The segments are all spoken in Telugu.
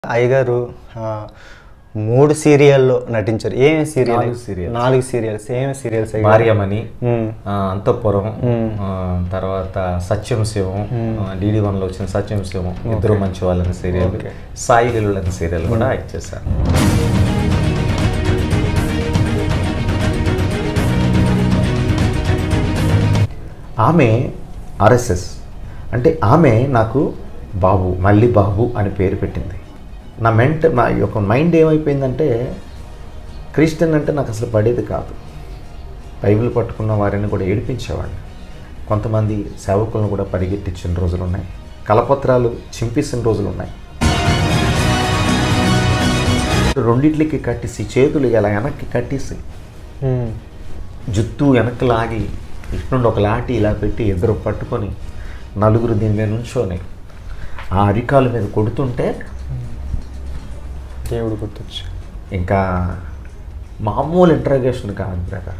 అయ్యగారు ఆ, మూడు సీరియల్లో నటించారు ఏమేమి సీరియల్ నాలుగు serials. నాలుగు సీరియల్స్ ఏమేమి సీరియల్స్ అయ్యగారు? భార్యమణి మ్మ్. ఆ, అంతఃపురం ఆ, తర్వాత సత్యం శివం డిడి వన్లో వచ్చిన సత్యం శివం ఇద్దరు మంచి వాళ్ళని సీరియల్ Okay. సాయి లీలని సీరియల్ కూడా యాక్ట్ చేశాను ఆమె ఆర్ఎస్ఎస్ అంటే ఆమె నాకు బాబు మళ్ళీ బాబు అని పేరు పెట్టింది నా మెంట్ నా యొక్క మైండ్ ఏమైపోయిందంటే క్రిస్టియన్ అంటే నాకు అసలు పడేది కాదు బైబిల్ పట్టుకున్న వారిని కూడా ఏడిపించేవాడిని కొంతమంది సేవకులను కూడా పరిగెట్టించిన రోజులు ఉన్నాయి కలపత్రాలు చింపేసిన రోజులు ఉన్నాయి రెండిట్లకి కట్టేసి చేతులు ఇలా వెనక్కి కట్టేసి మ్మ్. జుత్తు వెనక్కి లాగి ఇట్నుండి ఒక లాటి ఇలా పెట్టి ఇద్దరు పట్టుకొని నలుగురు దీని మీద నుంచొని ఆ అరికాల మీద కొడుతుంటే దేవుడు గుర్తొచ్చు ఇంకా మామూలు ఇంట్రాగేషన్ కాదు బ్రదర్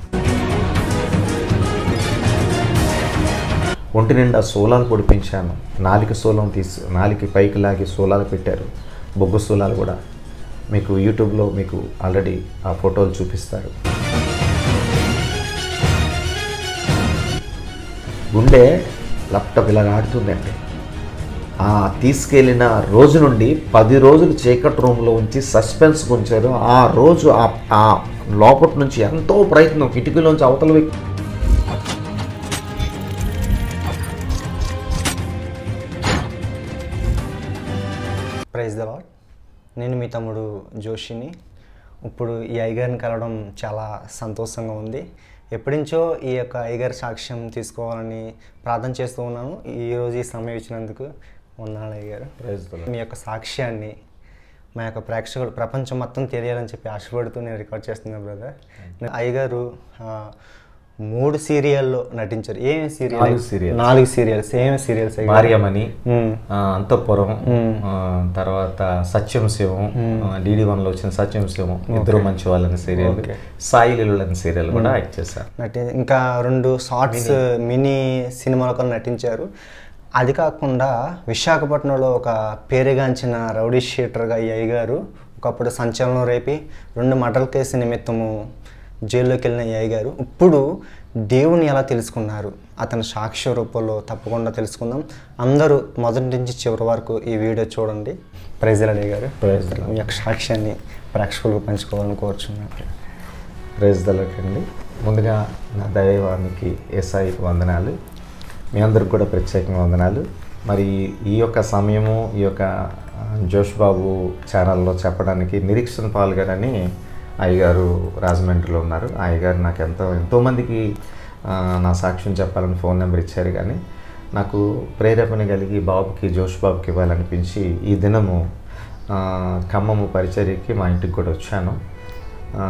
ఒంటి నిండా సోలాలు పొడిపించాను నాలుగు సోలం తీసి నాలుగు పైకి లాగి సోలాలు పెట్టారు బొగ్గు సోలాలు కూడా మీకు యూట్యూబ్లో మీకు ఆల్రెడీ ఆ ఫోటోలు చూపిస్తారు గుండె లప్టప్ ఇలా ఆడుతుందండి ఆ తీసుకెళ్ళిన రోజు నుండి పది రోజులు చీకటి రూమ్లో ఉంచి సస్పెన్స్ ఉంచారు ఆ రోజు ఆ- ఆ లోపటి నుంచి ఎంతో ప్రయత్నం కిటికీలోంచి అవతల వ్యక్తి ప్రైజ్ ద లాడ్ నేను మీ తమ్ముడు జోషిని ఇప్పుడు ఈ అయ్యగారిని కలవడం చాలా సంతోషంగా ఉంది ఎప్పటి నుంచో ఈ యొక్క అయ్యగారి సాక్ష్యం తీసుకోవాలని ప్రార్థన చేస్తూ ఉన్నాను ఈరోజు ఈ సమయం ఇచ్చినందుకు ఉన్నాను అయ్యగారు మీ యొక్క సాక్ష్యాన్ని మా యొక్క ప్రేక్షకులు ప్రపంచం మొత్తం తెలియాలని చెప్పి ఆశపడుతూ నేను రికార్డ్ చేస్తున్నాను బ్రదర్ అయ్యగారు ఆ, మూడు సీరియల్లో నటించారు ఏమేమి సీరియల్ నాలుగు serials. నాలుగు సీరియల్స్ ఏమేమి సీరియల్స్ భార్యమణి మ్మ్. ఆ, అంతఃపురం ఆ, తర్వాత సత్యం శివం డిడి వన్లో వచ్చిన సత్యం శివం ఇద్దరు మంచి వాళ్ళని సీరియల్ Okay. సాయి లీలని సీరియల్ కూడా యాక్ట్ చేశాను నటి ఇంకా రెండు షార్ట్స్ మినీ సినిమాలో కూడా నటించారు అది కాకుండా విశాఖపట్నంలో ఒక పేరుగాంచిన రౌడీ షీటర్గా ఈ అయ్యగారు ఒకప్పుడు సంచలనం రేపి రెండు మటల్ కేసు నిమిత్తము జైల్లోకి వెళ్ళిన ఈ అయ్యగారు ఇప్పుడు దేవుని ఎలా తెలుసుకున్నారు అతని సాక్ష్య రూపంలో తప్పకుండా తెలుసుకుందాం అందరూ మొదటి నుంచి చివరి వరకు ఈ వీడియో చూడండి ప్రైజ్లాడ్ అయ్యగారు Praise the Lord. మీ యొక్క సాక్ష్యాన్ని ప్రేక్షకులకు పంచుకోవాలని కోరుచున్నాను ప్రైజ్ దళకండి ముందుగా నా దైవానికి ఏసాయికి వందనాలు మీ అందరికి కూడా ప్రత్యేకంగా వందనాలు మరి ఈ యొక్క సమయము ఈ యొక్క ఆ, జోష్ బాబు ఛానల్లో చెప్పడానికి నిరీక్షణ పాల్గొనని అయ్యగారు రాజమండ్రిలో ఉన్నారు ఆ అయ్యగారు నాకు ఎంతో ఎంతోమందికి ఆ, నా సాక్ష్యం చెప్పాలని ఫోన్ నెంబర్ ఇచ్చారు కానీ నాకు ప్రేరేపణ కలిగి బాబుకి జోష్ బాబుకి ఇవ్వాలనిపించి ఈ దినము ఆ, ఖమ్మము పరిచర్యకి మా ఇంటికి కూడా వచ్చాను ఆ,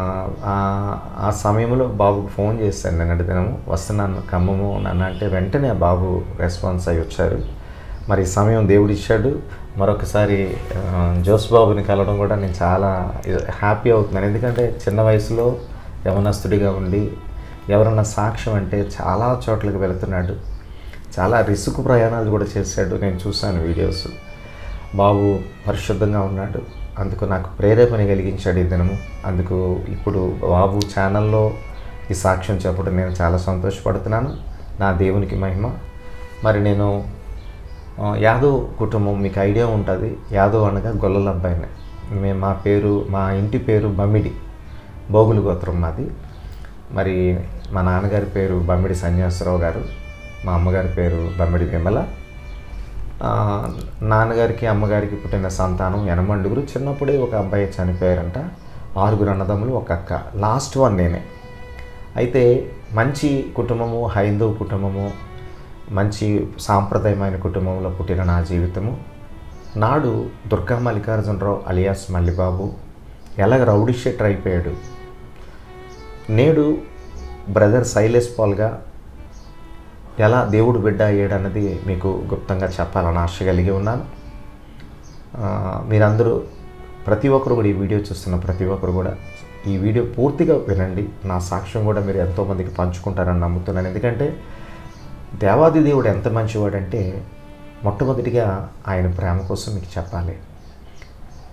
ఆ- ఆ సమయంలో బాబుకు ఫోన్ చేశాను నిన్నటి దినము వస్తున్నాను ఖమ్మము నన్ను అంటే వెంటనే ఆ బాబు రెస్పాన్స్ అయ్యి వచ్చారు మరి ఈ సమయం దేవుడు ఇచ్చాడు మరొకసారి ఆ, జోస్ బాబుని కలవడం కూడా నేను చాలా హ్యాపీ అవుతున్నాను ఎందుకంటే చిన్న వయసులో యవనస్తుడిగా ఉండి ఎవరన్నా సాక్ష్యం అంటే చాలా చోట్లకి వెళుతున్నాడు చాలా రిసుకు ప్రయాణాలు కూడా చేశాడు నేను చూశాను వీడియోస్ బాబు పరిశుద్ధంగా ఉన్నాడు అందుకు నాకు ప్రేరేపణ కలిగించాడు ఈ దినము అందుకు ఇప్పుడు బాబు ఛానల్లో ఈ సాక్ష్యం చెప్పడం నేను చాలా సంతోషపడుతున్నాను నా దేవునికి మహిమ మరి నేను ఆ, యాదవ్ కుటుంబం మీకు ఐడియా ఉంటుంది యాదవ్ అనగా గొల్లల అబ్బాయిని మేము మా పేరు మా ఇంటి పేరు బమ్మిడి బోగులు గోత్రం మాది మరి మా నాన్నగారి పేరు బమ్మిడి సన్యాసరావు గారు మా అమ్మగారి పేరు బమ్మిడి విమల ఆ, నాన్నగారికి అమ్మగారికి పుట్టిన సంతానం ఎనమండుగురు చిన్నప్పుడే ఒక అబ్బాయి చనిపోయారంట ఆరుగురు అన్నదమ్ములు ఒక అక్క లాస్ట్ వన్ నేనే అయితే మంచి కుటుంబము హైందవ కుటుంబము మంచి సాంప్రదాయమైన కుటుంబంలో పుట్టిన నా జీవితము నాడు దుర్గా మల్లికార్జునరావు అలియాస్ మల్లిబాబు ఎలాగ రౌడీ షెటర్ అయిపోయాడు నేడు బ్రదర్ సైలేస్ పాల్గా ఎలా దేవుడు బిడ్డ అయ్యాడన్నది మీకు గుప్తంగా చెప్పాలని ఆశ కలిగి ఉన్నాను ఆ, మీరందరూ ప్రతి ఒక్కరు కూడా ఈ వీడియో చూస్తున్న ప్రతి ఒక్కరు కూడా ఈ వీడియో పూర్తిగా వినండి నా సాక్ష్యం కూడా మీరు ఎంతోమందికి పంచుకుంటారని నమ్ముతున్నాను ఎందుకంటే దేవాది దేవుడు ఎంత మంచివాడంటే మొట్టమొదటిగా ఆయన ప్రేమ కోసం మీకు చెప్పాలి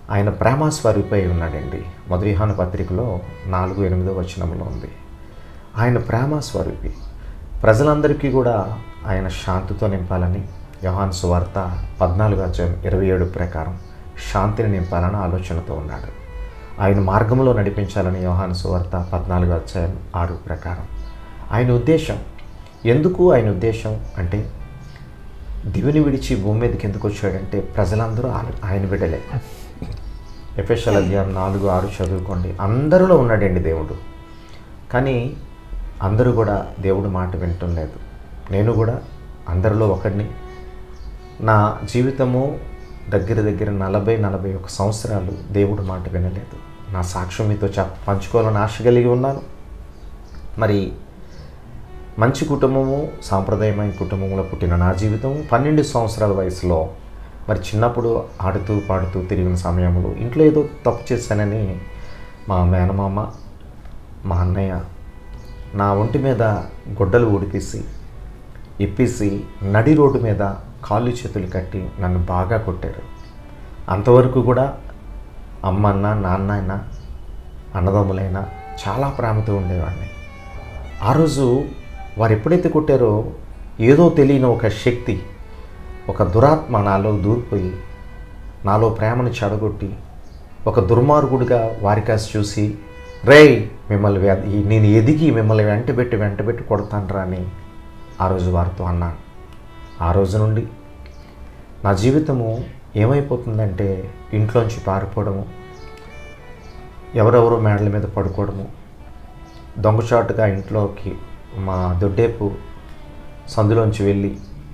ఆయన ప్రేమాస్వరూపై ఉన్నాడండి మధురిహాను పత్రికలో నాలుగు ఎనిమిదో వచనంలో ఉంది ఆయన ప్రేమాస్వరూపి ప్రజలందరికీ కూడా ఆయన శాంతితో నింపాలని యోహాన్ సువార్త పద్నాలుగు అధ్యాయం ఇరవై ఏడు ప్రకారం శాంతిని నింపాలని ఆలోచనతో ఉన్నాడు ఆయన మార్గంలో నడిపించాలని యోహాన్ సువార్త పద్నాలుగు అధ్యాయం ఆరు ప్రకారం ఆయన ఉద్దేశం ఎందుకు ఆయన ఉద్దేశం అంటే దివిని విడిచి భూమి మీదకి ఎందుకు వచ్చాడంటే ప్రజలందరూ ఆయన- ఆయన బిడ్డలే ఎఫ్ఎస్ఎల్ అధ్యాయం నాలుగు ఆరు చదువుకోండి అందరిలో ఉన్నాడండి దేవుడు కానీ అందరూ కూడా దేవుడు మాట వింటం లేదు నేను కూడా అందరిలో ఒకడిని నా జీవితము దగ్గర దగ్గర నలభై నలభై ఒక సంవత్సరాలు దేవుడు మాట వినలేదు నా సాక్ష్యం మీతో చెప్ పంచుకోవాలని ఆశ కలిగి ఉన్నాను మరి మంచి కుటుంబము సాంప్రదాయమైన కుటుంబంలో పుట్టిన నా జీవితం పన్నెండు సంవత్సరాల వయసులో మరి చిన్నప్పుడు ఆడుతూ పాడుతూ తిరిగిన సమయంలో ఇంట్లో ఏదో తప్పు చేశానని మా మేనమామ మా అన్నయ్య నా ఒంటి మీద గుడ్డలు ఊడిపేసి ఇప్పేసి నడి రోడ్డు మీద కాళ్ళు చేతులు కట్టి నన్ను బాగా కొట్టారు అంతవరకు కూడా అమ్మ అన్న నాన్న అయినా అన్నదమ్ములైనా చాలా ప్రేమతో ఉండేవాడిని ఆ రోజు వారు ఎప్పుడైతే కొట్టారో ఏదో తెలియని ఒక శక్తి ఒక దురాత్మ నాలో దూరిపోయి నాలో ప్రేమను చెడగొట్టి ఒక దుర్మార్గుడిగా వారికాసి చూసి రేయ్ మిమ్మల్ని వె- ఈ- నేను ఎదిగి మిమ్మల్ని వెంటబెట్టి వెంటబెట్టి కొడతానరా అని ఆ రోజు వారితో అన్నాను ఆ రోజు నుండి నా జీవితము ఏమైపోతుందంటే ఇంట్లోంచి పారిపోవడము ఎవరెవరో మేడల మీద పడుకోవడము దొంగచాటుగా ఇంట్లోకి మా దొడ్డేపు సందులోంచి వెళ్ళి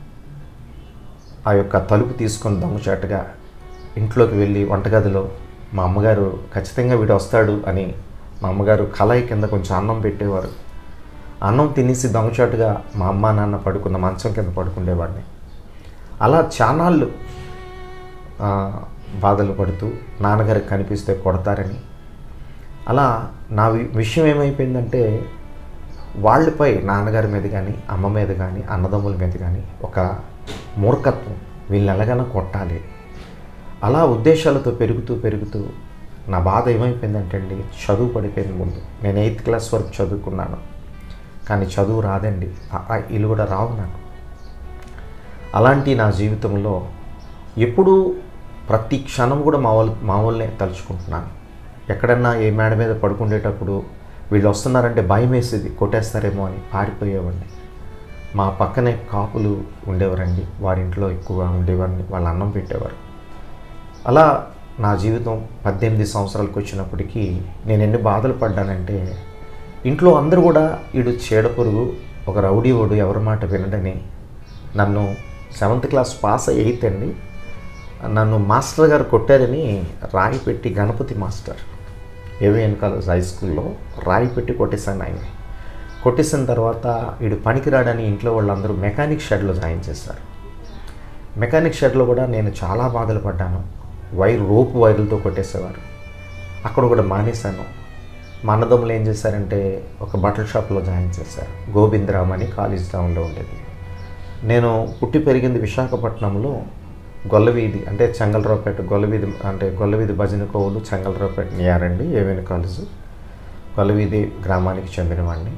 ఆ యొక్క తలుపు తీసుకొని దొంగచాటుగా ఇంట్లోకి వెళ్ళి వంటగదిలో మా అమ్మగారు ఖచ్చితంగా వీడు వస్తాడు అని మా అమ్మగారు కళాయి కింద కొంచెం అన్నం పెట్టేవారు అన్నం తినేసి దొంగచాటుగా మా అమ్మ నాన్న పడుకున్న మంచం కింద పడుకునేవాడిని అలా చానాళ్ళు ఆ, బాధలు పడుతూ నాన్నగారికి కనిపిస్తే కొడతారని అలా నా వి- విషయం ఏమైపోయిందంటే వాళ్ళపై నాన్నగారి మీద కానీ అమ్మ మీద కానీ అన్నదమ్ముల మీద కానీ ఒక మూర్ఖత్వం వీళ్ళని ఎలాగైనా కొట్టాలి అలా ఉద్దేశాలతో పెరుగుతూ పెరుగుతూ నా బాధ ఏమైపోయిందంటే అండి చదువు పడిపోయింది ముందు నేను ఎయిత్ క్లాస్ వరకు చదువుకున్నాను కానీ చదువు రాదండి ఆ- ఆ ఇల్లు కూడా రావు నాకు అలాంటి నా జీవితంలో ఎప్పుడూ ప్రతి క్షణం కూడా మా వాళ్ళు మా వాళ్ళనే తలుచుకుంటున్నాను ఎక్కడన్నా ఏ మేడ మీద పడుకుండేటప్పుడు వీళ్ళు వస్తున్నారంటే భయం వేసేది కొట్టేస్తారేమో అని పారిపోయేవాడిని మా పక్కనే కాపులు ఉండేవారండి వారింట్లో ఎక్కువగా ఉండేవారిని వాళ్ళు అన్నం పెట్టేవారు అలా నా జీవితం పద్దెనిమిది సంవత్సరాలకు వచ్చినప్పటికీ నేను ఎన్ని బాధలు పడ్డానంటే ఇంట్లో అందరూ కూడా వీడు చీడ పురుగు ఒక రౌడీ ఓడు ఎవరి మాట వినడని నన్ను సెవెంత్ క్లాస్ పాస్ అయ్యి ఎయిత్ అండి నన్ను మాస్టర్ గారు కొట్టారని రాయి పెట్టి Ganapathi master AVN college high స్కూల్లో రాయి పెట్టి కొట్టేశాను ఆయన్ని కొట్టేసిన తర్వాత వీడు పనికిరాడని ఇంట్లో వాళ్ళందరూ మెకానిక్ షెడ్లో జాయిన్ చేశారు మెకానిక్ షెడ్లో కూడా నేను చాలా బాధలు పడ్డాను వైర్ రోపు వైర్లతో కొట్టేసేవారు అక్కడ కూడా మానేశాను మా అన్నదమ్ములు ఏం చేశారంటే ఒక బట్టల షాప్లో జాయిన్ చేశారు గోవిందరామ్ అని కాలేజ్ టౌన్లో ఉండేది నేను పుట్టి పెరిగింది విశాఖపట్నంలో గొల్లవీధి అంటే చెంగలరావుపేట గొల్లవీధి అంటే గొల్లవీధి భజన కోవులు చెంగలరావుపేట నియర్ అండి ఏవైన కాలేజ్ గొల్లవీధి గ్రామానికి చెందినవాడిని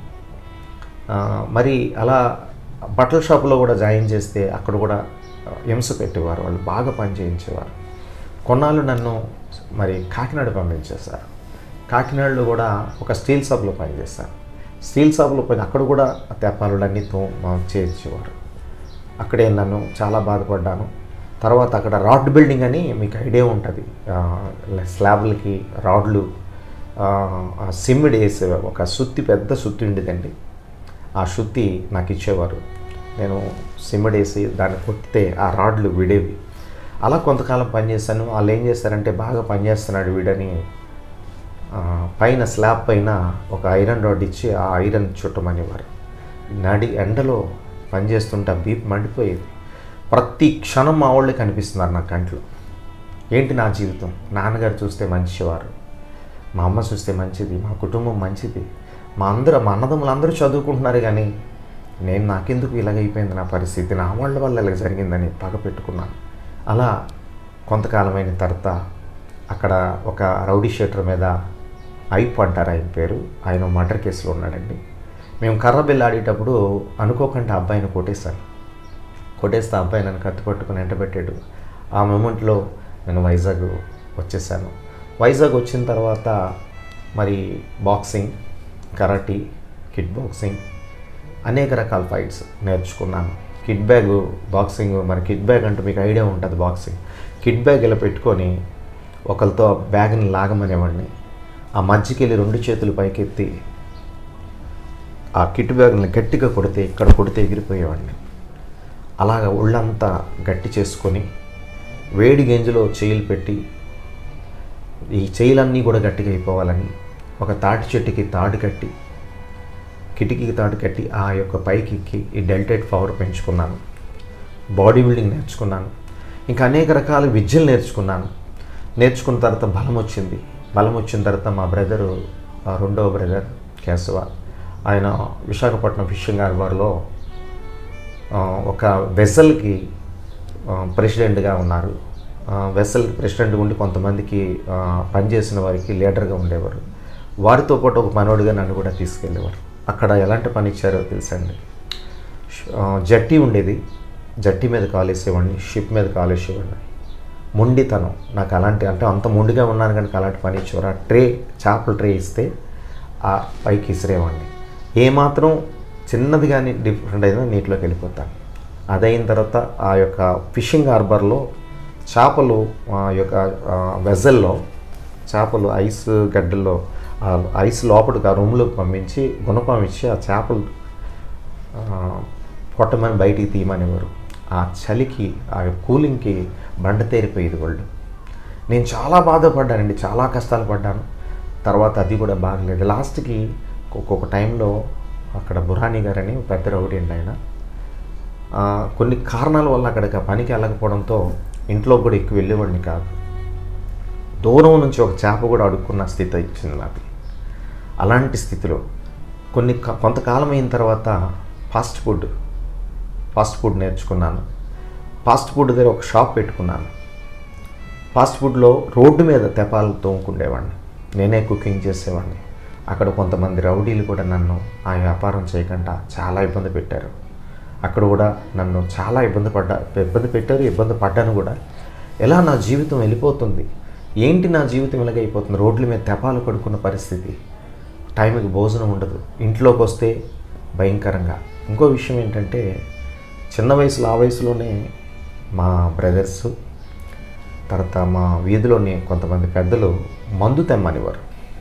ఆ, మరి అలా బట్టల షాపులో కూడా జాయిన్ చేస్తే అక్కడ కూడా హింస పెట్టేవారు వాళ్ళు బాగా పని చేయించేవారు కొన్నాళ్ళు నన్ను మరి కాకినాడ పంపించేశారు కాకినాడలో కూడా ఒక స్టీల్ షాప్లో పనిచేశాను స్టీల్ షాప్లో పని అక్కడ కూడా తెప్పాలన్నీ తో చేయించేవారు అక్కడే నన్ను చాలా బాధపడ్డాను తర్వాత అక్కడ రాడ్ బిల్డింగ్ అని మీకు ఐడియా ఉంటుంది ఆ, స్లాబ్లకి రాడ్లు ఆ, ఆ సిమ్మిడి వేసే ఒక సుత్తి పెద్ద సుత్తి ఉండేదండి ఆ శుద్ధి నాకు ఇచ్చేవారు నేను సిమ్మడేసి దాన్ని కొట్టితే ఆ రాడ్లు విడేవి అలా కొంతకాలం పనిచేశాను వాళ్ళు ఏం చేశారంటే బాగా పనిచేస్తున్నాడు వీడని ఆ, పైన స్లాబ్ పైన ఒక ఐరన్ రాడ్ ఇచ్చి ఆ ఐరన్ చుట్టమనేవారు నడి ఎండలో పనిచేస్తుంటే ఆ బీప్ మండిపోయేది ప్రతి క్షణం మా వాళ్ళే కనిపిస్తున్నారు నా కంట్లో ఏంటి నా జీవితం నాన్నగారు చూస్తే మంచివారు మా అమ్మ చూస్తే మంచిది మా కుటుంబం మంచిది మా అందరూ మా అన్నదమ్ములు అందరూ చదువుకుంటున్నారు కానీ నేను నాకెందుకు ఇలాగైపోయింది నా పరిస్థితి నా వాళ్ళ వల్ల ఇలా జరిగిందని పగ పెట్టుకున్నాను అలా కొంతకాలమైన తర్వాత అక్కడ ఒక రౌడీ షీటర్ మీద ఐప్ అంటారు ఆయన పేరు ఆయన మర్డర్ కేసులో ఉన్నాడండి మేము కర్ర బిల్లు ఆడేటప్పుడు అనుకోకుండా ఆ అబ్బాయిని కొట్టేశాను కొట్టేస్తే ఆ అబ్బాయి నన్ను కత్తి పట్టుకుని ఎంటబెట్టాడు ఆ మూమెంట్లో నేను వైజాగ్ వచ్చేసాను వైజాగ్ వచ్చిన తర్వాత మరి బాక్సింగ్ కరాటీ కిడ్ బాక్సింగ్ అనేక రకాల ఫైట్స్ నేర్చుకున్నాను కిడ్ బ్యాగ్ బాక్సింగ్ మరి కిడ్ బ్యాగ్ అంటే మీకు ఐడియా ఉంటుంది బాక్సింగ్ కిడ్ బ్యాగ్ ఇలా పెట్టుకొని ఒకరితో బ్యాగ్ని లాగమనేవాడిని ఆ మధ్యకి వెళ్ళి రెండు చేతులు పైకెత్తి ఆ కిట్ బ్యాగ్ని గట్టిగా కొడితే ఇక్కడ కొడితే ఎగిరిపోయేవాడిని అలాగ ఒళ్ళంతా గట్టి చేసుకొని వేడి గంజిలో చేయిలు పెట్టి ఈ చేయిలన్నీ కూడా గట్టిగా అయిపోవాలని ఒక తాటి చెట్టుకి తాడు కట్టి కిటికీకి తాడు కట్టి ఆ యొక్క పైకి ఎక్కి ఈ డెల్టేట్ పవర్ పెంచుకున్నాను బాడీ బిల్డింగ్ నేర్చుకున్నాను ఇంకా అనేక రకాల విద్యలు నేర్చుకున్నాను నేర్చుకున్న తర్వాత బలం వచ్చింది బలం వచ్చిన తర్వాత మా బ్రదరు ఆ రెండవ బ్రదర్ కేశవ ఆయన విశాఖపట్నం ఫిషింగ్ హార్బర్లో ఆ, ఒక వెసల్కి ప్రెసిడెంట్గా ఉన్నారు వెసల్ ప్రెసిడెంట్ ఉండి కొంతమందికి ఆ, పనిచేసిన వారికి లీడర్గా ఉండేవారు వారితో పాటు ఒక మనోడిగా నన్ను కూడా తీసుకెళ్ళేవారు అక్కడ ఎలాంటి పని ఇచ్చారో తెలుసండి ఆ, జట్టి ఉండేది జట్టి మీద కాలేసేవాడిని షిప్ మీద కాలేసేవాడిని మొండితనం నాకు అలాంటి అంటే అంత మొండిగా ఉన్నాను కనుక అలాంటి పని ఇచ్చేవారు ఆ ట్రే చేపల ట్రే ఇస్తే ఆ పైకి ఇసిరేవాడిని ఏమాత్రం చిన్నది కానీ డిఫరెంట్ అయినా నీటిలోకి వెళ్ళిపోతాను అదైన తర్వాత ఆ యొక్క ఫిషింగ్ హార్బర్లో చేపలు ఆ యొక్క వెజల్లో చేపలు ఐస్ గడ్డల్లో ఆ ఐస్ లోపలికి ఆ రూమ్లోకి పంపించి గుణపం ఇచ్చి ఆ చేపలు ఆ, పొట్టమని బయటికి తీయమనేవారు ఆ చలికి ఆ కూలింగ్కి బండ తేరిపోయేది వాళ్ళు నేను చాలా బాధపడ్డానండి చాలా కష్టాలు పడ్డాను తర్వాత అది కూడా బాగలేదు లాస్ట్కి ఒక్కొక్క టైంలో అక్కడ బురానీ గారని ఒక పెద్ద రౌడీ అండి ఆయన ఆ, కొన్ని కారణాల వల్ల అక్కడికి ఆ పనికి వెళ్ళకపోవడంతో ఇంట్లో కూడా ఎక్కువ వెళ్ళేవాడిని కాదు దూరం నుంచి ఒక చేప కూడా అడుక్కున్న స్థితి ఇచ్చింది నాకు అలాంటి స్థితిలో కొన్ని క- కొంతకాలం అయిన తర్వాత ఫాస్ట్ ఫుడ్ ఫాస్ట్ ఫుడ్ నేర్చుకున్నాను ఫాస్ట్ ఫుడ్ దగ్గర ఒక షాప్ పెట్టుకున్నాను ఫాస్ట్ ఫుడ్లో రోడ్డు మీద తెపాలు తోముకుండేవాడిని నేనే కుకింగ్ చేసేవాడిని అక్కడ కొంతమంది రౌడీలు కూడా నన్ను ఆ వ్యాపారం చేయకుండా చాలా ఇబ్బంది పెట్టారు అక్కడ కూడా నన్ను చాలా ఇబ్బంది పడ్డా ఇబ్బంది పెట్టారు ఇబ్బంది పడ్డాను కూడా ఎలా నా జీవితం వెళ్ళిపోతుంది ఏంటి నా జీవితం ఇలాగైపోతుంది రోడ్ల మీద తెపాలు పడుకున్న పరిస్థితి టైంకి భోజనం ఉండదు ఇంట్లోకి వస్తే భయంకరంగా ఇంకో విషయం ఏంటంటే చిన్న వయసులో ఆ వయసులోనే మా బ్రదర్స్ తర్వాత మా వీధిలోని కొంతమంది పెద్దలు మందు తెమ్మనివారు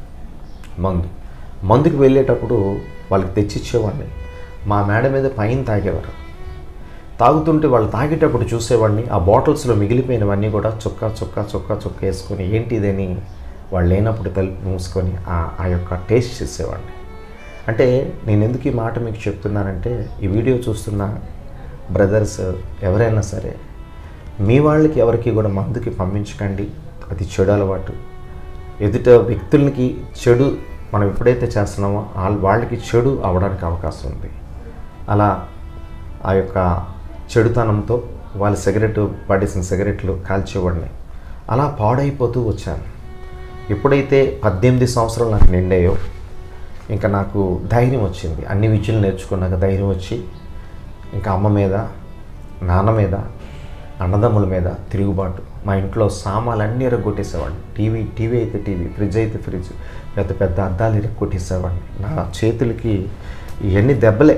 మందు మందుకి వెళ్ళేటప్పుడు వాళ్ళకి తెచ్చిచ్చేవాడిని మా మేడ మీద పైన తాగేవారు తాగుతుంటే వాళ్ళు తాగేటప్పుడు చూసేవాడిని ఆ బాటిల్స్లో మిగిలిపోయినవన్నీ కూడా చుక్క చుక్క చుక్క చుక్క వేసుకొని ఏంటి ఇదని వాళ్ళు లేనప్పుడు తలుపు మూసుకొని ఆ ఆ యొక్క టేస్ట్ చేసేవాడిని అంటే నేను ఎందుకు ఈ మాట మీకు చెప్తున్నానంటే ఈ వీడియో చూస్తున్న బ్రదర్స్ ఎవరైనా సరే మీ వాళ్ళకి ఎవరికి కూడా మందుకి పంపించకండి అది చెడు అలవాటు ఎదుట వ్యక్తులకి చెడు మనం ఎప్పుడైతే చేస్తున్నామో వాళ్ళ వాళ్ళకి చెడు అవడానికి అవకాశం ఉంది అలా ఆ యొక్క చెడుతనంతో వాళ్ళ సిగరెట్ పడేసిన సిగరెట్లు కాల్చేవాడిని అలా పాడైపోతూ వచ్చాను ఎప్పుడైతే పద్దెనిమిది సంవత్సరాలు నాకు నిండాయో ఇంకా నాకు ధైర్యం వచ్చింది అన్ని విద్యలు నేర్చుకున్నాక ధైర్యం వచ్చి ఇంకా అమ్మ మీద నాన్న మీద అన్నదమ్ముల మీద తిరుగుబాటు మా ఇంట్లో సామాన్లన్నీ ఇరగొట్టేసేవాడిని టీవీ టీవీ అయితే టీవీ ఫ్రిడ్జ్ అయితే ఫ్రిడ్జ్ పెద్ద పెద్ద అద్దాలు ఇరగొట్టేసేవాడిని నా చేతులకి ఇవన్నీ దెబ్బలే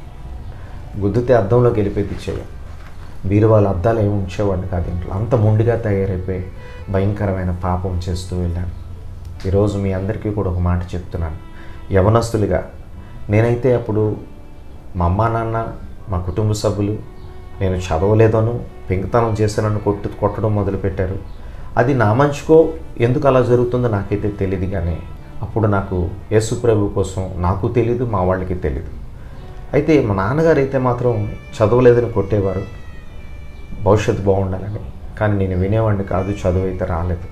గుద్దితే అద్దంలోకి వెళ్ళిపోయి తెచ్చేవి బీరువాళ్ళ అద్దాలు ఏమి ఉంచేవాడిని కాదు ఇంట్లో అంత మొండిగా తయారైపోయి భయంకరమైన పాపం చేస్తూ వెళ్ళాను ఈరోజు మీ అందరికీ కూడా ఒక మాట చెప్తున్నాను యవనస్తులుగా నేనైతే అప్పుడు మా అమ్మా నాన్న మా కుటుంబ సభ్యులు నేను చదవలేదను పెంకుతనం చేశానని కొట్టు కొట్టడం మొదలుపెట్టారు అది నా మంచుకో ఎందుకు అలా జరుగుతుందో నాకైతే తెలియదు కానీ అప్పుడు నాకు యేసుప్రభు కోసం నాకు తెలీదు మా వాళ్ళకి తెలీదు అయితే మా నాన్నగారు అయితే మాత్రం చదవలేదని కొట్టేవారు భవిష్యత్తు బాగుండాలని కానీ నేను వినేవాడిని కాదు చదువు అయితే రాలేదు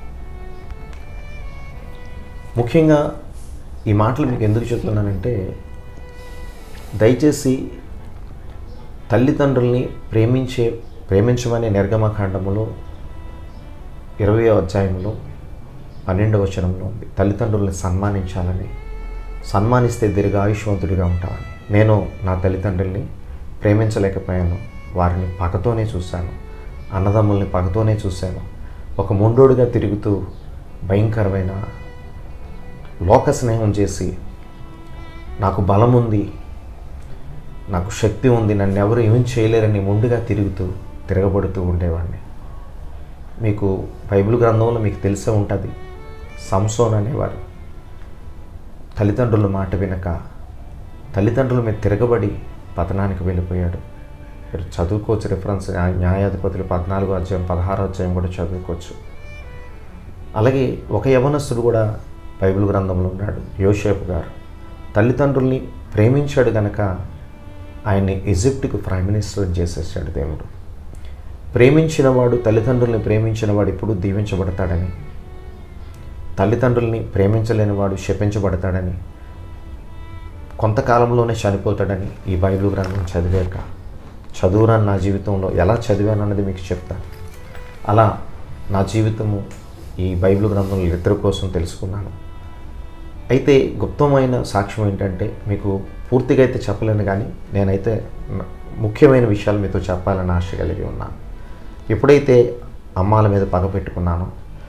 ముఖ్యంగా ఈ మాటలు మీకు ఎందుకు చెప్తున్నానంటే దయచేసి తల్లిదండ్రుల్ని ప్రేమించే ప్రేమించమనే నిర్గమకాండములో ఇరవయో అధ్యాయంలో పన్నెండవ వచనంలో ఉంది తల్లిదండ్రులను సన్మానించాలని సన్మానిస్తే దీర్ఘాయుష్వంతుడిగా ఉంటామని నేను నా తల్లిదండ్రుల్ని ప్రేమించలేకపోయాను వారిని పగతోనే చూశాను అన్నదమ్ముల్ని పగతోనే చూశాను ఒక మొండోడుగా తిరుగుతూ భయంకరమైన లోక స్నేహం చేసి నాకు బలం ఉంది నాకు శక్తి ఉంది నన్ను ఎవరు ఏమీ చేయలేరని ముందుగా తిరుగుతూ తిరగబడుతూ ఉండేవాడిని మీకు బైబిల్ గ్రంథంలో మీకు తెలిసే ఉంటుంది సంసోన్ అనేవారు తల్లిదండ్రుల మాట వినక తల్లిదండ్రుల మీద తిరగబడి పతనానికి వెళ్ళిపోయాడు మీరు చదువుకోవచ్చు రిఫరెన్స్ న్యాయ- న్యాయాధిపతులు పద్నాలుగో అధ్యాయం పదహారో అధ్యాయం కూడా చదువుకోవచ్చు అలాగే ఒక యవనస్తుడు కూడా బైబిల్ గ్రంథంలో ఉన్నాడు యోషేపు గారు తల్లిదండ్రుల్ని ప్రేమించాడు గనక ఆయన్ని ఈజిప్ట్కి ప్రైమ్ మినిస్టర్ చేసేసాడు దేవుడు ప్రేమించినవాడు తల్లిదండ్రుల్ని ప్రేమించినవాడు ఎప్పుడు దీవించబడతాడని తల్లిదండ్రుల్ని ప్రేమించలేనివాడు శపించబడతాడని కొంతకాలంలోనే చనిపోతాడని ఈ బైబిల్ గ్రంథం చదివాక చదువురాని నా జీవితంలో ఎలా చదివాను అన్నది మీకు చెప్తాను అలా నా జీవితము ఈ బైబిల్ గ్రంథంలో ఇద్దరి కోసం తెలుసుకున్నాను అయితే గుప్తమైన సాక్ష్యం ఏంటంటే మీకు పూర్తిగా అయితే చెప్పలేను కానీ నేనైతే న- ముఖ్యమైన విషయాలు మీతో చెప్పాలని ఆశ కలిగి ఉన్నాను ఎప్పుడైతే అమ్మాల మీద పగ పెట్టుకున్నానో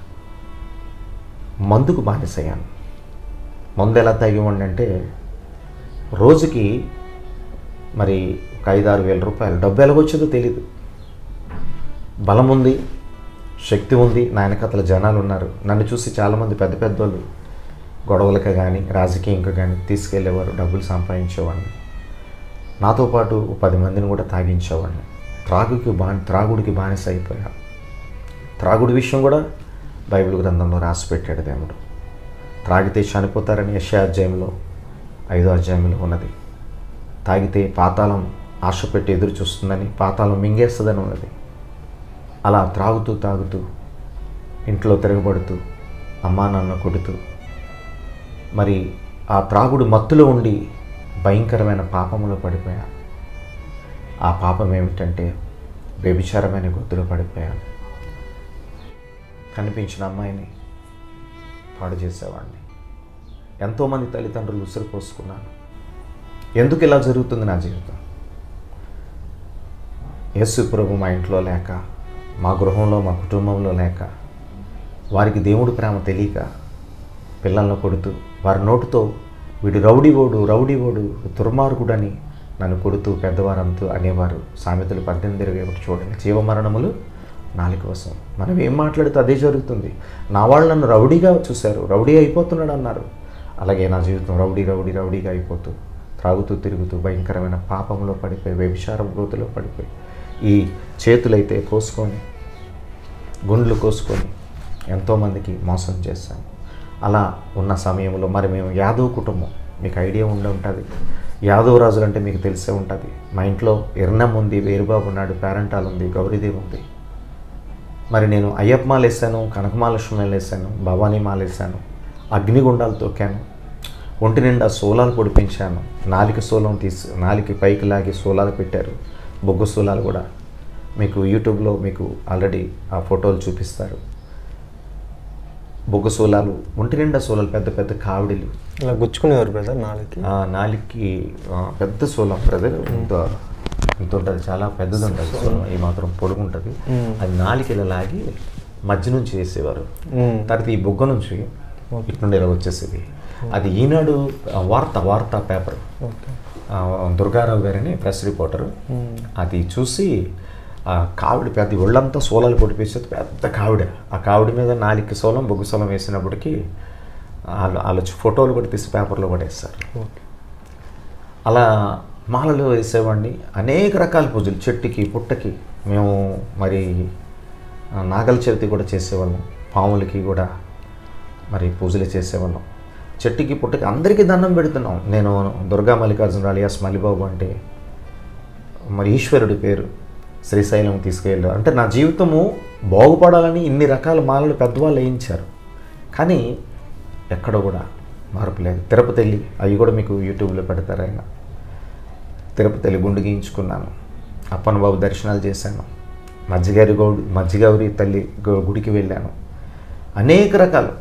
మందుకు బానిసయ్యాను మందు ఎలా తాగేవాడిని అంటే రోజుకి మరి ఒక ఐదారు వేల రూపాయలు డబ్బు ఎలాగొచ్చిందో తెలీదు బలం ఉంది శక్తి ఉంది నా వెనకతల జనాలు ఉన్నారు నన్ను చూసి చాలామంది పెద్ద పెద్దోళ్ళు గొడవలకు కానీ రాజకీయంగా కానీ తీసుకెళ్ళేవారు డబ్బులు సంపాదించేవాడిని నాతో పాటు ఓ పది మందిని కూడా తాగించేవాడిని త్రాగుకి బా త్రాగుడికి బానిస అయిపోయా త్రాగుడి విషయం కూడా బైబిల్ గ్రంథంలో రాసి పెట్టాడు దేవుడు త్రాగితే చనిపోతారని యశా అధ్యాయంలో ఐదో అధ్యాయంలో ఉన్నది తాగితే పాతాళం ఆశ పెట్టి ఎదురు చూస్తుందని పాతాళం మింగేస్తుందని ఉన్నది అలా త్రాగుతూ తాగుతూ ఇంట్లో తిరగబడుతూ అమ్మా నాన్న కొడుతూ మరి ఆ త్రాగుడు మత్తులో ఉండి భయంకరమైన పాపములో పడిపోయా ఆ పాపం ఏమిటంటే వ్యభిచారమైన గొద్దులో పడిపోయాను కనిపించిన అమ్మాయిని పాడు చేసేవాడిని ఎంతోమంది తల్లిదండ్రులు ఉసురు పోసుకున్నాను ఎందుకు ఇలా జరుగుతుంది నా జీవితం యేసు ప్రభు మా ఇంట్లో లేక మా గృహంలో మా కుటుంబంలో లేక వారికి దేవుడి ప్రేమ తెలియక పిల్లలను కొడుతూ వారి నోటితో వీడు రౌడీ ఓడు రౌడీ ఓడు దుర్మార్గుడని నన్ను కొడుతూ పెద్దవారంతో అనేవారు సామెతలు పద్దెనిమిది ఇరవై ఒకటి చూడండి జీవమరణములు నాలుగు కోసం మనం ఏం మాట్లాడితే అదే జరుగుతుంది నా వాళ్ళు నన్ను రౌడీగా చూశారు రౌడీ అయిపోతున్నాడు అన్నారు అలాగే నా జీవితం రౌడీ రౌడీ రౌడీగా అయిపోతూ త్రాగుతూ తిరుగుతూ భయంకరమైన పాపంలో పడిపోయి వ్యభిచారం గోతులో పడిపోయి ఈ చేతులైతే కోసుకొని గుండ్లు కోసుకొని ఎంతోమందికి మోసం చేశాం అలా ఉన్న సమయంలో మరి మేము యాదవ్ కుటుంబం మీకు ఐడియా ఉండి ఉంటుంది యాదవ్ రాజులు అంటే మీకు తెలిసే ఉంటుంది మా ఇంట్లో ఎర్నం ఉంది వేరుబాబు ఉన్నాడు పేరంటాలు ఉంది గౌరీదేవి ఉంది మరి నేను అయ్యప్ప మాల వేసాను కనకమాల లక్ష్మణ్ వేసాను భవానీ మాల వేసాను అగ్నిగుండాలు తొక్కాను ఒంటి నిండా సోలాలు పొడిపించాను నాలిక సోలం తీసి నాలికి పైకి లాగి సోలాలు పెట్టారు బొగ్గు సోలాలు కూడా మీకు యూట్యూబ్లో మీకు ఆల్రెడీ ఆ ఫోటోలు చూపిస్తారు బొగ్గు సోలాలు ఒంటి నిండా సోలాలు పెద్ద పెద్ద కావిడిలు ఇలా గుచ్చుకునేవారు బ్రదర్ నాలుగుకి ఆ నాలికి ఆ, పెద్ద సోలం బ్రదర్ ఇంత ఇంత ఉంటుంది చాలా పెద్దది ఉంటుంది సోలం ఈ మాత్రం పొడుగుంటుంది మ్మ్. అది నాలికలు లాగి మధ్య నుంచి వేసేవారు మ్మ్. తర్వాత ఈ బొగ్గ నుంచి ఇటు నుండి ఇలా వచ్చేసేది అది ఈనాడు ఆ, వార్త వార్తా పేపర్ ఓకే ఆ, దుర్గారావు గారని ప్రెస్ రిపోర్టరు మ్మ్. అది చూసి ఆ కావిడ పెద్ద ఒళ్ళంతా సోలాలు పొడిపేసేది పెద్ద కావిడ ఆ కావిడ మీద నాలుగు సోలం బొగ్గు సోలం వేసినప్పటికీ వాళ్ళు వాళ్ళు ఫోటోలు కూడా తీసి పేపర్లో కూడా వేస్తారు ఓకే అలా మాలలో వేసేవాడిని అనేక రకాల పూజలు చెట్టుకి పుట్టకి మేము మరి ఆ, నాగల చవితి కూడా చేసేవాళ్ళం పాములకి కూడా మరి పూజలు చేసేవాళ్ళం చెట్టుకి పుట్టకి అందరికీ దండం పెడుతున్నాం నేను దుర్గా మల్లికార్జున అలియాస్ మల్లిబాబు అంటే మరి ఈశ్వరుడి పేరు శ్రీశైలం తీసుకెళ్ళారు అంటే నా జీవితము బాగుపడాలని ఇన్ని రకాల మాలలు పెద్దవాళ్ళు వేయించారు కానీ ఎక్కడ కూడా మార్పు లేదు తిరుపతి వెళ్ళి అవి కూడా మీకు యూట్యూబ్లో పెడతారు ఆయన తిరుపతి వెళ్ళి గుండు గీయించుకున్నాను అప్పన్న బాబు దర్శనాలు చేశాను మజ్జిగారి గౌడి మజ్జిగౌరి తల్లి గు- గుడికి వెళ్ళాను అనేక రకాలు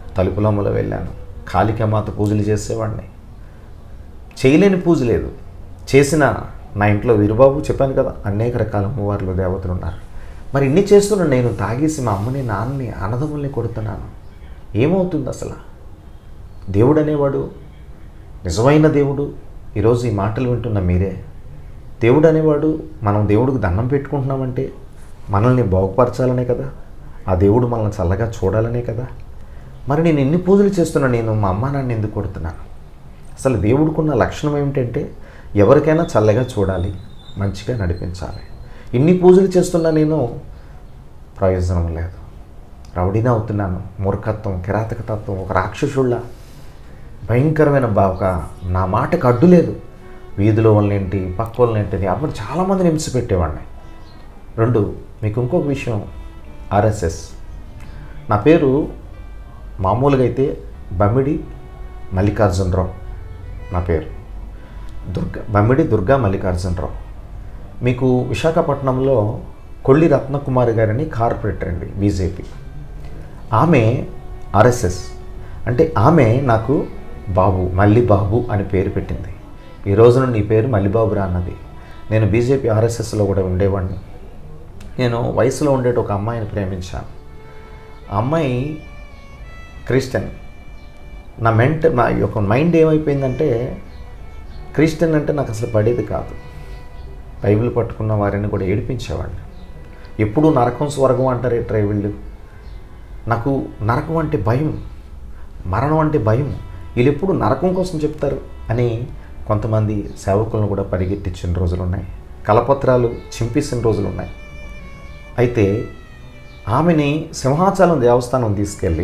తలుపులమ్మలో వెళ్ళాను కాళికామాత పూజలు చేసేవాడిని చేయలేని పూజ లేదు చేసిన నా ఇంట్లో వీరుబాబు చెప్పాను కదా అనేక రకాల అమ్మవార్లు దేవతలు ఉన్నారు మరి ఇన్ని చేస్తున్నా నేను తాగేసి మా అమ్మని నాన్నని అన్నదమ్ముల్ని కొడుతున్నాను ఏమవుతుంది అసలు దేవుడు అనేవాడు నిజమైన దేవుడు ఈరోజు ఈ మాటలు వింటున్న మీరే దేవుడు అనేవాడు మనం దేవుడికి దండం పెట్టుకుంటున్నామంటే మనల్ని బాగుపరచాలనే కదా ఆ దేవుడు మనల్ని చల్లగా చూడాలనే కదా మరి నేను ఎన్ని పూజలు చేస్తున్నా నేను మా అమ్మ నాన్న ఎందుకు కొడుతున్నాను అసలు దేవుడికున్న లక్షణం ఏమిటంటే ఎవరికైనా చల్లగా చూడాలి మంచిగా నడిపించాలి ఇన్ని పూజలు చేస్తున్నా నేను ప్రయోజనం లేదు రౌడీనే అవుతున్నాను మూర్ఖత్వం కిరాతక తత్వం ఒక రాక్షసుళ్ళ భయంకరమైన బా ఒక నా మాటకు అడ్డు లేదు వీధిలో వాళ్ళేంటి పక్క వాళ్ళేంటి అప్పుడు చాలామందిని హింస పెట్టేవాడిని రెండు మీకు ఇంకొక విషయం ఆర్ఎస్ఎస్ నా పేరు మామూలుగా అయితే బమ్మిడి మల్లికార్జునరావు నా పేరు దుర్గా బమ్మిడి దుర్గా మల్లికార్జునరావు మీకు విశాఖపట్నంలో కొల్లి రత్నకుమారి గారని కార్పొరేటర్ అండి బీజేపీ ఆమె ఆర్ఎస్ఎస్ అంటే ఆమె నాకు బాబు మల్లి బాబు అని పేరు పెట్టింది ఈ రోజున నీ పేరు మల్లిబాబురా అన్నది నేను బీజేపీ ఆర్ఎస్ఎస్లో కూడా ఉండేవాడిని నేను వయసులో ఉండేట ఒక అమ్మాయిని ప్రేమించాను ఆ అమ్మాయి క్రిస్టియన్ నా మెంట్ నా యొక్క మైండ్ ఏమైపోయిందంటే క్రిస్టియన్ అంటే నాకు అసలు పడేది కాదు బైబిల్ పట్టుకున్న వారిని కూడా ఏడిపించేవాడిని ఎప్పుడు నరకం స్వర్గం అంటారు ఈ ట్రైవిళ్ళు నాకు నరకం అంటే భయం మరణం అంటే భయం వీళ్ళు ఎప్పుడు నరకం కోసం చెప్తారు అని కొంతమంది సేవకులను కూడా పరిగెట్టించిన రోజులు ఉన్నాయి కలపత్రాలు చింపేసిన రోజులు ఉన్నాయి అయితే ఆమెని సింహాచలం దేవస్థానం తీసుకెళ్ళి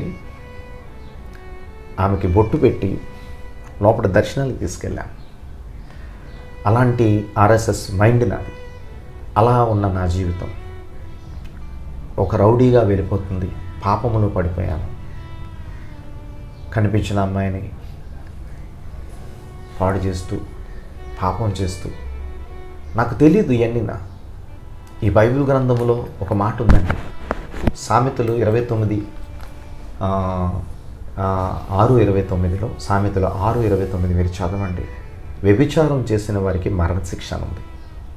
ఆమెకి బొట్టు పెట్టి లోపల దర్శనాలకు తీసుకెళ్ళాను అలాంటి ఆర్ఎస్ఎస్ మైండ్ నాది అలా ఉన్న నా జీవితం ఒక రౌడీగా వెళ్ళిపోతుంది పాపములో పడిపోయాను కనిపించిన అమ్మాయిని పాడు చేస్తూ పాపం చేస్తూ నాకు తెలియదు ఇవన్నీ నా ఈ బైబిల్ గ్రంథంలో ఒక మాట ఉందండి సామెతలు ఇరవై తొమ్మిది ఆ, ఆ, ఆరు ఇరవై తొమ్మిదిలో సామెతలు ఆరు ఇరవై తొమ్మిది మీరు చదవండి వ్యభిచారం చేసిన వారికి మరణశిక్ష అని ఉంది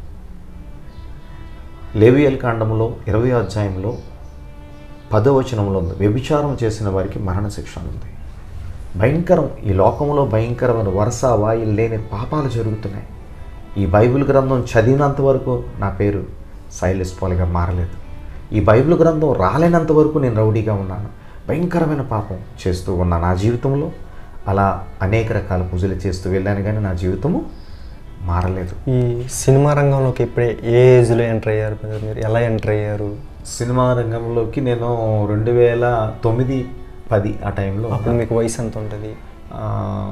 లేవియల్ కాండంలో ఇరవై అధ్యాయంలో పదో వచనంలో ఉంది వ్యభిచారం చేసిన వారికి మరణశిక్ష అని ఉంది భయంకరం ఈ లోకంలో భయంకరమైన వరుస వాయిల్ లేని పాపాలు జరుగుతున్నాయి ఈ బైబిల్ గ్రంథం చదివినంత వరకు నా పేరు సైలెస్ పాల్గా మారలేదు ఈ బైబిల్ గ్రంథం రాలేనంత వరకు నేను రౌడీగా ఉన్నాను భయంకరమైన పాపం చేస్తూ ఉన్న నా జీవితంలో అలా అనేక రకాల పూజలు చేస్తూ వెళ్ళాను కానీ నా జీవితము మారలేదు ఈ సినిమా రంగంలోకి ఇప్పుడే ఏ ఏజ్లో ఎంటర్ అయ్యారు brother మీరు ఎలా ఎంటర్ అయ్యారు సినిమా రంగంలోకి నేను రెండు వేల తొమ్మిది పది ఆ టైంలో అప్పుడు మీకు వయసు ఎంత ఉంటుంది ఆ,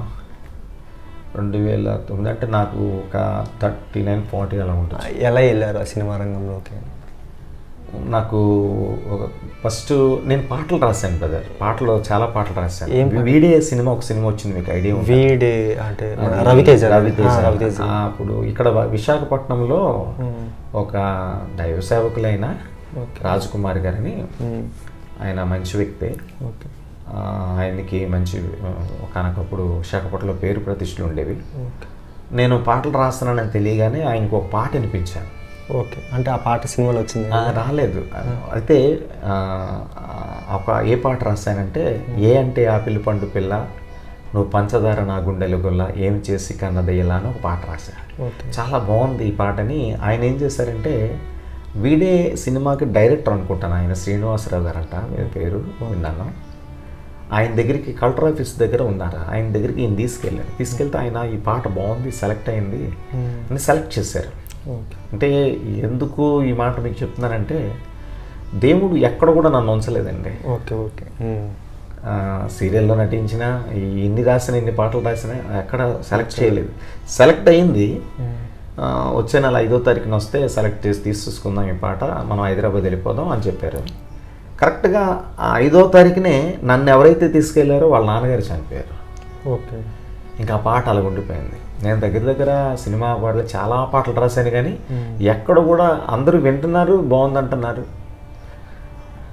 రెండు వేల తొమ్మిది అంటే నాకు ఒక థర్టీ నైన్ ఫార్టీ అలా ఉంటుంది ఎలా వెళ్ళారు ఆ సినిమా రంగంలోకి నాకు ఒక ఫస్ట్ నేను పాటలు రాశాను బ్రదర్ పాటలు చాలా పాటలు రాశాను ఏం వీడే సినిమా ఒక సినిమా వచ్చింది మీకు ఐడియా ఉంది వీడే అంటే మన రవితేజ రవితేజ ఆ, రవితేజ ఆ, అప్పుడు ఇక్కడ విశాఖపట్నంలో మ్మ్. ఒక దైవ సేవకులైన రాజకుమారి గారిని మ్మ్. ఆయన మంచి వ్యక్తి ఓకే ఆ, ఆయనకి మంచి ఆ, ఒకనొకప్పుడు విశాఖపట్నంలో పేరు ప్రతిష్టలు ఉండేవి ఓకే నేను పాటలు రాస్తున్నానని తెలియగానే ఆయనకు ఒక పాట వినిపించాను ఓకే అంటే ఆ పాట సినిమాలో వచ్చింది ఆ, రాలేదు అయితే ఆ, ఒక ఏ పాట రాశానంటే ఏ అంటే ఆపిల్ పండు పిల్ల నువ్వు పంచదార నా గుండెలు గొల్ల ఏం చేసి కన్నదయ్యలా అని ఒక పాట రాశాను ఓకే చాలా బాగుంది ఈ పాటని ఆయన ఏం చేశారంటే వీడే సినిమాకి డైరెక్టర్ అనుకుంటాను ఆయన శ్రీనివాసరావు గారంట మీ పేరు విన్నాను ఆయన దగ్గరికి కలెక్టర్ ఆఫీస్ దగ్గర ఉన్నారు ఆయన దగ్గరికి ఈయన తీసుకెళ్ళారు తీసుకెళ్తే ఆయన ఈ పాట బాగుంది సెలెక్ట్ అయింది మ్మ్. అని సెలెక్ట్ చేశారు ఓకే అంటే ఎందుకు ఈ మాట మీకు చెప్తున్నానంటే దేవుడు ఎక్కడ కూడా నన్ను ఉంచలేదండి ఓకే ఓకే మ్మ్. ఆ, సీరియల్లో నటించిన ఈ ఇన్ని రాసిన ఇన్ని పాటలు రాసిన ఎక్కడ సెలెక్ట్ చేయలేదు సెలెక్ట్ అయింది మ్మ్. ఆ, వచ్చే నెల ఐదో తారీఖున వస్తే సెలెక్ట్ చేసి తీసేసుకుందాం ఈ పాట మనం హైదరాబాద్ వెళ్ళిపోదాం అని చెప్పారు కరెక్ట్గా ఆ ఐదో తారీఖునే నన్ను ఎవరైతే తీసుకెళ్లారో వాళ్ళ నాన్నగారు చనిపోయారు ఓకే ఇంకా ఆ పాట అలా ఉండిపోయింది నేను దగ్గర దగ్గర సినిమా పాటలు చాలా పాటలు రాశాను కానీ ఎక్కడ కూడా అందరూ వింటున్నారు బాగుందంటున్నారు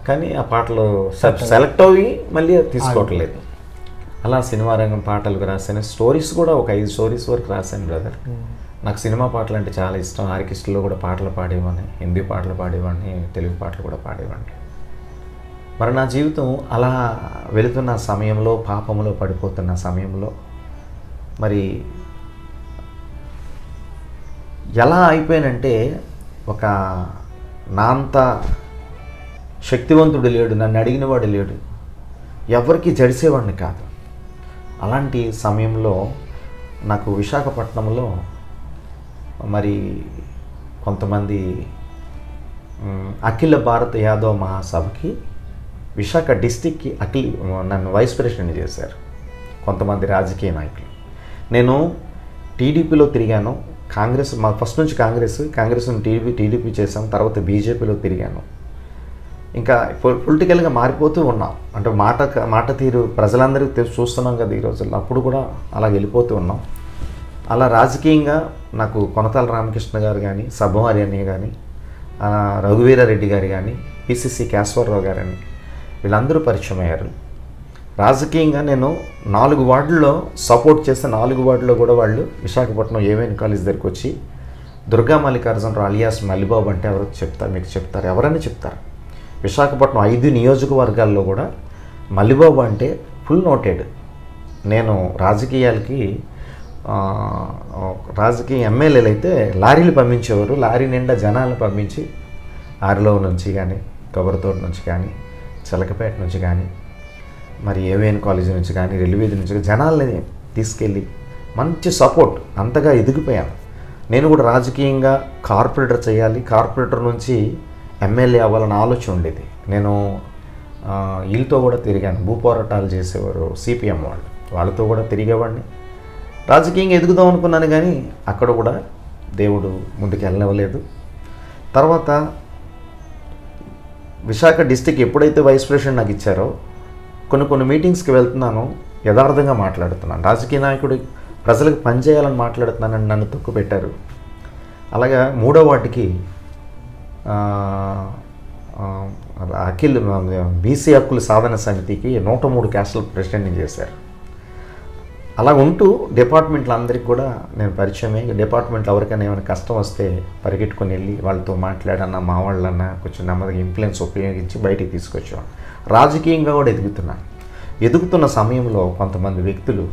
కానీ ఆ పాటలు సెలెక్ట్ అవి మళ్ళీ అది తీసుకోవట్లేదు అలా సినిమా రంగం పాటలకు రాశాను స్టోరీస్ కూడా ఒక ఐదు స్టోరీస్ వరకు రాశాను బ్రదర్ నాకు సినిమా పాటలు అంటే చాలా ఇష్టం ఆర్కెస్ట్రాలో కూడా పాటలు పాడేవాడిని హిందీ పాటలు పాడేవాడిని తెలుగు పాటలు కూడా పాడేవాడిని మరి నా జీవితం అలా వెళుతున్న సమయంలో పాపంలో పడిపోతున్న సమయంలో మరి ఎలా అయిపోయానంటే ఒక నా అంత శక్తివంతుడు లేడు నన్ను అడిగినవాడు లేడు ఎవరికి జడిసేవాడిని కాదు అలాంటి సమయంలో నాకు విశాఖపట్నంలో మరి కొంతమంది మ్, అఖిల భారత యాదవ్ మహాసభకి విశాఖ డిస్టిక్కి అఖిల్ నన్ను వైస్ ప్రెసిడెంట్ చేశారు కొంతమంది రాజకీయ నాయకులు నేను టీడీపీలో తిరిగాను కాంగ్రెస్ మా ఫస్ట్ నుంచి కాంగ్రెస్ కాంగ్రెస్ నుంచి టీడీపీ టీడీపీ చేశాం తర్వాత బీజేపీలో తిరిగాను ఇంకా పొ- పొలిటికల్గా మారిపోతూ ఉన్నాం అంటే మాట మాట తీరు ప్రజలందరికీ తె- చూస్తున్నాం కదా ఈ రోజుల్లో అప్పుడు కూడా అలా వెళ్ళిపోతూ ఉన్నాం అలా రాజకీయంగా నాకు కొనతాల రామకృష్ణ గారు కానీ సబ్బవారి అన్నయ్య కానీ ఆ, రఘువీరారెడ్డి గారు కానీ పిసిసి కేశవరరావు గారని వీళ్ళందరూ పరిచయం అయ్యారు రాజకీయంగా నేను నాలుగు వార్డుల్లో సపోర్ట్ చేస్తే నాలుగు వార్డులో కూడా వాళ్ళు విశాఖపట్నం ఏవైనా కాలేజ్ దగ్గరికి వచ్చి దుర్గా మల్లికార్జునరావు అలియాస్ మల్లిబాబు అంటే ఎవరో చెప్తారు మీకు చెప్తారు ఎవరైనా చెప్తారు విశాఖపట్నం ఐదు నియోజకవర్గాల్లో కూడా మల్లిబాబు అంటే ఫుల్ నోటెడ్ నేను రాజకీయాలకి ఆ, రాజకీయ ఎమ్మెల్యేలు అయితే లారీలు పంపించేవారు లారీ నిండా జనాలను పంపించి ఆరిలో నుంచి కానీ కొబ్బరితోట నుంచి కానీ చిలకపేట నుంచి కానీ మరి ఏవిఎన్ కాలేజీ నుంచి కానీ రైల్వేది నుంచి కానీ జనాల్ని తీసుకెళ్ళి మంచి సపోర్ట్ అంతగా ఎదిగిపోయాను నేను కూడా రాజకీయంగా కార్పొరేటర్ చేయాలి కార్పొరేటర్ నుంచి ఎమ్మెల్యే అవ్వాలన్న ఆలోచన ఉండేది నేను ఆ, వీళ్ళతో కూడా తిరిగాను భూ పోరాటాలు చేసేవారు సిపిఎం వాళ్ళు వాళ్ళతో కూడా తిరిగేవాడిని రాజకీయంగా ఎదుగుదాం అనుకున్నాను కానీ అక్కడ కూడా దేవుడు ముందుకు వెళ్ళనివ్వలేదు తర్వాత విశాఖ డిస్టిక్ ఎప్పుడైతే వైస్ ప్రెసిడెంట్ నాకు ఇచ్చారో కొన్ని కొన్ని మీటింగ్స్కి వెళ్తున్నాను యథార్థంగా మాట్లాడుతున్నాను రాజకీయ నాయకుడు ప్రజలకు పనిచేయాలని మాట్లాడుతున్నానని నన్ను తొక్కు పెట్టారు అలాగా మూడో వాటికి ఆ, ఆ, అఖిల్ బీసీ హక్కుల సాధన సమితికి నూట మూడు క్యాస్టల్ ప్రెసిడెంట్ని చేశారు అలా ఉంటూ డిపార్ట్మెంట్లు అందరికీ కూడా నేను పరిచయమే డిపార్ట్మెంట్లో ఎవరికైనా ఏమైనా కష్టం వస్తే పరిగెట్టుకొని వెళ్ళి వాళ్ళతో మాట్లాడన్నా మా వాళ్ళన్నా కొంచెం నెమ్మదిగా ఇన్ఫ్లుయెన్స్ ఉపయోగించి బయటికి తీసుకొచ్చాను రాజకీయంగా కూడా ఎదుగుతున్నాను ఎదుగుతున్న సమయంలో కొంతమంది వ్యక్తులు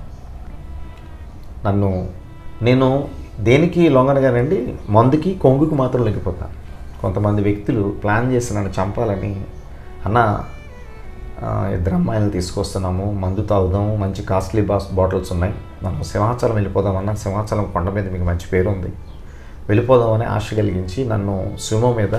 నన్ను నేను దేనికి లొంగనగానండి మందుకి కొంగుకి మాత్రం లొంగిపోతాను కొంతమంది వ్యక్తులు ప్లాన్ చేసి నన్ను చంపాలని అన్న ఆ, ఇద్దరు అమ్మాయిలను తీసుకొస్తున్నాము మందు తాగుదాం మంచి కాస్ట్లీ బాస్ బాటిల్స్ ఉన్నాయి మనం సింహాచలం వెళ్ళిపోదాం అన్న సింహాచలం కొండ మీద మీకు మంచి పేరు ఉంది వెళ్ళిపోదామని ఆశ కలిగించి నన్ను సుమో మీద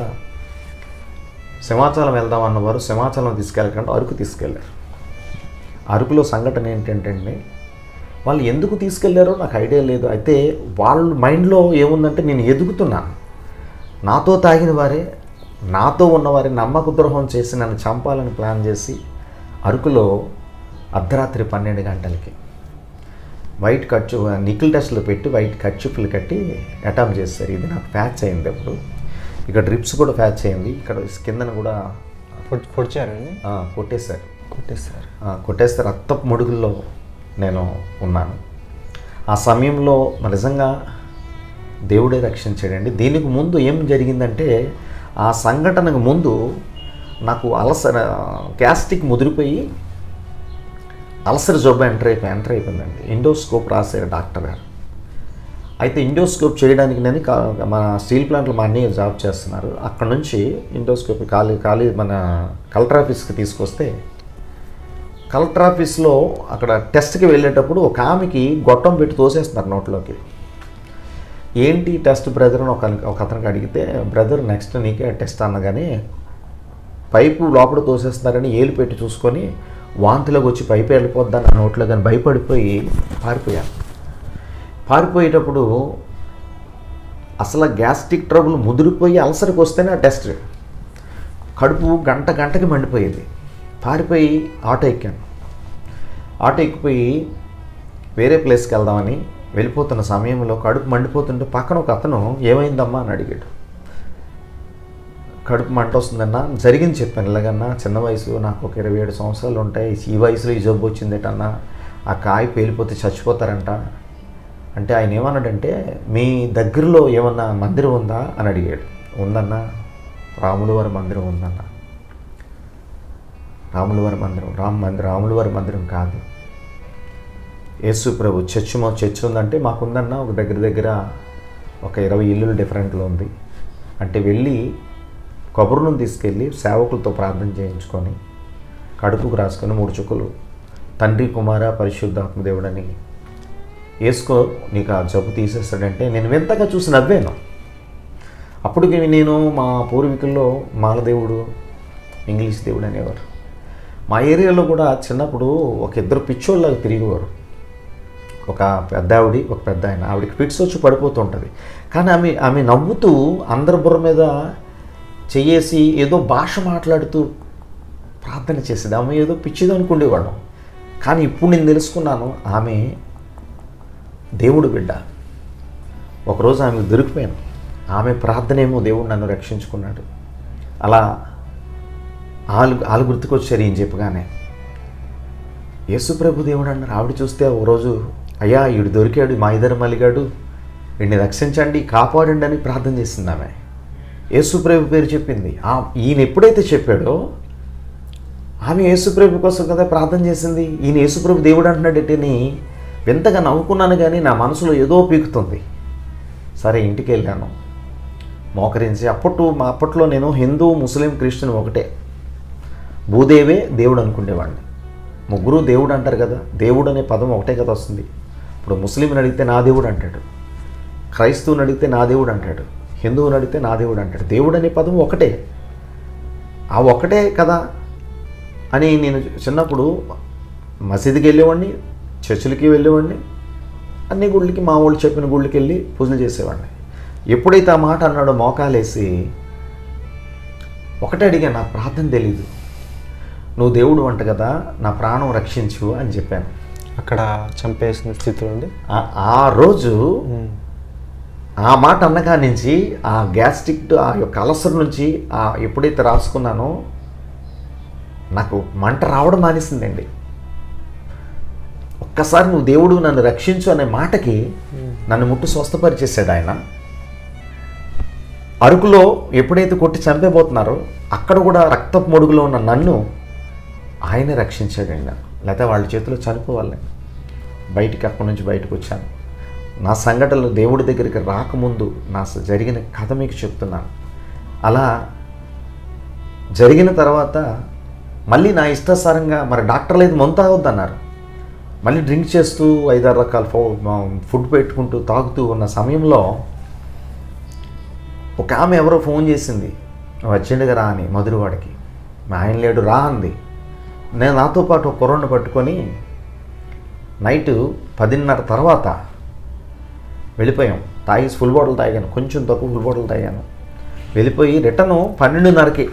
సింహాచలం వెళ్దాం అన్నవారు సింహాచలం తీసుకెళ్ళకుండా అరకు తీసుకెళ్ళారు అరకులో సంఘటన ఏంటంటే అండి, వాళ్ళు ఎందుకు తీసుకెళ్లారో నాకు ఐడియా లేదు అయితే వాళ్ళ మైండ్లో ఏముందంటే నేను ఎదుగుతున్నాను నాతో తాగిన వారే నాతో ఉన్నవారి నమ్మక ద్రోహం చేసి నన్ను చంపాలని ప్లాన్ చేసి అరకులో అర్ధరాత్రి పన్నెండు గంటలకి వైట్ ఖర్చు నికిల్ టెస్ట్లు పెట్టి వైట్ ఖర్చుఫ్లు కట్టి అటామ్ చేస్తారు ఇది నాకు ప్యాచ్ అయింది అప్పుడు ఇక్కడ డ్రిప్స్ కూడా ప్యాచ్ అయింది ఇక్కడ కిందన కూడా పొడి పొడిచారండి ఆ, కొట్టేశారు కొట్టేస్తారు ఆ, కొట్టేస్తే రక్తపు ముడుగుల్లో నేను ఉన్నాను ఆ సమయంలో మరి నిజంగా దేవుడే రక్షించాడండి దీనికి ముందు ఏం జరిగిందంటే ఆ సంఘటనకు ముందు నాకు అలసర గ్యాస్ట్రిక్ ముదిరిపోయి అలసర జబ్బు ఎంటర్ అయిపోయి ఎంటర్ అయిపోయిందండి ఇండోస్కోప్ రాశారు డాక్టర్ గారు అయితే ఇండోస్కోప్ చేయడానికి నేను కా- మన స్టీల్ ప్లాంట్లో మా అన్నయ్య జాబ్ చేస్తున్నారు అక్కడ నుంచి ఇండోస్కోప్ ఖాళీ ఖాళీ మన కలెక్టర్ ఆఫీస్కి తీసుకొస్తే కలెక్టర్ ఆఫీస్లో అక్కడ టెస్ట్కి వెళ్ళేటప్పుడు ఒక ఆమెకి గొట్టం పెట్టి తోసేస్తున్నారు నోట్లోకి ఏంటి టెస్ట్ బ్రదర్ అని ఒక ఒక అతనికి అడిగితే బ్రదర్ నెక్స్ట్ నీకే టెస్ట్ అన్నగానే పైపు లోపల తోసేస్తున్నారని ఏలు పెట్టి చూసుకొని వాంతిలోకి వచ్చి పైపు వెళ్ళిపోద్దని ఆ నోట్లో కానీ భయపడిపోయి పారిపోయాను పారిపోయేటప్పుడు అసలు గ్యాస్ట్రిక్ ట్రబుల్ ముదిరిపోయి అల్సర్కి వస్తేనే ఆ టెస్ట్ కడుపు గంట గంటకి మండిపోయేది పారిపోయి ఆటో ఎక్కాను ఆటో ఎక్కిపోయి వేరే ప్లేస్కి వెళ్దామని వెళ్ళిపోతున్న సమయంలో కడుపు మండిపోతుంటే పక్కన ఒక అతను ఏమైందమ్మా అని అడిగాడు కడుపు మంట వస్తుందన్న జరిగింది చెప్పాను ఇలాగన్నా చిన్న వయసు నాకు ఒక ఇరవై ఏడు సంవత్సరాలు ఉంటాయి ఈ వయసులో ఈ జబ్బు వచ్చిందేటన్నా ఆ కాయ పేలిపోతే చచ్చిపోతారంట అంటే ఆయన ఏమన్నాడంటే మీ దగ్గరలో ఏమన్నా మందిరం ఉందా అని అడిగాడు ఉందన్న రాముల వారి మందిరం ఉందన్న రాముల వారి మందిరం రామ మందిరం రాముల వారి మందిరం కాదు యేసు ప్రభు చర్చ్ మా చర్చ్ ఉందంటే మాకుందన్న ఒక దగ్గర దగ్గర ఒక ఇరవై ఇల్లులు డిఫరెంట్లో ఉంది అంటే వెళ్ళి కొబ్బరిని తీసుకెళ్ళి సేవకులతో ప్రార్థన చేయించుకొని కడుపుకు రాసుకొని మూడు చుక్కలు తండ్రి కుమార పరిశుద్ధాత్మ దేవుడని వేసుకో నీకు ఆ జబ్బు తీసేస్తాడంటే నేను వింతగా చూసి నవ్వాను అప్పటికి నేను మా పూర్వీకుల్లో మాలదేవుడు ఇంగ్లీష్ దేవుడు అనేవారు మా ఏరియాలో కూడా చిన్నప్పుడు ఒక ఇద్దరు పిచ్చోళ్ళగా తిరిగేవారు ఒక పెద్ద ఆవిడ ఒక పెద్ద ఆయన ఆవిడకి ఫిట్స్ వచ్చి పడిపోతుంటుంది కానీ ఆమె ఆమె నవ్వుతూ అందరి బుర్ర మీద చెయ్యేసి ఏదో భాష మాట్లాడుతూ ప్రార్థన చేసేది ఆమె ఏదో పిచ్చిది అనుకునేవాళ్ళం కానీ ఇప్పుడు నేను తెలుసుకున్నాను ఆమె దేవుడు బిడ్డ ఒకరోజు ఆమె దొరికిపోయాను ఆమె ప్రార్థనేమో దేవుడు నన్ను రక్షించుకున్నాడు అలా ఆలు ఆలు గుర్తుకొచ్చారు ఈయన చెప్పగానే యేసుప్రభు దేవుడు అన్నారు ఆవిడ చూస్తే ఓ రోజు అయ్యా ఈడు దొరికాడు మా ఇద్దరు మలిగాడు వీడిని రక్షించండి కాపాడండి అని ప్రార్థన చేసింది ఆమె యేసుప్రభు పేరు చెప్పింది ఆ ఈయన ఎప్పుడైతే చెప్పాడో ఆమె యేసుప్రభు కోసం కదా ప్రార్థన చేసింది ఈయన యేసుప్రభు దేవుడు అంటున్నాడని వింతగా నవ్వుకున్నాను కానీ నా మనసులో ఏదో పీకుతుంది సరే ఇంటికి వెళ్ళాను మోకరించి అప్పట్లో మా అప్పట్లో నేను హిందూ ముస్లిం క్రిస్టియన్ ఒకటే భూదేవే దేవుడు అనుకునేవాడిని ముగ్గురు దేవుడు అంటారు కదా దేవుడు అనే పదం ఒకటే కదా వస్తుంది ఇప్పుడు ముస్లింని అడిగితే నా దేవుడు అంటాడు క్రైస్తవుని అడిగితే నా దేవుడు అంటాడు హిందువుని అడిగితే నా దేవుడు అంటాడు దేవుడు అనే పదం ఒకటే ఆ ఒకటే కదా అని నేను చిన్నప్పుడు మసీదుకి వెళ్ళేవాడిని చర్చిలకి వెళ్ళేవాడిని అన్ని గుళ్ళకి మా వాళ్ళు చెప్పిన గుళ్ళకి వెళ్ళి పూజలు చేసేవాడిని ఎప్పుడైతే ఆ మాట అన్నాడో మోకాలేసి ఒకటే అడిగా నాకు ప్రార్థన తెలీదు నువ్వు దేవుడు అంట కదా నా ప్రాణం రక్షించు అని చెప్పాను అక్కడ చంపేసిన స్థితిలో ఉండి ఆ- ఆ రోజు ఆ మాట అన్నగా నుంచి ఆ గ్యాస్ట్రిక్ ఆ యొక్క అలసర్ నుంచి ఆ ఎప్పుడైతే రాసుకున్నానో నాకు మంట రావడం మానేసిందండి ఒక్కసారి నువ్వు దేవుడు నన్ను రక్షించు అనే మాటకి నన్ను ముట్టు స్వస్థపరిచేసాడు ఆయన అరకులో ఎప్పుడైతే కొట్టి చంపేబోతున్నారో అక్కడ కూడా రక్తపు మొడుగులో ఉన్న నన్ను ఆయన రక్షించాడండి నన్ను లేకపోతే వాళ్ళ చేతిలో చనిపోవాలి బయటికి అక్కడి నుంచి బయటకు వచ్చాను నా సంఘటనలు దేవుడి దగ్గరికి రాకముందు నా స- జరిగిన కథ మీకు చెప్తున్నాను అలా జరిగిన తర్వాత మళ్ళీ నా ఇష్టాసారంగా మరి డాక్టర్లు అయితే మందు తాగొద్దన్నారు మళ్ళీ డ్రింక్ చేస్తూ ఐదారు రకాల ఫో ఫుడ్ పెట్టుకుంటూ తాగుతూ ఉన్న సమయంలో ఒక ఆమె ఎవరో ఫోన్ చేసింది వచ్చిండుగా రా అని మధురవాడికి మా ఆయన లేడు రా అంది నేను నాతో పాటు ఒక కుర్రను పట్టుకొని నైట్ పదిన్నర తర్వాత వెళ్ళిపోయాం తాగేసి ఫుల్ బాటిల్ తాగాను కొంచెం తక్కువ ఫుల్ బాటిల్ తాగాను వెళ్ళిపోయి రిటర్ను పన్నెండున్నరకి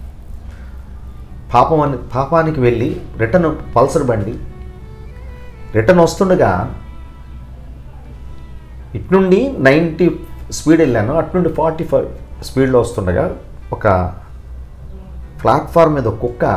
పాపం అని పాపానికి వెళ్ళి రిటర్న్ పల్సర్ బండి రిటర్న్ వస్తుండగా ఇటు నుండి నైంటీ స్పీడ్ వెళ్ళాను అటు నుండి ఫార్టీ ఫైవ్ స్పీడ్లో వస్తుండగా ఒక ప్లాట్ఫామ్ మీద ఒక కుక్క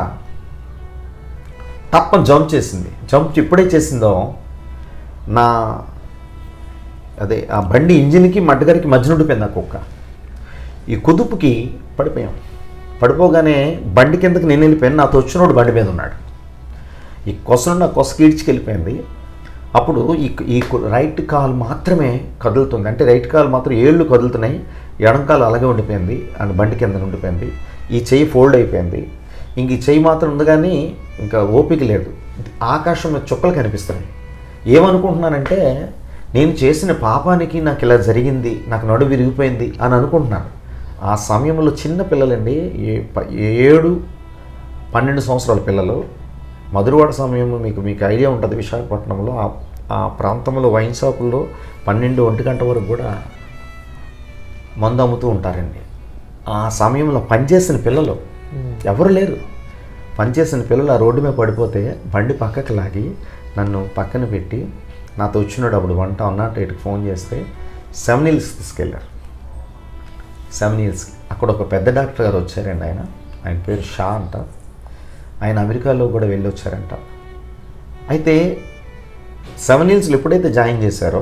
తప్పని జంప్ చేసింది జంప్ ఇప్పుడే చేసిందో నా అదే ఆ బండి ఇంజిన్కి మడ్డగారికి మధ్య ఉండిపోయింది ఆ కుక్క ఈ కుదుపుకి పడిపోయాం పడిపోగానే బండి కిందకి నేను వెళ్ళిపోయాను నాతో వచ్చినోడు బండి మీద ఉన్నాడు ఈ కొసను నా కొసకి ఈడ్చుకెళ్ళిపోయింది అప్పుడు ఈ ఈ కు- రైట్ కాల్ మాత్రమే కదులుతుంది అంటే రైట్ కాల్ మాత్రం ఏళ్ళు కదులుతున్నాయి ఎడం కాలు అలాగే ఉండిపోయింది అండ్ బండి కింద ఉండిపోయింది ఈ చెయ్యి ఫోల్డ్ అయిపోయింది ఇంక ఈ చెయ్యి మాత్రం ఉంది కానీ ఇంకా ఓపిక లేదు ఆకాశం మీద చుక్కలు కనిపిస్తున్నాయి ఏమనుకుంటున్నానంటే నేను చేసిన పాపానికి నాకు ఇలా జరిగింది నాకు నడు విరిగిపోయింది అని అనుకుంటున్నాను ఆ సమయంలో చిన్న పిల్లలండి ఏ- ప- ఏడు పన్నెండు సంవత్సరాల పిల్లలు మధురవాడ సమయంలో మీకు మీకు ఐడియా ఉంటుంది విశాఖపట్నంలో ఆ ఆ ప్రాంతంలో వైన్ షాపుల్లో పన్నెండు ఒంటి గంట వరకు కూడా మందు అమ్ముతూ ఉంటారండి ఆ సమయంలో పనిచేసిన పిల్లలు ఎవరు లేరు పనిచేసిన పిల్లలు ఆ రోడ్డు మీద పడిపోతే బండి పక్కకి లాగి నన్ను పక్కన పెట్టి నాతో వచ్చినాడు అప్పుడు వంట వన్ నాట్ ఎయిట్కి ఫోన్ చేస్తే సెవెన్ హిల్స్ తీసుకెళ్ళారు సెవెన్ ఇయర్స్కి అక్కడ ఒక పెద్ద డాక్టర్ గారు వచ్చారండి ఆయన ఆయన పేరు షా అంట ఆయన అమెరికాలో కూడా వెళ్ళి వచ్చారంట అయితే సెవెన్ హిల్స్లో ఎప్పుడైతే జాయిన్ చేశారో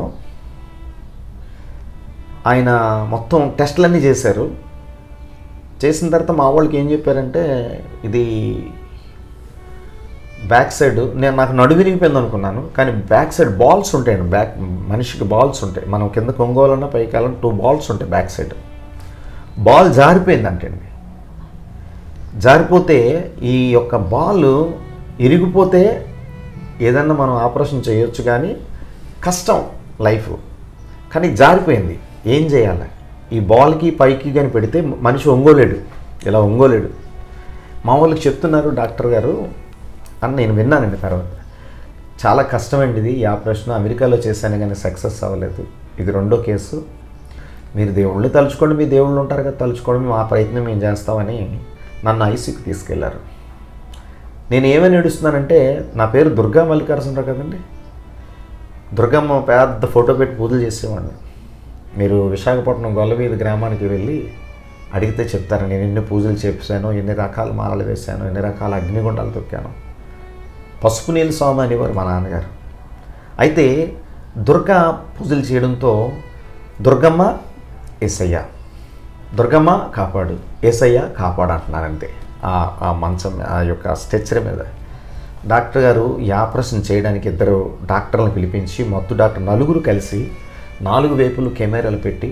ఆయన మొత్తం టెస్టులన్నీ చేశారు చేసిన తర్వాత మా వాళ్ళకి ఏం చెప్పారంటే ఇది బ్యాక్ సైడ్ నేను నాకు నడుము విరిగిపోయింది అనుకున్నాను కానీ బ్యాక్ సైడ్ బాల్స్ ఉంటాయండి బ్యాక్ మనిషికి బాల్స్ ఉంటాయి మనం కింద కొంగోలన్నా పైకి వెళ్ళాలన్నా టూ బాల్స్ ఉంటాయి బ్యాక్ సైడ్ బాల్ జారిపోయిందంటండి జారిపోతే ఈ యొక్క బాల్ ఇరిగిపోతే ఏదన్నా మనం ఆపరేషన్ చేయొచ్చు కానీ కష్టం లైఫ్ కానీ జారిపోయింది ఏం చేయాలి ఈ బాల్కి పైకి కానీ పెడితే మనిషి ఒంగోలేడు ఇలా ఒంగోలేడు మా వాళ్ళకి చెప్తున్నారు డాక్టర్ గారు అని నేను విన్నానండి తర్వాత చాలా కష్టమండి ఇది ఈ ఆపరేషన్ అమెరికాలో చేశాను కానీ సక్సెస్ అవ్వలేదు ఇది రెండో కేసు మీరు దేవుళ్ళని తలుచుకోండి మీ దేవుళ్ళు ఉంటారు కదా తలుచుకోండి మేము ఆ ప్రయత్నం మేము చేస్తామని నన్ను ఐసీకి తీసుకెళ్లారు నేను ఏమని ఏడుస్తున్నానంటే నా పేరు దుర్గా మల్లికార్జునరావు కదండి దుర్గమ్మ పెద్ద ఫోటో పెట్టి పూజలు చేసేవాడిని మీరు విశాఖపట్నం గొల్లవీధి గ్రామానికి వెళ్ళి అడిగితే చెప్తారు నేను ఎన్ని పూజలు చేశాను ఎన్ని రకాల మాలలు వేశాను ఎన్ని రకాల అగ్నిగుండాలు తొక్కాను పసుపు నీళ్ళు స్వామి అనేవారు మా నాన్నగారు అయితే దుర్గా పూజలు చేయడంతో దుర్గమ్మ ఏసయ్య దుర్గమ్మ కాపాడు ఏసయ్య కాపాడు అంటున్నారంతే ఆ- ఆ మంచం ఆ యొక్క స్ట్రెచ్చర్ మీద డాక్టర్ గారు ఈ ఆపరేషన్ చేయడానికి ఇద్దరు డాక్టర్లను పిలిపించి మొత్తం డాక్టర్ నలుగురు కలిసి నాలుగు వైపులు కెమెరాలు పెట్టి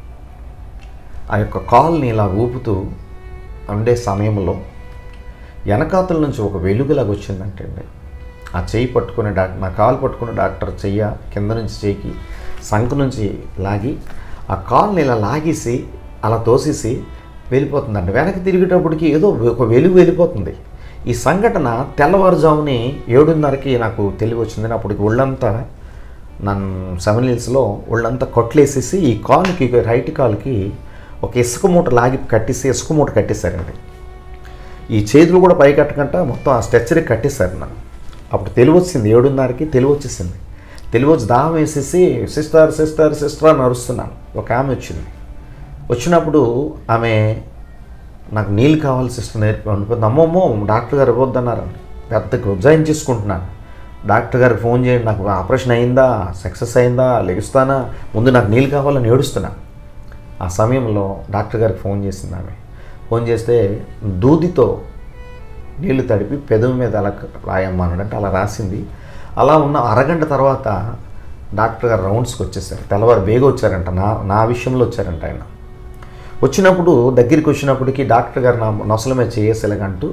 ఆ యొక్క కాల్ని ఇలా ఊపుతూ ఉండే సమయంలో వెనకాతల నుంచి ఒక వెలుగులాగా వచ్చిందంటండి ఆ చెయ్యి పట్టుకునే డాక్టర్ నా కాలు పట్టుకున్న డాక్టర్ చెయ్య కింద నుంచి చెయ్యికి సంఖ నుంచి లాగి ఆ కాల్ని ఇలా లాగేసి అలా తోసేసి వెళ్ళిపోతుందండి వెనక్కి తిరిగేటప్పటికి ఏదో ఒక వెలుగు వెళ్ళిపోతుంది ఈ సంఘటన తెల్లవారుజాముని ఏడున్నరకి నాకు తెలివి వచ్చింది అప్పటికి ఒళ్ళంతా నన్ను సెవెన్ హిల్స్లో ఒళ్ళంతా కొట్లేసేసి ఈ కాలుకి రైట్ కాలుకి ఒక ఇసుక మూట లాగి కట్టేసి ఇసుక మూట కట్టేశారండి ఈ చేతులు కూడా పై కట్టకుండా మొత్తం ఆ స్ట్రెచ్చర్కి కట్టేశారు నన్ను అప్పుడు తెలివి వచ్చింది ఏడున్నరకి తెలివి వచ్చేసింది తెలివి వచ్చి దాహం వేసేసి సిస్టర్ సిస్టర్ సిస్టర్ అని అరుస్తున్నాను ఒక ఆమె వచ్చింది వచ్చినప్పుడు ఆమె నాకు నీళ్ళు కావాలి సిస్టర్ నేర్పి ఉండిపోతుంది అమ్మమ్మో డాక్టర్ గారు ఇవ్వద్దన్నారు పెద్ద ఉజ్జాయిన్ చేసుకుంటున్నాను డాక్టర్ గారికి ఫోన్ చేయండి నాకు ఆపరేషన్ అయిందా సక్సెస్ అయిందా లెగుస్తానా ముందు నాకు నీళ్ళు కావాలని ఏడుస్తున్నా ఆ సమయంలో డాక్టర్ గారికి ఫోన్ చేసింది ఆమె ఫోన్ చేస్తే దూదితో నీళ్లు తడిపి పెదవి మీద అలా రాయమ్మా అన్నాడంటే అలా రాసింది అలా ఉన్న అరగంట తర్వాత డాక్టర్ గారు రౌండ్స్కి వచ్చేసారు తెల్లవారు బేగ వచ్చారంట నా నా విషయంలో వచ్చారంట ఆయన వచ్చినప్పుడు దగ్గరికి వచ్చినప్పటికీ డాక్టర్ గారు నా నొసల మీద చేసేలాగంటూ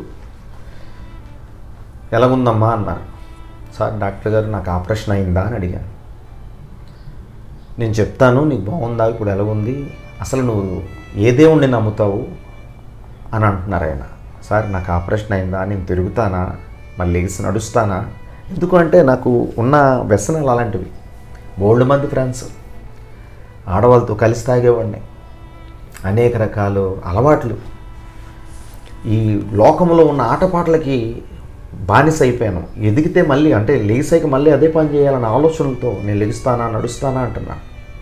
ఎలాగుందమ్మా అన్నారు సార్ డాక్టర్ గారు నాకు ఆపరేషన్ అయిందా అని అడిగాను నేను చెప్తాను నీకు బాగుందా ఇప్పుడు ఎలాగుంది అసలు నువ్వు ఏ దేవుణ్ణి నమ్ముతావు అని అంటున్నారు ఆయన సార్ నాకు ఆపరేషన్ అయిందా నేను తిరుగుతానా మళ్ళీ లెగిసి నడుస్తానా ఎందుకంటే నాకు ఉన్న వ్యసనాలు అలాంటివి బోల్డ్ మంది ఫ్రెండ్స్ ఆడవాళ్ళతో కలిసి తాగేవాడిని అనేక రకాలు అలవాట్లు ఈ లోకంలో ఉన్న ఆటపాటలకి బానిస అయిపోయాను ఎదిగితే మళ్ళీ అంటే లెగిసాక మళ్ళీ అదే పని చేయాలన్న ఆలోచనలతో నేను లెగిస్తానా నడుస్తానా అంటున్నా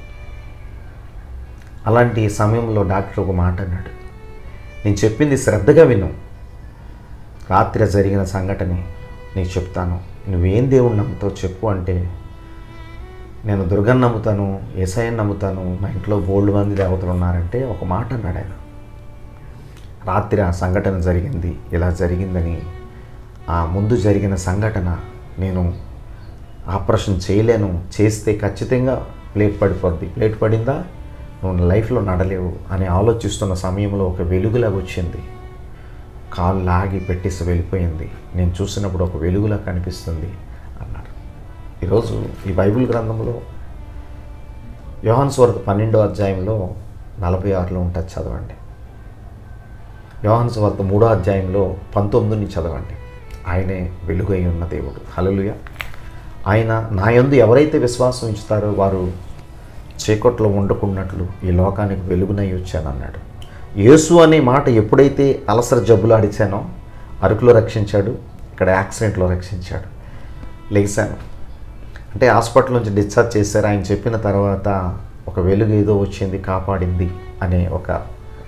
అలాంటి సమయంలో డాక్టర్ ఒక మాట అన్నాడు నేను చెప్పింది శ్రద్ధగా విను రాత్రి జరిగిన సంఘటన నీకు చెప్తాను నువ్వేం దేవుణ్ణి నమ్ముతావు చెప్పు అంటే నేను దుర్గని నమ్ముతాను ఏసఐని నమ్ముతాను మా ఇంట్లో బోల్డ్ మంది దేవతలు ఉన్నారంటే ఒక మాట అన్నాడు ఆయన రాత్రి ఆ సంఘటన జరిగింది ఇలా జరిగిందని ఆ ముందు జరిగిన సంఘటన నేను ఆపరేషన్ చేయలేను చేస్తే ఖచ్చితంగా ప్లేట్ పడిపోద్ది ప్లేట్ పడిందా నువ్వు లైఫ్లో నడలేవు అని ఆలోచిస్తున్న సమయంలో ఒక వెలుగులాగా వచ్చింది కాలు లాగి పెట్టేసి వెళ్ళిపోయింది నేను చూసినప్పుడు ఒక వెలుగులా కనిపిస్తుంది అన్నారు ఈరోజు ఈ బైబిల్ గ్రంథంలో యోహాన్ స్వార్త పన్నెండో అధ్యాయంలో నలభై ఆరులో ఉంటుంది చదవండి యోహాన్ స్వార్త మూడో అధ్యాయంలో పంతొమ్మిదిని చదవండి ఆయనే వెలుగై ఉన్న దేవుడు హలలుయ ఆయన నా యందు ఎవరైతే విశ్వాసం ఉంచుతారో వారు చీకట్లో ఉండకున్నట్లు ఈ లోకానికి వెలుగునై వచ్చానన్నాడు యేసు అనే మాట ఎప్పుడైతే అలసర జబ్బులు ఆడిచానో అరకులో రక్షించాడు ఇక్కడ యాక్సిడెంట్లో రక్షించాడు లేచాను అంటే హాస్పిటల్ నుంచి డిశ్చార్జ్ చేశారు ఆయన చెప్పిన తర్వాత ఒక వెలుగు ఏదో వచ్చింది కాపాడింది అనే ఒక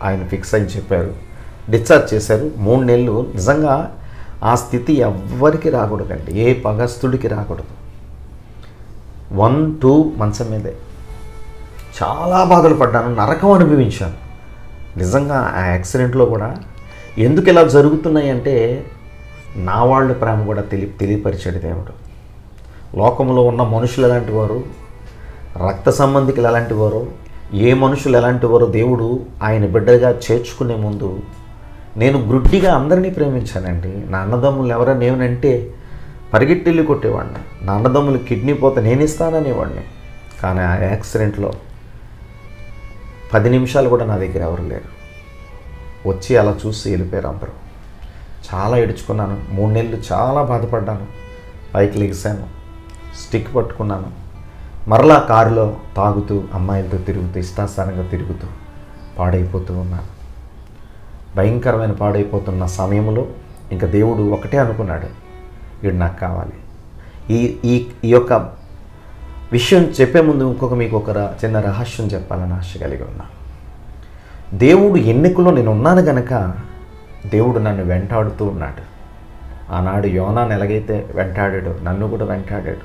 ఆయన ఫిక్స్ అయి చెప్పారు డిశ్చార్జ్ చేశారు మూడు నెలలు నిజంగా ఆ స్థితి ఎవ్వరికి రాకూడదండి ఏ పగస్తుడికి రాకూడదు వన్ టూ మంచం మీదే చాలా బాధలు పడ్డాను నరకం అనుభవించాను నిజంగా ఆ యాక్సిడెంట్లో కూడా ఎందుకు ఇలా జరుగుతున్నాయి అంటే నా వాళ్ళ ప్రేమ కూడా తెలి తెలియపరిచాడు దేవుడు లోకంలో ఉన్న మనుషులు ఎలాంటి వారు రక్త సంబంధికులు ఎలాంటి వారు ఏ మనుషులు ఎలాంటి వారో దేవుడు ఆయన బిడ్డగా చేర్చుకునే ముందు నేను గ్రుడ్డిగా అందరినీ ప్రేమించానండి నా అన్నదమ్ములు ఎవరైనా ఏమనంటే పరిగెట్టెళ్ళి కొట్టేవాడిని నా అన్నదమ్ములు కిడ్నీ పోతే నేను ఇస్తాననేవాడిని కానీ ఆ యాక్సిడెంట్లో పది నిమిషాలు కూడా నా దగ్గర ఎవరు లేరు వచ్చి అలా చూసి వెళ్ళిపోయారు అందరూ చాలా ఏడుచుకున్నాను మూడు నెలలు చాలా బాధపడ్డాను పైకి లెగిసాను స్టిక్ పట్టుకున్నాను మరలా కారులో తాగుతూ అమ్మాయిలతో తిరుగుతూ ఇష్టాస్థానంగా తిరుగుతూ పాడైపోతూ ఉన్నాను భయంకరమైన పాడైపోతున్న సమయంలో ఇంకా దేవుడు ఒకటే అనుకున్నాడు వీడు నాకు కావాలి ఈ ఈ ఈ యొక్క విషయం చెప్పే ముందు ఇంకొక మీకు ఒక ర- చిన్న రహస్యం చెప్పాలని ఆశ కలిగి ఉన్నా దేవుడు ఎన్నికలో నేను ఉన్నాను గనక దేవుడు నన్ను వెంటాడుతూ ఉన్నాడు ఆనాడు యోనాను ఎలాగైతే వెంటాడాడో నన్ను కూడా వెంటాడాడు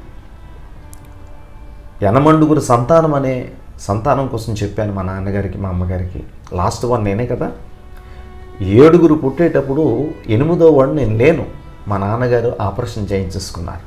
యనమండుగురు సంతానం అనే సంతానం కోసం చెప్పాను మా నాన్నగారికి మా అమ్మగారికి లాస్ట్ వన్ నేనే కదా ఏడుగురు పుట్టేటప్పుడు ఎనిమిదో వాడు నేను లేను మా నాన్నగారు ఆపరేషన్ చేయించేసుకున్నారు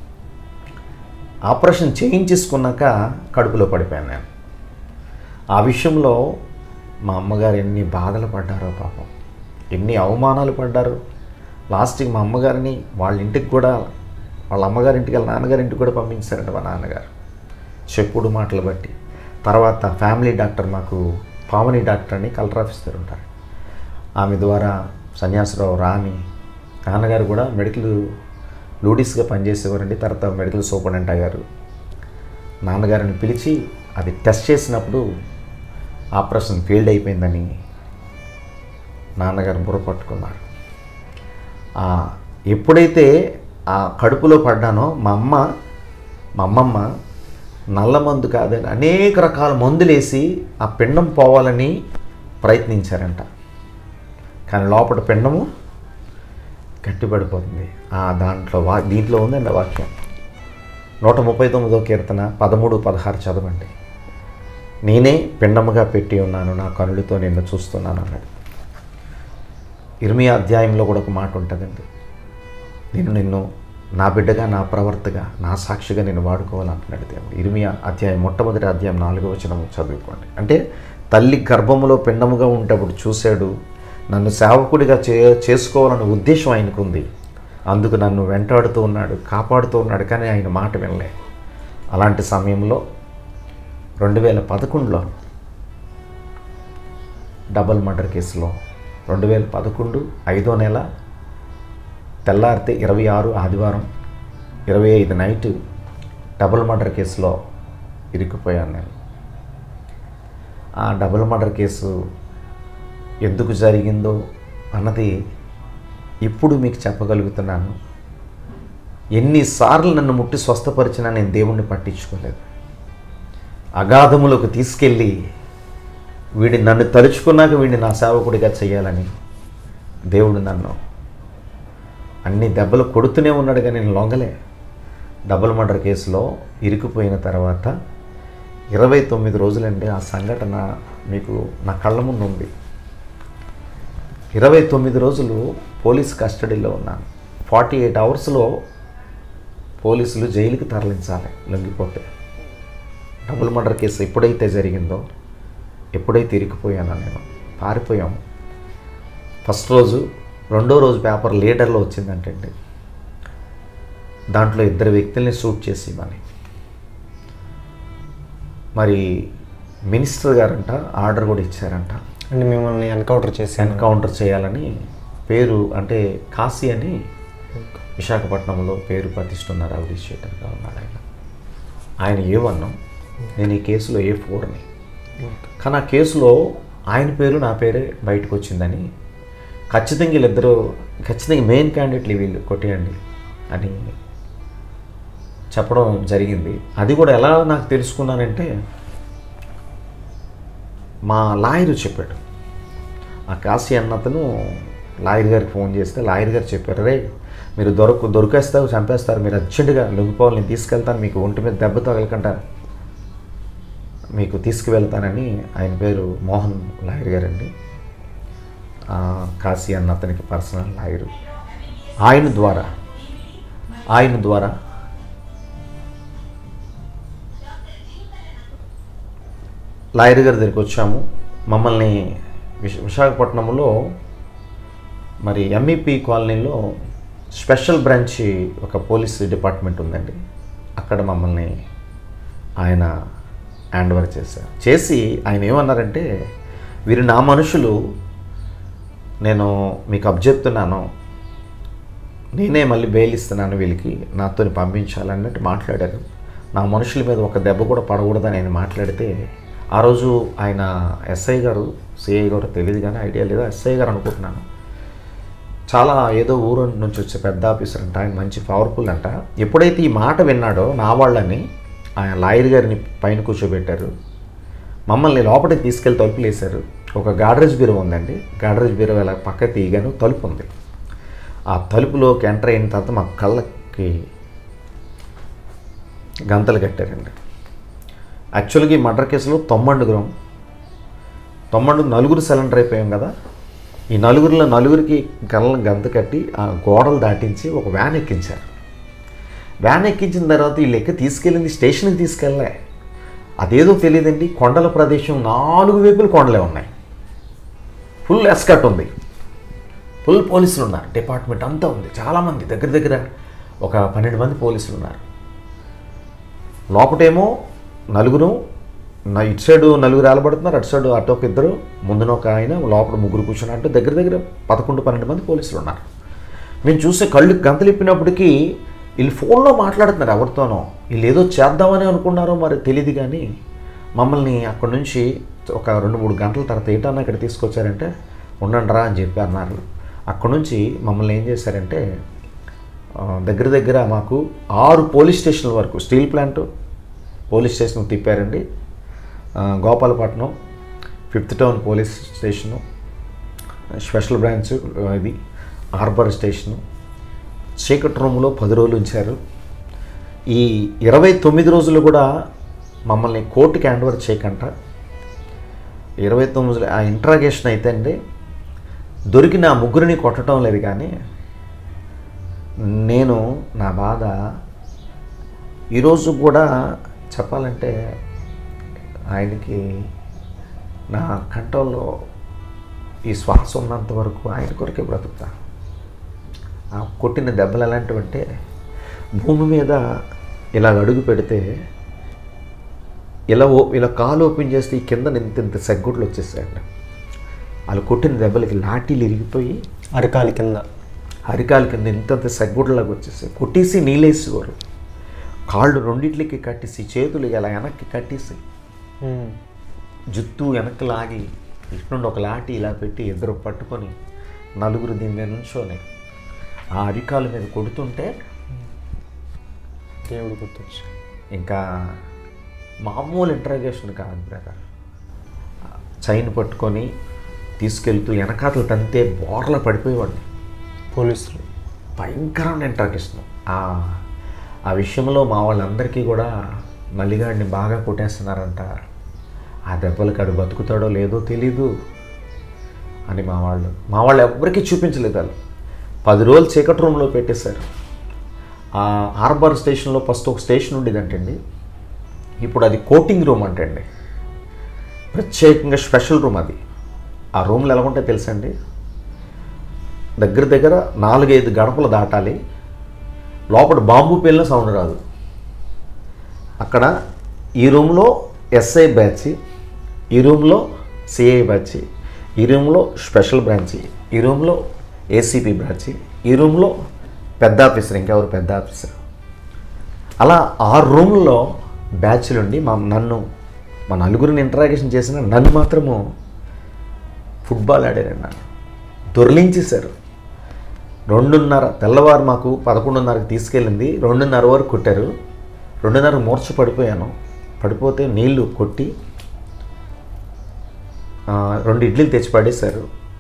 ఆపరేషన్ చేయించేసుకున్నాక కడుపులో పడిపోయాను నేను ఆ విషయంలో మా అమ్మగారు ఎన్ని బాధలు పడ్డారో పాపం ఎన్ని అవమానాలు పడ్డారు లాస్ట్కి మా అమ్మగారిని వాళ్ళ ఇంటికి కూడా వాళ్ళ అమ్మగారి ఇంటికి వాళ్ళ నాన్నగారి ఇంటికి కూడా పంపించారంట మా నాన్నగారు చెప్పుడు మాటలు బట్టి తర్వాత ఫ్యామిలీ డాక్టర్ మాకు పావని డాక్టర్ అని కలెక్టర్ ఆఫీసర్ ఉంటారు ఆమె ద్వారా సన్యాసరావు రాణి నాన్నగారు కూడా మెడికల్ లూడీస్గా పనిచేసేవారండి తర్వాత మెడికల్ సూపరింటెండెంట్ అయ్యారు నాన్నగారిని పిలిచి అది టెస్ట్ చేసినప్పుడు ఆపరేషన్ ఫెయిల్డ్ అయిపోయిందని నాన్నగారు బుర్ర పట్టుకున్నారు ఆ, ఎప్పుడైతే ఆ కడుపులో పడ్డానో మా అమ్మ మా అమ్మమ్మ నల్ల మందు కాదని అనేక రకాల మందులేసి ఆ పిండం పోవాలని ప్రయత్నించారంట కానీ లోపల పిండము గట్టిపడిపోతుంది ఆ దాంట్లో వా దీంట్లో ఉందండి ఆ వాక్యం నూట ముప్పై తొమ్మిదో కీర్తన పదమూడు పదహారు చదవండి నేనే పిండముగా పెట్టి ఉన్నాను నా కనులతో నిన్ను చూస్తున్నాను అన్నాడు ఇరిమి అధ్యాయంలో కూడా ఒక మాట ఉంటుందండి నేను నిన్ను నా బిడ్డగా నా ప్రవర్తగా నా సాక్షిగా నేను వాడుకోవాలంటున్నాడు దేవుడు ఇరిమియా అధ్యాయం మొట్టమొదటి అధ్యాయం నాలుగో వచనం చదువుకోండి అంటే తల్లి గర్భములో పిండముగా ఉంటప్పుడు చూశాడు నన్ను సేవకుడిగా చే చేసుకోవాలన్న ఉద్దేశం ఆయనకుంది అందుకు నన్ను వెంటాడుతూ ఉన్నాడు కాపాడుతూ ఉన్నాడు కానీ ఆయన మాట వినలే అలాంటి సమయంలో రెండు వేల పదకొండులో డబల్ మర్డర్ కేసులో రెండు వేల పదకొండు ఐదో నెల తెల్లారితే ఇరవై ఆరు ఆదివారం ఇరవై ఐదు నైట్ డబుల్ మర్డర్ కేసులో ఇరుక్కుపోయాను నేను ఆ డబుల్ మర్డర్ కేసు ఎందుకు జరిగిందో అన్నది ఇప్పుడు మీకు చెప్పగలుగుతున్నాను ఎన్నిసార్లు నన్ను ముట్టి స్వస్థపరిచినా నేను దేవుణ్ణి పట్టించుకోలేదు అగాధములకు తీసుకెళ్ళి వీడి నన్ను తలుచుకున్నాక వీడిని నా సేవకుడిగా చేయాలని దేవుడు నన్ను అన్ని దెబ్బలు కొడుతూనే ఉన్నాడు కానీ నేను లొంగలే డబుల్ మర్డర్ కేసులో ఇరుక్కుపోయిన తర్వాత ఇరవై తొమ్మిది రోజులండి ఆ సంఘటన మీకు నా కళ్ళ ముందు ఉంది ఇరవై తొమ్మిది రోజులు పోలీస్ కస్టడీలో ఉన్నాను ఫార్టీ ఎయిట్ అవర్స్లో పోలీసులు జైలుకి తరలించాలి లొంగిపోతే డబుల్ మర్డర్ కేసు ఎప్పుడైతే జరిగిందో ఎప్పుడైతే ఇరికిపోయానో నేను పారిపోయాం ఫస్ట్ రోజు రెండో రోజు పేపర్ లీడర్లో వచ్చిందంటండి దాంట్లో ఇద్దరు వ్యక్తుల్ని షూట్ చేసి ఇవ్వని మరి మినిస్టర్ గారంట ఆర్డర్ కూడా ఇచ్చారంట అంటే మిమ్మల్ని ఎన్కౌంటర్ చేశాను ఎన్కౌంటర్ చేయాలని పేరు అంటే కాశీ అని విశాఖపట్నంలో పేరు ప్రతిష్ఠున్న రౌడీ షీటర్గా ఉన్నాడు ఆయన ఆయన ఏ వన్నం నేను ఈ కేసులో ఏ ఫోర్ని కానీ ఆ కేసులో ఆయన పేరు నా పేరే బయటకు వచ్చిందని ఖచ్చితంగా వీళ్ళిద్దరూ ఖచ్చితంగా మెయిన్ క్యాండిడేట్లు వీళ్ళు కొట్టేయండి అని చెప్పడం జరిగింది అది కూడా ఎలా నాకు తెలుసుకున్నానంటే మా లాయరు చెప్పాడు ఆ కాశీ అన్నతను లాయర్ గారికి ఫోన్ చేస్తే లాయర్ గారు చెప్పారు రే మీరు దొరక దొరికేస్తారు చంపేస్తారు మీరు అర్జెంటుగా లొంగిపోవాలి నేను తీసుకెళ్తాను మీకు ఒంటి మీద దెబ్బ తగలకుండా మీకు తీసుకువెళ్తానని ఆయన పేరు మోహన్ లాయర్ గారండి ఆ, కాశీ అన్న అతనికి పర్సనల్ లాయరు ఆయన ద్వారా ఆయన ద్వారా లాయర్ గారి దగ్గరికి వచ్చాము మమ్మల్ని విశ విశాఖపట్నంలో మరి ఎంఈపీ కాలనీలో స్పెషల్ బ్రాంచ్ ఒక పోలీస్ డిపార్ట్మెంట్ ఉందండి అక్కడ మమ్మల్ని ఆయన హ్యాండ్ ఓవర్ చేశారు చేసి ఆయన ఏమన్నారంటే వీరు నా మనుషులు నేను మీకు అబ్జెప్తున్నాను నేనే మళ్ళీ బెయిల్ ఇస్తున్నాను వీళ్ళకి నాతో పంపించాలన్నట్టు మాట్లాడారు నా మనుషుల మీద ఒక దెబ్బ కూడా పడకూడదని ఆయన మాట్లాడితే ఆ రోజు ఆయన ఎస్ఐ గారు సిఐ గారు తెలియదు కానీ ఐడియా లేదు ఎస్ఐ గారు అనుకుంటున్నాను చాలా ఏదో ఊరు నుంచి వచ్చే పెద్ద ఆఫీసర్ అంట ఆయన మంచి పవర్ఫుల్ అంట ఎప్పుడైతే ఈ మాట విన్నాడో నా వాళ్ళని ఆయన లాయర్ గారిని పైన కూర్చోబెట్టారు మమ్మల్ని లోపలికి తీసుకెళ్ళి తలుపులు వేశారు ఒక గాడ్రేజ్ బీరో ఉందండి గాడ్రేజ్ బీరో ఇలా పక్క తీయగాను తలుపు ఉంది ఆ తలుపులోకి ఎంటర్ అయిన తర్వాత మా కళ్ళకి గంతలు కట్టారండి యాక్చువల్గా ఈ మర్డర్ కేసులో తొమ్మండుగురం తొమ్మండు నలుగురు సిలిండర్ అయిపోయాం కదా ఈ నలుగురిలో నలుగురికి కళ్ళను గంత కట్టి ఆ గోడలు దాటించి ఒక వ్యాన్ ఎక్కించారు వ్యాన్ ఎక్కించిన తర్వాత వీళ్ళు ఎక్కి తీసుకెళ్ళింది స్టేషన్కి తీసుకెళ్ళలే అదేదో తెలియదండి కొండల ప్రదేశం నాలుగు వైపులు కొండలే ఉన్నాయి ఫుల్ ఎస్కట్ ఉంది ఫుల్ పోలీసులు ఉన్నారు డిపార్ట్మెంట్ అంతా ఉంది చాలామంది దగ్గర దగ్గర ఒక పన్నెండు మంది పోలీసులు ఉన్నారు లోపటేమో నలుగురు నా ఇటు సైడు నలుగురు ఏలబడుతున్నారు అటు సైడు అటు ఒక ఇద్దరు ముందున ఒక ఆయన లోపల ముగ్గురు కూర్చున్నట్టు దగ్గర దగ్గర పదకొండు పన్నెండు మంది పోలీసులు ఉన్నారు మేము చూస్తే కళ్ళు గంతలిప్పినప్పటికీ వీళ్ళు ఫోన్లో మాట్లాడుతున్నారు ఎవరితోనో వీళ్ళు ఏదో చేద్దామని అనుకున్నారో మరి తెలియదు కానీ మమ్మల్ని అక్కడి నుంచి ఒక రెండు మూడు గంటల తర్వాత ఏంటన్నా ఇక్కడ తీసుకొచ్చారంటే ఉండండి రా అని చెప్పి అన్నారు అక్కడి నుంచి మమ్మల్ని ఏం చేశారంటే ఆ, దగ్గర దగ్గర మాకు ఆరు పోలీస్ స్టేషన్ల వరకు స్టీల్ ప్లాంట్ పోలీస్ స్టేషన్ తిప్పారండి ఆ, Gopalapatnam fifth town police station special branch ఇది హార్బర్ స్టేషను చీకటి రూమ్లో పది రోజులు ఉంచారు ఈ ఇరవై తొమ్మిది రోజులు కూడా మమ్మల్ని కోర్టుకి హ్యాండ్ ఓవర్ చేయకంట ఇరవై తొమ్మిది ఆ ఇంట్రాగేషన్ అయితే అండి దొరికిన ఆ ముగ్గురిని కొట్టడం లేదు కానీ నేను నా బాధ ఈరోజు కూడా చెప్పాలంటే ఆయనకి నా కంఠంలో ఈ శ్వాస ఉన్నంత వరకు ఆయన కొరకే బ్రతుకుతా ఆ కొట్టిన దెబ్బలు ఎలాంటివంటే భూమి మీద ఇలా అడుగు పెడితే ఇలా ఓ ఇలా కాలు ఓపెన్ చేస్తే ఈ కింద ఇంత ఇంత సెగ్గుట్లు వచ్చేసాయండి వాళ్ళు కొట్టిన దెబ్బలకి లాఠీలు ఇరిగిపోయి అరకాలి కింద అరికాల కింద ఇంతంత సెగ్గుడ్లాగా వచ్చేసాయి కొట్టేసి నీళ్ళేసేవారు కాళ్ళు రెండిట్లకి కట్టేసి చేతులు ఇలా వెనక్కి కట్టేసి ఉమ్. జుత్తు వెనక్కి లాగి ఇటు నుండి ఒక లాఠీ ఇలా పెట్టి ఇద్దరు పట్టుకొని నలుగురు దీని మీద నుంచోని ఆ అరికాల మీద కొడుతుంటే దేవుడు గుర్తొచ్చు ఇంకా మామూలు ఇంట్రాగేషన్ కాదు బ్రదర్ చైన్ పట్టుకొని తీసుకెళ్తూ వెనకాతలు తంతే బోర్ల పడిపోయేవాడిని పోలీసులు భయంకరమైన ఇంట్రాగేషన్ ఆ ఆ విషయంలో మా వాళ్ళందరికీ కూడా మల్లిగాడిని బాగా కొట్టేస్తున్నారంట ఆ దెబ్బలకి ఆడు బతుకుతాడో లేదో తెలీదు అని మా వాళ్ళు మా వాళ్ళు ఎవ్వరికీ చూపించలేదు వాళ్ళు పది రోజులు చీకటి రూమ్లో పెట్టేశారు ఆ హార్బర్ స్టేషన్లో ఫస్ట్ ఒక స్టేషన్ ఉండేదంటండి ఇప్పుడు అది కోటింగ్ రూమ్ అంటండి ప్రత్యేకంగా స్పెషల్ రూమ్ అది ఆ రూమ్లో ఎలా ఉంటాయో తెలుసండి దగ్గర దగ్గర నాలుగైదు గడపలు దాటాలి లోపల బాంబు పేలిన సౌండ్ రాదు అక్కడ ఈ రూమ్లో ఎస్ఐ బ్యాచ్ ఈ రూమ్లో సిఐ బ్యాచ్ ఈ రూమ్లో స్పెషల్ బ్రాంచ్ ఈ రూమ్లో ఏసీపీ బ్రాంచ్ ఈ రూమ్లో పెద్ద ఆఫీసర్ ఇంకెవరు పెద్ద ఆఫీసర్ అలా ఆ రూమ్లో బ్యాచ్లుండి మా నన్ను మా నలుగురిని ఇంటరాగేషన్ చేసిన నన్ను మాత్రము ఫుట్బాల్ ఆడారండి నన్ను దొర్లించేశారు రెండున్నర తెల్లవారు మాకు పదకొండున్నరకు తీసుకెళ్ళింది రెండున్నర వరకు కొట్టారు రెండున్నర మూర్చ పడిపోయాను పడిపోతే నీళ్లు కొట్టి ఆ, రెండు ఇడ్లీలు తెచ్చి పడేశారు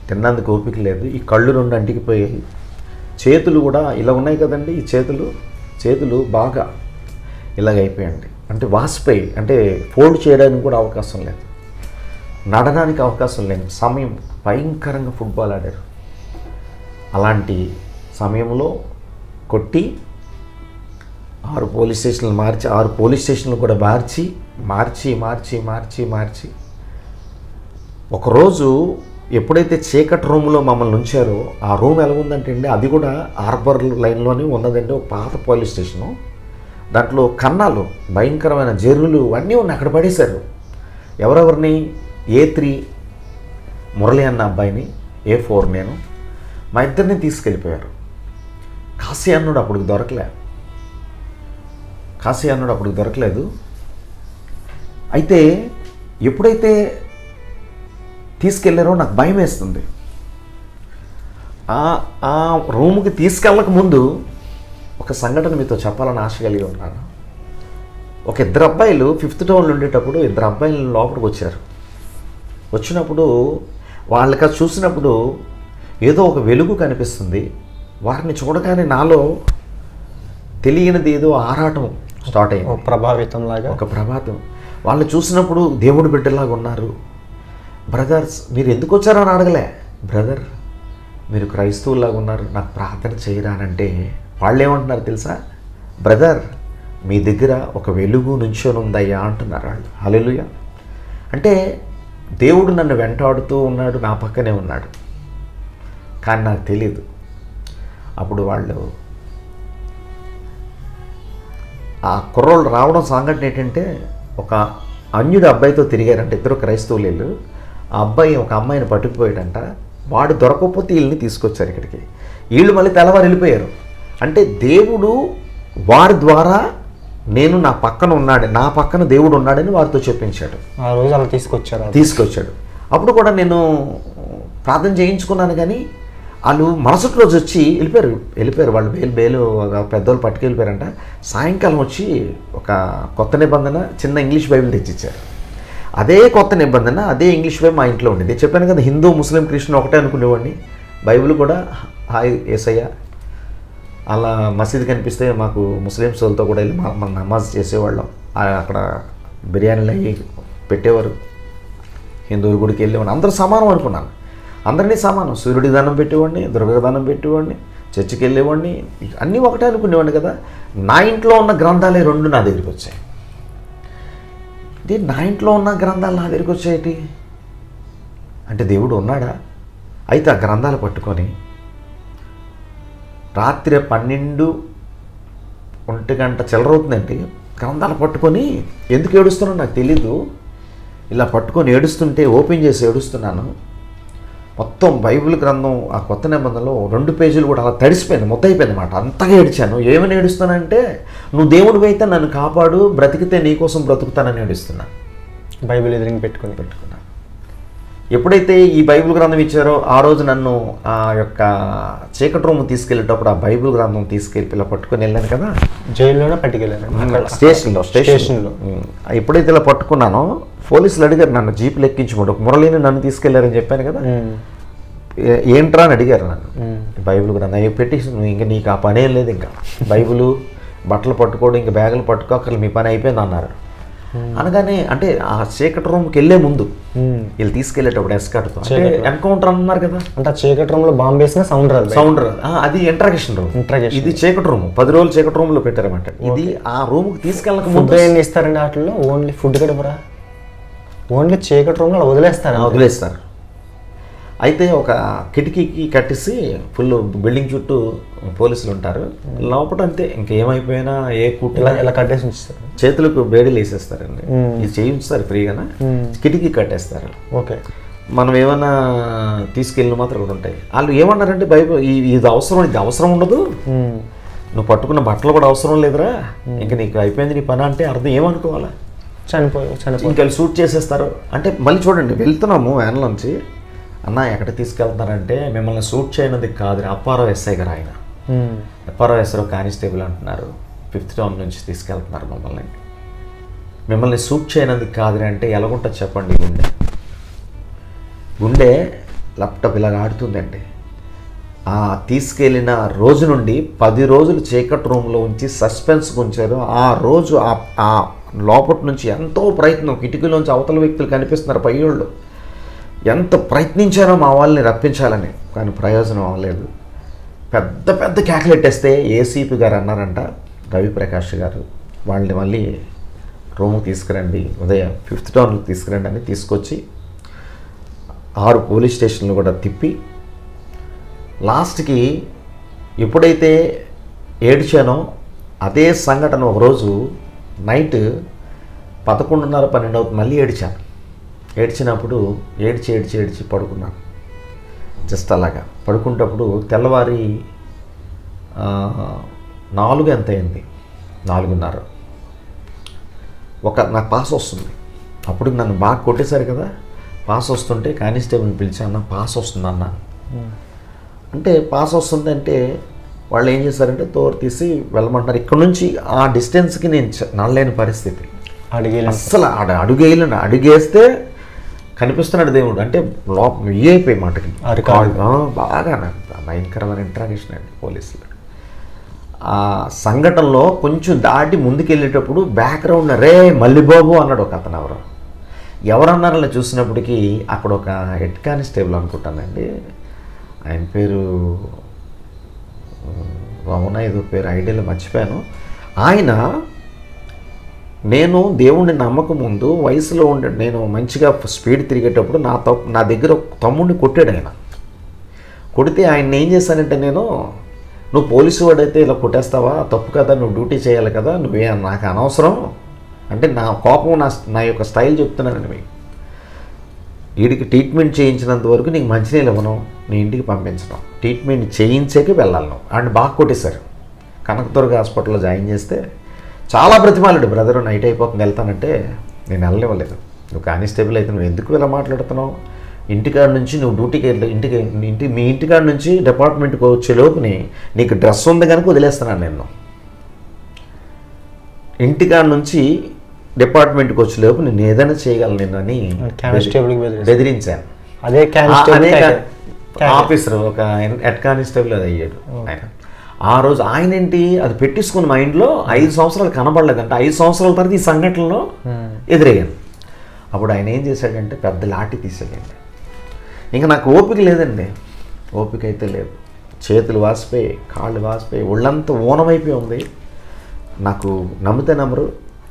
తిన్నందుకు ఓపిక లేదు ఈ కళ్ళు రెండు అంటికిపోయాయి చేతులు కూడా ఇలా ఉన్నాయి కదండి ఈ చేతులు చేతులు బాగా ఇలాగ అయిపోయండి అంటే వాసిపోయి అంటే ఫోల్డ్ చేయడానికి కూడా అవకాశం లేదు నడడానికి అవకాశం లేదు సమయం భయంకరంగా ఫుట్బాల్ ఆడారు అలాంటి సమయంలో కొట్టి ఆరు పోలీస్ స్టేషన్లు మార్చి ఆరు పోలీస్ స్టేషన్లు కూడా మార్చి మార్చి మార్చి మార్చి మార్చి ఒకరోజు ఎప్పుడైతే చీకటి రూమ్లో మమ్మల్ని ఉంచారో ఆ రూమ్ ఎలా ఉందంటే అండి అది కూడా హార్బర్ లైన్లోనే ఉన్నదండి ఒక పాత పోలీస్ స్టేషను దాంట్లో కన్నాలు భయంకరమైన జెర్రులు అన్నీ ఉన్నాయి అక్కడ పడేశారు ఎవరెవరిని ఏ త్రీ మురళి అన్న అబ్బాయిని ఏ ఫోర్ నేను మా ఇద్దరిని తీసుకెళ్ళిపోయారు కాశీ అన్నుడు అప్పుడు దొరకలే కాశీ అన్నుడు అప్పుడు దొరకలేదు అయితే ఎప్పుడైతే తీసుకెళ్లారో నాకు భయం వేస్తుంది ఆ ఆ రూమ్కి తీసుకెళ్ళక ముందు ఒక సంఘటన మీతో చెప్పాలని ఆశ కలిగి ఉన్నాను ఒక ఇద్దరు అబ్బాయిలు ఫిఫ్త్ టౌన్లో ఉండేటప్పుడు ఇద్దరు అబ్బాయిలు లోపలికి వచ్చారు వచ్చినప్పుడు వాళ్ళకి అది చూసినప్పుడు ఏదో ఒక వెలుగు కనిపిస్తుంది వారిని చూడగానే నాలో తెలియనిది ఏదో ఆరాటం స్టార్ట్ అయింది ఓ ప్రభావితం లాగా ఒక ప్రభాతం వాళ్ళు చూసినప్పుడు దేవుడు బిడ్డలాగా ఉన్నారు బ్రదర్స్ మీరు ఎందుకు వచ్చారో అని అడగలే బ్రదర్ మీరు క్రైస్తవులాగా ఉన్నారు నాకు ప్రార్థన చేయరా అని అంటే వాళ్ళు ఏమంటున్నారు తెలుసా బ్రదర్ మీ దగ్గర ఒక వెలుగు నుంచొని ఉందయ్యా అంటున్నారు వాళ్ళు హల్లెలూయా అంటే దేవుడు నన్ను వెంటాడుతూ ఉన్నాడు నా పక్కనే ఉన్నాడు కానీ నాకు తెలియదు అప్పుడు వాళ్ళు ఆ కుర్రోళ్ళు రావడం సంఘటన ఏంటంటే ఒక అన్యుడు అబ్బాయితో తిరిగారంట ఇద్దరు క్రైస్తవులు వీళ్ళు. ఆ అబ్బాయి ఒక అమ్మాయిని పట్టుకుపోయాడంట వాడు దొరకకపోతే వీళ్ళని తీసుకొచ్చారు ఇక్కడికి వీళ్ళు మళ్ళీ తెల్లవారు వెళ్ళిపోయారు అంటే దేవుడు వారి ద్వారా నేను నా పక్కన ఉన్నాడు నా పక్కన దేవుడు ఉన్నాడని వారితో చెప్పించాడు ఆ రోజు అలా తీసుకొచ్చారు తీసుకొచ్చాడు అప్పుడు కూడా నేను ప్రార్థన చేయించుకున్నాను కానీ వాళ్ళు మరుసటి రోజు వచ్చి వెళ్ళిపోయారు వెళ్ళిపోయారు వాళ్ళు బేలు బేలు ఒక పెద్దోళ్ళు పట్టుకెళ్ళిపోయారంట సాయంకాలం వచ్చి ఒక కొత్త నిబంధన చిన్న ఇంగ్లీష్ బైబిల్ తెచ్చిచ్చారు అదే కొత్త నిబంధన అదే ఇంగ్లీష్ బైబిల్ మా ఇంట్లో ఉండేది చెప్పాను కదా హిందూ ముస్లిం క్రిస్టియన్ ఒకటే అనుకునేవాడిని బైబిల్ కూడా హాయ్ ఏసయ్య అలా మసీద్ కనిపిస్తే మాకు ముస్లిమ్స్ వాళ్ళతో కూడా వెళ్ళి మా- మన నమాజ్ చేసేవాళ్ళం ఆ అక్కడ బిర్యానీలు అయ్యి పెట్టేవారు హిందువుల గుడికి వెళ్ళేవాడిని అందరూ సమానం అనుకున్నాను అందరినీ సమానం సూర్యుడికి దండం పెట్టేవాడిని దుర్గకు దండం పెట్టేవాడిని చర్చికి వెళ్ళేవాడిని అన్నీ ఒకటే అనుకునేవాడిని కదా నా ఇంట్లో ఉన్న గ్రంథాలే రెండు నా దగ్గరికి వచ్చాయి ఇది నా ఇంట్లో ఉన్న గ్రంథాలు నా దగ్గరికి వచ్చాయేటి అంటే దేవుడు ఉన్నాడా అయితే ఆ గ్రంథాలు పట్టుకొని రాత్రి పన్నెండు ఒంటి గంట చిల్లరవుతుందండి గ్రంథాలు పట్టుకొని ఎందుకు ఏడుస్తున్నానో నాకు తెలీదు ఇలా పట్టుకొని ఏడుస్తుంటే ఓపెన్ చేసి ఏడుస్తున్నాను మొత్తం బైబిల్ గ్రంథం ఆ కొత్త నిబంధనలో రెండు పేజీలు కూడా అలా తడిసిపోయింది మొత్తైపోయింది అనమాట అంతగా ఏడిచాను ఏమని ఏడుస్తానంటే నువ్వు దేవుడివి అయితే నన్ను కాపాడు బ్రతికితే నీకోసం బ్రతుకుతానని ఏడుస్తున్నాను బైబిల్ ఎదురుగా పెట్టుకుని పెట్టుకున్నాను ఎప్పుడైతే ఈ బైబిల్ గ్రంథం ఇచ్చారో ఆ రోజు నన్ను ఆ యొక్క చీకటి రూమ్ తీసుకెళ్ళేటప్పుడు ఆ బైబిల్ గ్రంథం తీసుకెళ్ళి ఇలా పట్టుకొని వెళ్ళాను కదా జైల్లోనే పట్టుకెళ్ళారు స్టేషన్లో స్టేషన్లో. ఉమ్. ఎప్పుడైతే ఇలా పట్టుకున్నానో పోలీసులు అడిగారు నన్ను జీపులు ఎక్కించమడు మురళిని నన్ను తీసుకెళ్లారని చెప్పాను కదా ఉమ్. ఏ- ఏంట్రా అని అడిగారు నన్ను ఉమ్. బైబిల్ గ్రంథం అయ్యి పెట్టేసి నువ్వు ఇంకా నీకు ఆ పని ఏం లేదు ఇంకా బైబిల్ బట్టలు పట్టుకోవడం ఇంకా బ్యాగులు పట్టుకోకర్లు మీ పని అయిపోయింది అన్నారు అనగానే అంటే ఆ చీకటి రూమ్కి వెళ్ళే ముందు ఉమ్. వీళ్ళు తీసుకెళ్లేటప్పుడు ఎస్కాట్తో అంటే చీకటి. ఎన్కౌంటర్ అన్నారు కదా అంటే ఆ చీకటి రూమ్ లో బాంబు వేసిన సౌండ్ రాదు బయట. సౌండ్ అది ఇంట్రాగేషన్ రూమ్ Interrogation. ఇది చీకటి రూమ్ పది రోజులు చీకటి రూమ్ లో పెట్టారన్నమాట ఇది ఆ రూమ్ కి తీసుకెళ్ళక ఫుడ్ ముందు ఏం ఇస్తారండి వాటిల్లో ఓన్లీ ఫుడ్ గడపరా ఓన్లీ చీకటి రూమ్ లో అలా వదిలేస్తారు వదిలేస్తారు అయితే ఒక కిటికీకి కట్టేసి ఫుల్ బిల్డింగ్ చుట్టూ పోలీసులు ఉంటారు లోపల అంతే ఇంకేమైపోయినా ఏ కుట్టినా ఇలా ఇలా కట్టేసి ఉంచుతారు చేతులకు బేడీలు వేసేస్తారండి మ్మ్. ఇది చేయించుతారు ఫ్రీగానా మ్మ్. కిటికీ కట్టేస్తారు ఓకే మనం ఏమన్నా తీసుకెళ్ళిన మాత్రం కూడా ఉంటాయి వాళ్ళు ఏమన్నారంటే బైబిల్ ఈ- ఇది అవసరం ఇది అవసరం ఉండదు ఉమ్. నువ్వు పట్టుకున్న బట్టలు కూడా అవసరం లేదురా ఇంకా నీకు అయిపోయింది నీ పని అంటే అర్థం ఏమనుకోవాలా చనిపోయి చనిపోయి ఇంకా షూట్ చేసేస్తారు అంటే మళ్ళీ చూడండి వెళ్తున్నాము వ్యాన్లోంచి అన్న ఎక్కడ తీసుకెళ్తున్నారంటే మిమ్మల్ని షూట్ చేయనది కాదు అప్పారావు ఎస్ఐ గారు ఆయన ఉమ్. అప్పారావు ఎస్ఐ కానిస్టేబుల్ అంటున్నారు ఫిఫ్త్ టౌన్ నుంచి తీసుకెళ్తున్నారు మమ్మల్ని మిమ్మల్ని షూట్ చేయనందుకు కాదు అంటే ఎలాగుంటుంది చెప్పండి గుండె గుండె ల్యాప్టాప్ ఇలాగ ఆడుతుందండి ఆ తీసుకెళ్ళిన రోజు నుండి పది రోజులు చీకటి రూమ్లో ఉంచి సస్పెన్స్ ఉంచారు ఆ రోజు ఆ- ఆ లోపటి నుంచి ఎంతో ప్రయత్నం కిటికీలోంచి అవతల వ్యక్తులు కనిపిస్తున్నారు పయ్యోళ్ళు ఎంత ప్రయత్నించారో మా వాళ్ళని రప్పించాలని కానీ ప్రయోజనం అవ్వలేదు పెద్ద పెద్ద కేకలెట్టేస్తే ఏసీపీ గారు అన్నారంట రవిప్రకాష్ గారు వాళ్ళని మళ్ళీ రూమ్కి తీసుకురండి ఉదయం ఫిఫ్త్ టౌన్కి తీసుకురండి అని తీసుకొచ్చి ఆరు పోలీస్ స్టేషన్లు కూడా తిప్పి లాస్ట్కి ఎప్పుడైతే ఏడ్చానో అదే సంఘటన ఒకరోజు నైట్ పదకొండున్నర పన్నెండు అవుతుంది మళ్ళీ ఏడ్చాను ఏడ్చినప్పుడు ఏడ్చి ఏడ్చి ఏడ్చి పడుకున్నాను జస్ట్ అలాగా పడుకుంటప్పుడు తెల్లవారి ఆ, నాలుగు ఎంత అయింది నాలుగున్నర ఒక నాకు పాస్ వస్తుంది అప్పుడు నన్ను బాగా కొట్టేశారు కదా పాస్ వస్తుంటే కానిస్టేబుల్ని పిలిచి అన్న పాస్ వస్తుంది అన్న అంటే పాస్ వస్తుంది అంటే వాళ్ళు ఏం చేశారంటే తోరు తీసి వెళ్ళమంటున్నారు ఇక్కడ నుంచి ఆ డిస్టెన్స్కి నేను చ- నడలేని పరిస్థితి అడిగి అస్సలు ఆడ అడుగేయలేను అడుగేస్తే కనిపిస్తున్నాడు దేవుడు అంటే లోప అయిపోయి మాటకి అరికాలు. కాళ్ళు, ఆ, బాగా నాకు భయంకరమైన ఇంట్రాగేషన్ అండి పోలీసులు ఆ సంఘటనలో కొంచెం దాటి ముందుకెళ్ళేటప్పుడు బ్యాక్గ్రౌండ్ రే మల్లిబాబు అన్నాడు ఒక అతను ఎవరు ఎవరన్నారని చూసినప్పటికీ అక్కడ ఒక హెడ్ కానిస్టేబుల్ అనుకుంటానండి ఆయన పేరు రమణ ఏదో పేరు ఐడియాలో మర్చిపోయాను ఆయన నేను దేవుణ్ణి నమ్మక ముందు వయసులో ఉండే నేను మంచిగా స్పీడ్ తిరిగేటప్పుడు నా తప్పు నా దగ్గర ఒక తమ్ముడిని కొట్టాడు ఆయన కొడితే ఆయన ఏం చేశానంటే నేను నువ్వు పోలీసు వాడైతే ఇలా కొట్టేస్తావా తప్పు కదా నువ్వు డ్యూటీ చేయాలి కదా నువ్వే నాకు అనవసరం అంటే నా కోపం నా నా యొక్క స్టైల్ చెప్తున్నానండి మీకు వీడికి ట్రీట్మెంట్ చేయించినంత వరకు నీకు మంచినీళ్ళు ఇవ్వను నీ ఇంటికి పంపించడం ట్రీట్మెంట్ చేయించాకే వెళ్ళాలి నువ్వు ఆయన బాగా కొట్టేశారు కనకదుర్గ హాస్పిటల్లో జాయిన్ చేస్తే చాలా ప్రతిమాలుడు బ్రదర్ నైట్ అయిపోతుంది వెళ్తానంటే నేను వెళ్ళనివ్వలేదు నువ్వు కానిస్టేబుల్ అయితే నువ్వు ఎందుకు ఇలా మాట్లాడుతున్నావు ఇంటికాడ నుంచి నువ్వు డ్యూటీకి వెళ్ళి ఇంటికి ఇంటి మీ ఇంటికాడ నుంచి డిపార్ట్మెంట్కి వచ్చే లోపుని నీకు డ్రెస్ ఉంది కనుక వదిలేస్తున్నాను నేను ఇంటికాడ నుంచి డిపార్ట్మెంట్కి వచ్చే లోపు నేను ఏదైనా చేయగలను నేను అని కానిస్టేబుల్కి బెదిరి బెదిరించాను అదే ఆ- కానిస్టేబుల్ అదే క్యారె- కా- ఆఫీసర్ ఒక హెడ్ కానిస్టేబుల్ అది అయ్యాడు ఆయన ఆ రోజు ఆయన ఏంటి అది పెట్టించుకున్న మైండ్లో ఐదు సంవత్సరాలు కనబడలేదంటే ఐదు సంవత్సరాల తర్వాత ఈ సంఘటనలో ఎదురయ్యాను అప్పుడు ఆయన ఏం చేశాడంటే పెద్ద లాఠీ తీసాడండి ఇంకా నాకు ఓపిక లేదండి ఓపిక అయితే లేదు చేతులు వాసిపోయి కాళ్ళు వాసిపోయి ఒళ్ళంతా ఊనమైపోయి ఉంది నాకు నమ్మితే నమ్మరు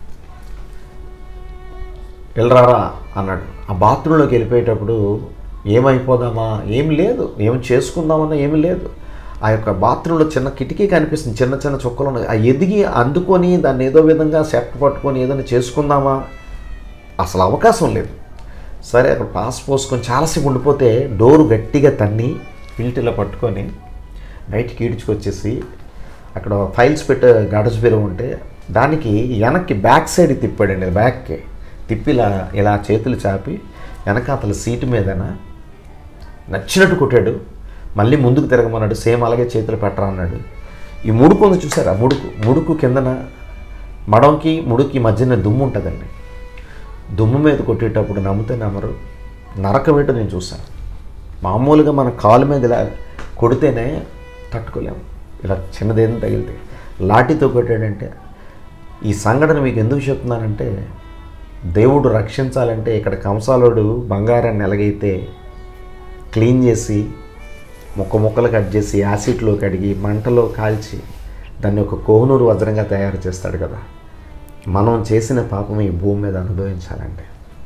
వెళ్ళరారా అన్నాడు ఆ బాత్రూంలోకి వెళ్ళిపోయేటప్పుడు ఏమైపోదామా ఏం లేదు ఏం చేసుకుందామన్నా ఏమీ లేదు ఆ యొక్క బాత్రూంలో చిన్న కిటికీ కనిపిస్తుంది చిన్న చిన్న చుక్కలు ఉన్నాయి ఆ ఎదిగి అందుకొని దాన్ని ఏదో విధంగా సెట్ పట్టుకొని ఏదైనా చేసుకుందామా అసలు అవకాశం లేదు సరే అక్కడ పాస్ పోసుకొని చాలాసేపు ఉండిపోతే డోరు గట్టిగా తన్ని పిల్టిలో పట్టుకొని బయటికి ఈడ్చుకొచ్చేసి అక్కడ ఫైల్స్ పెట్టే గడచ బీరం ఉంటే దానికి వెనక్కి బ్యాక్ సైడ్ తిప్పాడండి బ్యాక్కి తిప్పి ఇలా ఇలా చేతులు చాపి వెనకాతల సీటు మీదన నచ్చినట్టు కొట్టాడు మళ్ళీ ముందుకు తిరగమన్నాడు సేమ్ అలాగే చేతులు పెట్టరా అన్నాడు ఈ ముడుకు ఉంది చూసారా ముడుకు ముడుకు కిందన మడంకి ముడుకి మధ్యన దుమ్ము ఉంటుందండి దుమ్ము మీద కొట్టేటప్పుడు నమ్మితే నమ్మరు నరకమేటో నేను చూశాను మామూలుగా మన కాలు మీద ఇలా కొడితేనే తట్టుకోలేము ఇలా చిన్నదేదో తగిలితే లాఠీతో కొట్టాడంటే ఈ సంఘటన మీకు ఎందుకు చెప్తున్నానంటే దేవుడు రక్షించాలంటే ఇక్కడ కంసాలుడు బంగారాన్ని ఎలాగైతే క్లీన్ చేసి ముక్క ముక్కలు కట్ చేసి యాసిడ్లో కడిగి మంటలో కాల్చి దాన్ని ఒక కోహనూరు వజ్రంగా తయారు చేస్తాడు కదా మనం చేసిన పాపం ఈ భూమి మీద అనుభవించాలంటే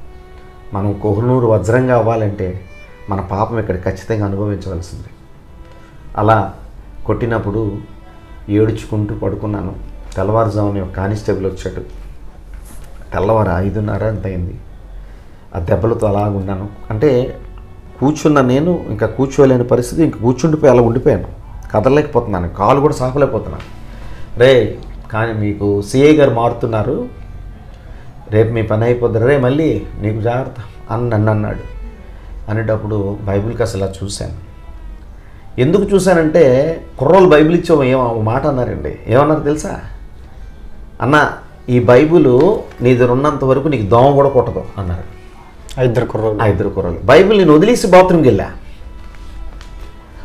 మనం కోహనూరు వజ్రంగా అవ్వాలంటే మన పాపం ఇక్కడ ఖచ్చితంగా అనుభవించవలసింది అలా కొట్టినప్పుడు ఏడుచుకుంటూ పడుకున్నాను తెల్లవారుజామున ఒక కానిస్టేబుల్ వచ్చాడు తెల్లవారు ఐదున్నర అంత అయింది ఆ దెబ్బలతో అలాగున్నాను అంటే కూర్చున్న నేను ఇంకా కూర్చోలేని పరిస్థితి ఇంకా కూర్చుండిపోయి అలా ఉండిపోయాను కదలలేకపోతున్నాను కాలు కూడా సాపలేకపోతున్నాను రే కానీ మీకు సిఐ గారు మారుతున్నారు రేపు మీ పని అయిపోద్ది రే మళ్ళీ నీకు జాగ్రత్త అని నన్ను అన్నాడు అనేటప్పుడు బైబిల్కి అసలు అలా చూశాను ఎందుకు చూశానంటే కుర్రోలు బైబిల్ ఇచ్చే ఏమో ఒక మాట అన్నారండి ఏమన్నారు తెలుసా అన్న ఈ బైబిల్ నీ దగ్గర ఉన్నంత వరకు నీకు దోమ కూడా కొట్టదు అన్నారు ఆ ఇద్దరు కుర్రోళ్ళు ఆ ఇద్దరు కుర్రలు బైబిల్ నేను వదిలేసి బాత్రూమ్కి వెళ్ళా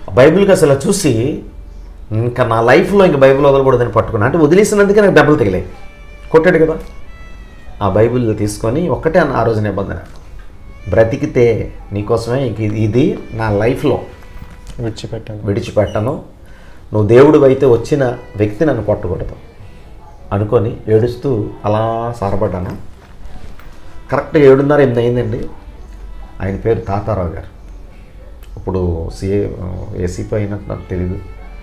బైబిల్కి అసలు చూసి ఇంకా నా లైఫ్లో ఇంకా బైబిల్ వదలకూడదని పట్టుకున్నా అంటే వదిలేసినందుకే నాకు దెబ్బలు తగిలాయి కొట్టాడు కదా ఆ బైబిల్ తీసుకొని ఒక్కటే అన్న ఆ రోజు నిబంధన బ్రతికితే నీకోసమే ఇంక ఇది- ఇది నా లైఫ్లో విడిచిపెట్టాను విడిచిపెట్టను నువ్వు దేవుడు అయితే వచ్చిన వ్యక్తి నన్ను కొట్టకూడదు అనుకొని ఏడుస్తూ అలా సారపడ్డాను కరెక్ట్గా ఏడున్నర ఎనిమిది అయిందండి ఆయన పేరు తాతారావు గారు ఇప్పుడు సిఏ ఏసీపీ అయినట్టు నాకు తెలీదు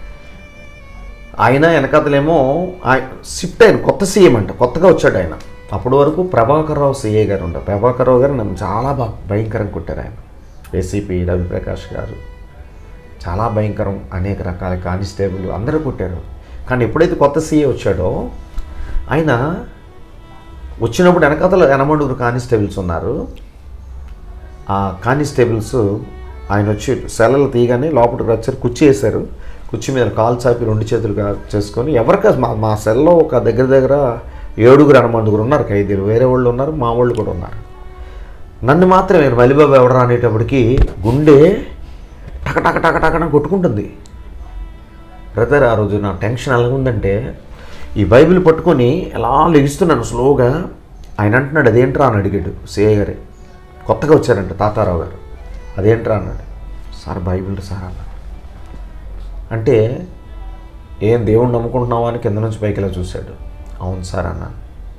ఆయన వెనకాతలేమో ఆయన షిఫ్ట్ అయిన కొత్త సీఎం అంట కొత్తగా వచ్చాడు ఆయన అప్పటి వరకు ప్రభాకర్ రావు సీఏ గారు ఉంటారు ప్రభాకర్ రావు గారు నన్ను చాలా బాగా భయంకరంగా కొట్టారు ఆయన ఏసీపీ రవిప్రకాష్ గారు చాలా భయంకరం అనేక రకాల కానిస్టేబుల్ అందరూ కొట్టారు కానీ ఎప్పుడైతే కొత్త సీఏ వచ్చాడో ఆయన వచ్చినప్పుడు వెనకాతల ఎనమండుగురు కానిస్టేబుల్స్ ఉన్నారు ఆ కానిస్టేబుల్స్ ఆయన వచ్చి సెలలు తీయగానే లోపలికి వచ్చారు కుర్చీ వేశారు కుర్చీ మీద కాలు చాపి రెండు చేతులు కా- చేసుకొని ఎవరికా మా మా సెల్లో ఒక దగ్గర దగ్గర ఏడుగురు ఎనమండుగురు ఉన్నారు ఖైదీలు వేరే వాళ్ళు ఉన్నారు మా వాళ్ళు కూడా ఉన్నారు నన్ను మాత్రం నేను మలిబాబు ఎవడరా అనేటప్పటికి గుండె టక టక టక టకన కొట్టుకుంటుంది బ్రదర్ ఆ రోజు నా టెన్షన్ ఎలా ఉందంటే ఈ బైబిల్ పట్టుకొని ఎలా లెగిస్తున్నాను స్లోగా ఆయన అంటున్నాడు అదేంట్రా అని అడిగాడు సిఐ గారే కొత్తగా వచ్చారంట తాతారావు గారు అదేంట్రా అన్నాడు సార్ బైబిల్ సార్ అన్నాడు అంటే ఏం దేవుణ్ణి నమ్ముకుంటున్నావా అని కింద నుంచి పైకి ఇలా చూశాడు అవును సార్ అన్నాను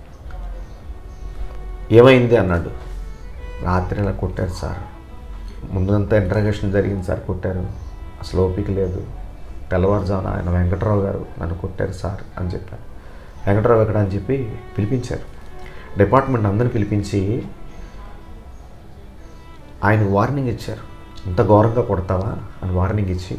ఏమైంది అన్నాడు రాత్రి ఇలా కొట్టారు సార్ ముందంతా ఇంటరాగేషన్ జరిగింది సార్ కొట్టారు అసలు ఓపిక లేదు తెల్లవారుజామున ఆయన వెంకటరావు గారు నన్ను కొట్టారు సార్ అని చెప్పారు వెంకటరావు ఎక్కడ అని చెప్పి పిలిపించారు డిపార్ట్మెంట్ అందరిని పిలిపించి ఆయన వార్నింగ్ ఇచ్చారు ఇంత ఘోరంగా కొడతావా అని వార్నింగ్ ఇచ్చి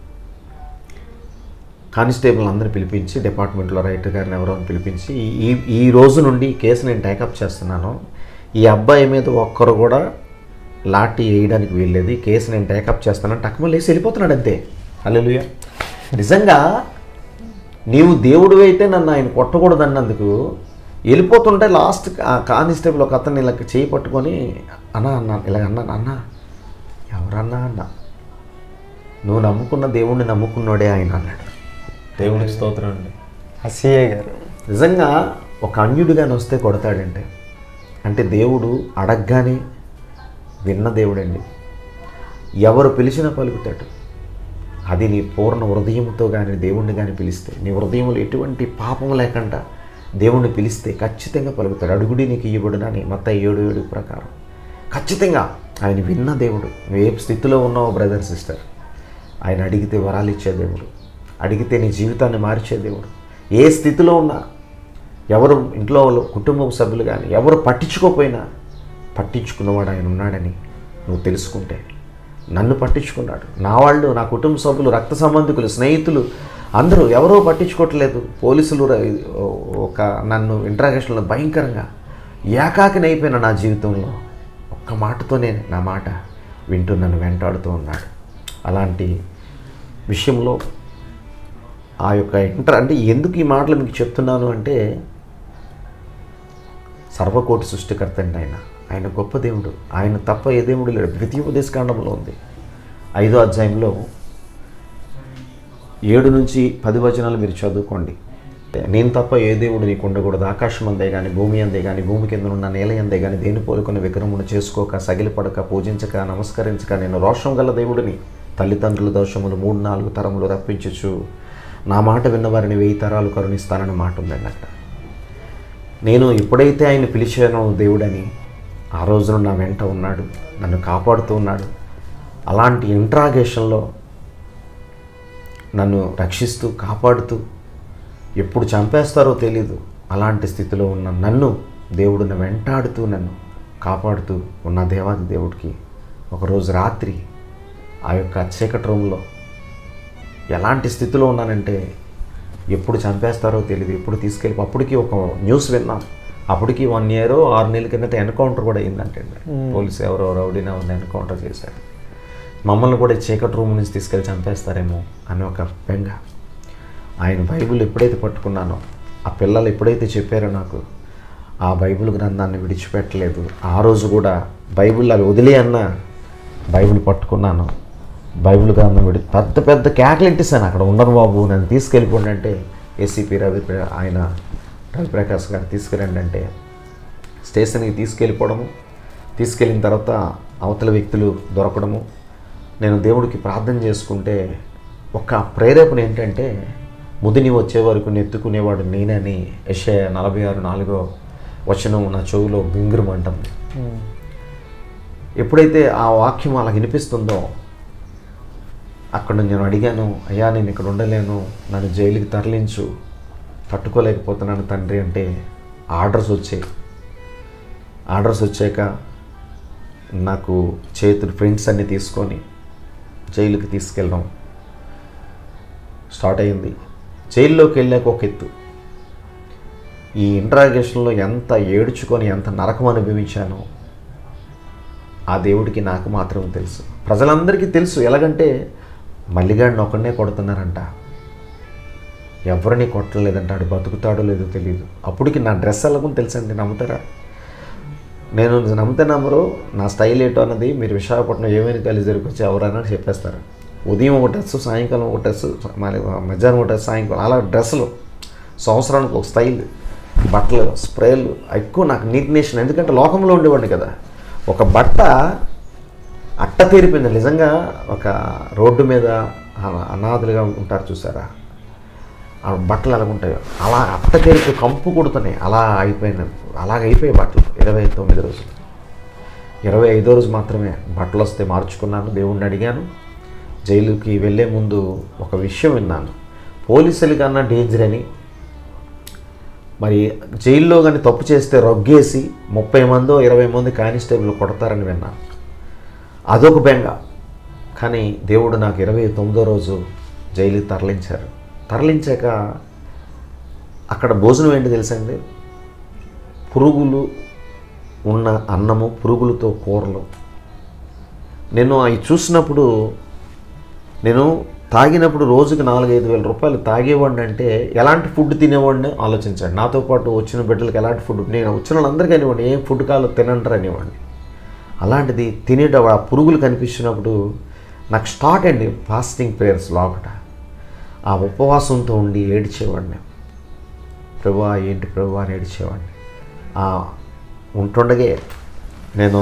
కానిస్టేబుల్ అందరిని పిలిపించి డిపార్ట్మెంట్లో రైటర్ గారిని ఎవరో అని పిలిపించి ఈ- ఈ ఈ రోజు నుండి ఈ కేసు నేను టేకప్ చేస్తున్నాను ఈ అబ్బాయి మీద ఒక్కరు కూడా లాఠీ వేయడానికి వీల్లేదు ఈ కేసు నేను టేకప్ చేస్తానని టక్మల్ వేసి వెళ్ళిపోతున్నాడు అంతే అల్లెలుయ నిజంగా నీవు దేవుడు అయితే నన్ను ఆయన కొట్టకూడదు అన్నందుకు వెళ్ళిపోతుంటే లాస్ట్ కానిస్టేబుల్ ఒక అతన్ని ఇలా చేయి పట్టుకొని అన్నా అన్నా ఇలా అన్నాను అన్నా ఎవరన్నా అన్నా నువ్వు నమ్ముకున్న దేవుణ్ణి నమ్ముకున్నాడే ఆయన అన్నాడు దేవుడికి స్తోత్రం అండి ఆ సిఐ గారు నిజంగా ఒక అన్యుడిగాని వస్తే కొడతాడంటే అంటే దేవుడు అడగగానే విన్న దేవుడండి ఎవరు పిలిచినా పలుకుతాడు అది నీ పూర్ణ హృదయంతో కానీ దేవుణ్ణి కానీ పిలిస్తే నీ హృదయంలో ఎటువంటి పాపం లేకుండా దేవుణ్ణి పిలిస్తే ఖచ్చితంగా పలుకుతాడు అడుగుడి నీకు ఇవ్వబడునని మొత్తం ఏడు ఏడు ప్రకారం ఖచ్చితంగా ఆయన విన్న దేవుడు నువ్వు ఏ స్థితిలో ఉన్నావో బ్రదర్ సిస్టర్ ఆయన అడిగితే వరాలు ఇచ్చే దేవుడు అడిగితే నీ జీవితాన్ని మార్చే దేవుడు ఏ స్థితిలో ఉన్నా ఎవరు ఇంట్లో వాళ్ళు కుటుంబ సభ్యులు కానీ ఎవరు పట్టించుకోకపోయినా పట్టించుకున్నవాడు ఆయన ఉన్నాడని నువ్వు తెలుసుకుంటే నన్ను పట్టించుకున్నాడు నా వాళ్ళు నా కుటుంబ సభ్యులు రక్త సంబంధికులు స్నేహితులు అందరూ ఎవరో పట్టించుకోవట్లేదు పోలీసులు ర- ఒక నన్ను ఇంట్రాగేషన్లో భయంకరంగా ఏకాకినైపోయిన నా జీవితంలో ఒక్క మాటతోనే నా మాట వింటూ నన్ను వెంటాడుతూ ఉన్నాడు అలాంటి విషయంలో ఆ యొక్క ఇంటర్ అంటే ఎందుకు ఈ మాటలు మీకు చెప్తున్నాను అంటే సర్వకోటి సృష్టికర్త అండి ఆయన ఆయన గొప్ప దేవుడు ఆయన తప్ప ఏ దేవుడు లేడు ద్వితీయోపదేశకాండంలో ఉంది ఐదో అధ్యాయంలో ఏడు నుంచి పది వచనాలు మీరు చదువుకోండి నేను తప్ప ఏ దేవుడు నీకు ఉండకూడదు ఆకాశం అందే కానీ భూమి అందే కానీ భూమి కింద ఉన్న నేల అందే కానీ దేని పోలుకున్న విగ్రహమును చేసుకోక సగిలిపడక పూజించక నమస్కరించక నేను రోషం గల దేవుడిని తల్లిదండ్రుల దోషములు మూడు నాలుగు తరములు రప్పించచ్చు నా మాట విన్న వారిని వెయ్యి తరాలు కరుణిస్తానని మాట ఉందండి అక్కడ నేను ఎప్పుడైతే ఆయన పిలిచానో దేవుడని ఆ రోజున నా వెంట ఉన్నాడు నన్ను కాపాడుతూ ఉన్నాడు అలాంటి ఇంట్రాగేషన్లో నన్ను రక్షిస్తూ కాపాడుతూ ఎప్పుడు చంపేస్తారో తెలీదు అలాంటి స్థితిలో ఉన్న నన్ను దేవుడిని వెంటాడుతూ నన్ను కాపాడుతూ ఉన్న దేవాది దేవుడికి ఒకరోజు రాత్రి ఆ యొక్క చీకటి రూమ్లో ఎలాంటి స్థితిలో ఉన్నానంటే ఎప్పుడు చంపేస్తారో తెలియదు ఎప్పుడు తీసుకెళ్ళి అప్పటికి ఒక న్యూస్ విన్నాం అప్పటికి వన్ ఇయర్ ఆరు నెలల కిందట ఎన్కౌంటర్ కూడా అయిందంటే పోలీసు ఎవరో రౌడీని ఎవరిని ఎన్కౌంటర్ చేశారు మమ్మల్ని కూడా ఈ చీకటి రూమ్ నుంచి తీసుకెళ్ళి చంపేస్తారేమో అని ఒక బెంగ ఆయన బైబిల్ ఎప్పుడైతే పట్టుకున్నానో ఆ పిల్లలు ఎప్పుడైతే చెప్పారో నాకు ఆ బైబిల్ గ్రంథాన్ని విడిచిపెట్టలేదు ఆ రోజు కూడా బైబిల్ అవి వదిలే అన్న బైబిల్ పట్టుకున్నాను బైబిల్ గ్రంథం పెట్టి పెద్ద పెద్ద కేకలెట్టిస్తాను అక్కడ ఉండను బాబు నన్ను తీసుకెళ్ళిపోండి అంటే ఏసీపీ రవి ప్ర- ఆయన రవిప్రకాష్ గారు తీసుకెళ్ళండి అంటే స్టేషన్కి తీసుకెళ్ళిపోవడము తీసుకెళ్ళిన తర్వాత అవతల వ్యక్తులు దొరకడము నేను దేవుడికి ప్రార్థన చేసుకుంటే ఒక ప్రేరేపణ ఏంటంటే ముదిని వచ్చే వరకు నెత్తుకునేవాడు నేనని యెషయా నలభై ఆరు నాలుగో వచనం నా చెవులో బింగురమంటుంది ఎప్పుడైతే ఆ వాక్యం అలా వినిపిస్తుందో అక్కడ నేను అడిగాను అయ్యా నేను ఇక్కడ ఉండలేను నన్ను జైలుకి తరలించు తట్టుకోలేకపోతున్నాను తండ్రి అంటే ఆర్డర్స్ వచ్చాయి ఆర్డర్స్ వచ్చాక నాకు చేతులు ఫ్రెండ్స్ అన్ని తీసుకొని జైలుకి తీసుకెళ్ళడం స్టార్ట్ అయింది జైల్లోకి వెళ్ళాక ఒక ఎత్తు ఈ ఇంట్రాగేషన్లో ఎంత ఏడ్చుకొని ఎంత నరకం అనుభవించానో ఆ దేవుడికి నాకు మాత్రం తెలుసు ప్రజలందరికీ తెలుసు ఎలాగంటే మల్లిగాడిని ఒకడినే కొడుతున్నారంట ఎవరిని కొట్టలేదంట ఆడు బతుకుతాడో లేదో తెలియదు అప్పటికి నా డ్రెస్ ఎలాగో తెలుసండి నమ్ముతారా నేను నమ్మితే నమ్మరు నా స్టైల్ ఏంటో అన్నది మీరు విశాఖపట్నం ఏమైనా కలిసి దగ్గరికి వచ్చి ఎవరైనా చెప్పేస్తారు ఉదయం ఒక డ్రెస్ సాయంకాలం ఒక డ్రెస్ మళ్ళీ మధ్యాహ్నం ఒక డ్రెస్ సాయంకాలం అలా డ్రెస్సులు సంవత్సరానికి ఒక స్టైల్ బట్టలు స్ప్రేలు ఎక్కువ నాకు నీట్నేషన్ ఎందుకంటే లోకంలో ఉండేవాడిని కదా ఒక బట్ట అట్ట తీరిపోయింది నిజంగా ఒక రోడ్డు మీద అనా- అనాథలుగా ఉంటారు చూసారా ఆ బట్టలు ఎలా ఉంటాయో అలా అట్ట తీరిపి కంపు కొడుతున్నాయి అలా అయిపోయిన అలాగ అయిపోయాయి బట్టలు ఇరవై తొమ్మిది రోజులు ఇరవై ఐదో రోజు మాత్రమే బట్టలు వస్తే మార్చుకున్నాను దేవుణ్ణి అడిగాను జైలుకి వెళ్ళే ముందు ఒక విషయం విన్నాను పోలీసుల కన్నా డేంజర్ అని మరి జైల్లో కానీ తప్పు చేస్తే రొగ్గేసి ముప్పై మందో ఇరవై మంది కానిస్టేబుల్ కొడతారని విన్నాను అదొక బెంగ కానీ దేవుడు నాకు ఇరవై తొమ్మిదో రోజు జైలుకి తరలించారు తరలించాక అక్కడ భోజనం ఏంటి తెలుసండి పురుగులు ఉన్న అన్నము పురుగులతో కూరలు నేను అవి చూసినప్పుడు నేను తాగినప్పుడు రోజుకి నాలుగైదు వేల రూపాయలు తాగేవాడిని అంటే ఎలాంటి ఫుడ్ తినేవాడిని ఆలోచించాడు నాతో పాటు వచ్చిన బిడ్డలకి ఎలాంటి ఫుడ్ నేను వచ్చిన వాళ్ళందరికీ అనేవాడిని ఏం ఫుడ్ కాలో తినంటారు అనేవాడిని అలాంటిది తినేటప్పుడు ఆ పురుగులు కనిపించినప్పుడు నాకు స్టార్ట్ అండి ఫాస్టింగ్ ప్రేయర్స్ లోపట ఆ ఉపవాసంతో ఉండి ఏడ్చేవాడిని ప్రభా ఏంటి ప్రభా అని ఏడ్చేవాడిని ఆ ఉంటుండగే నేను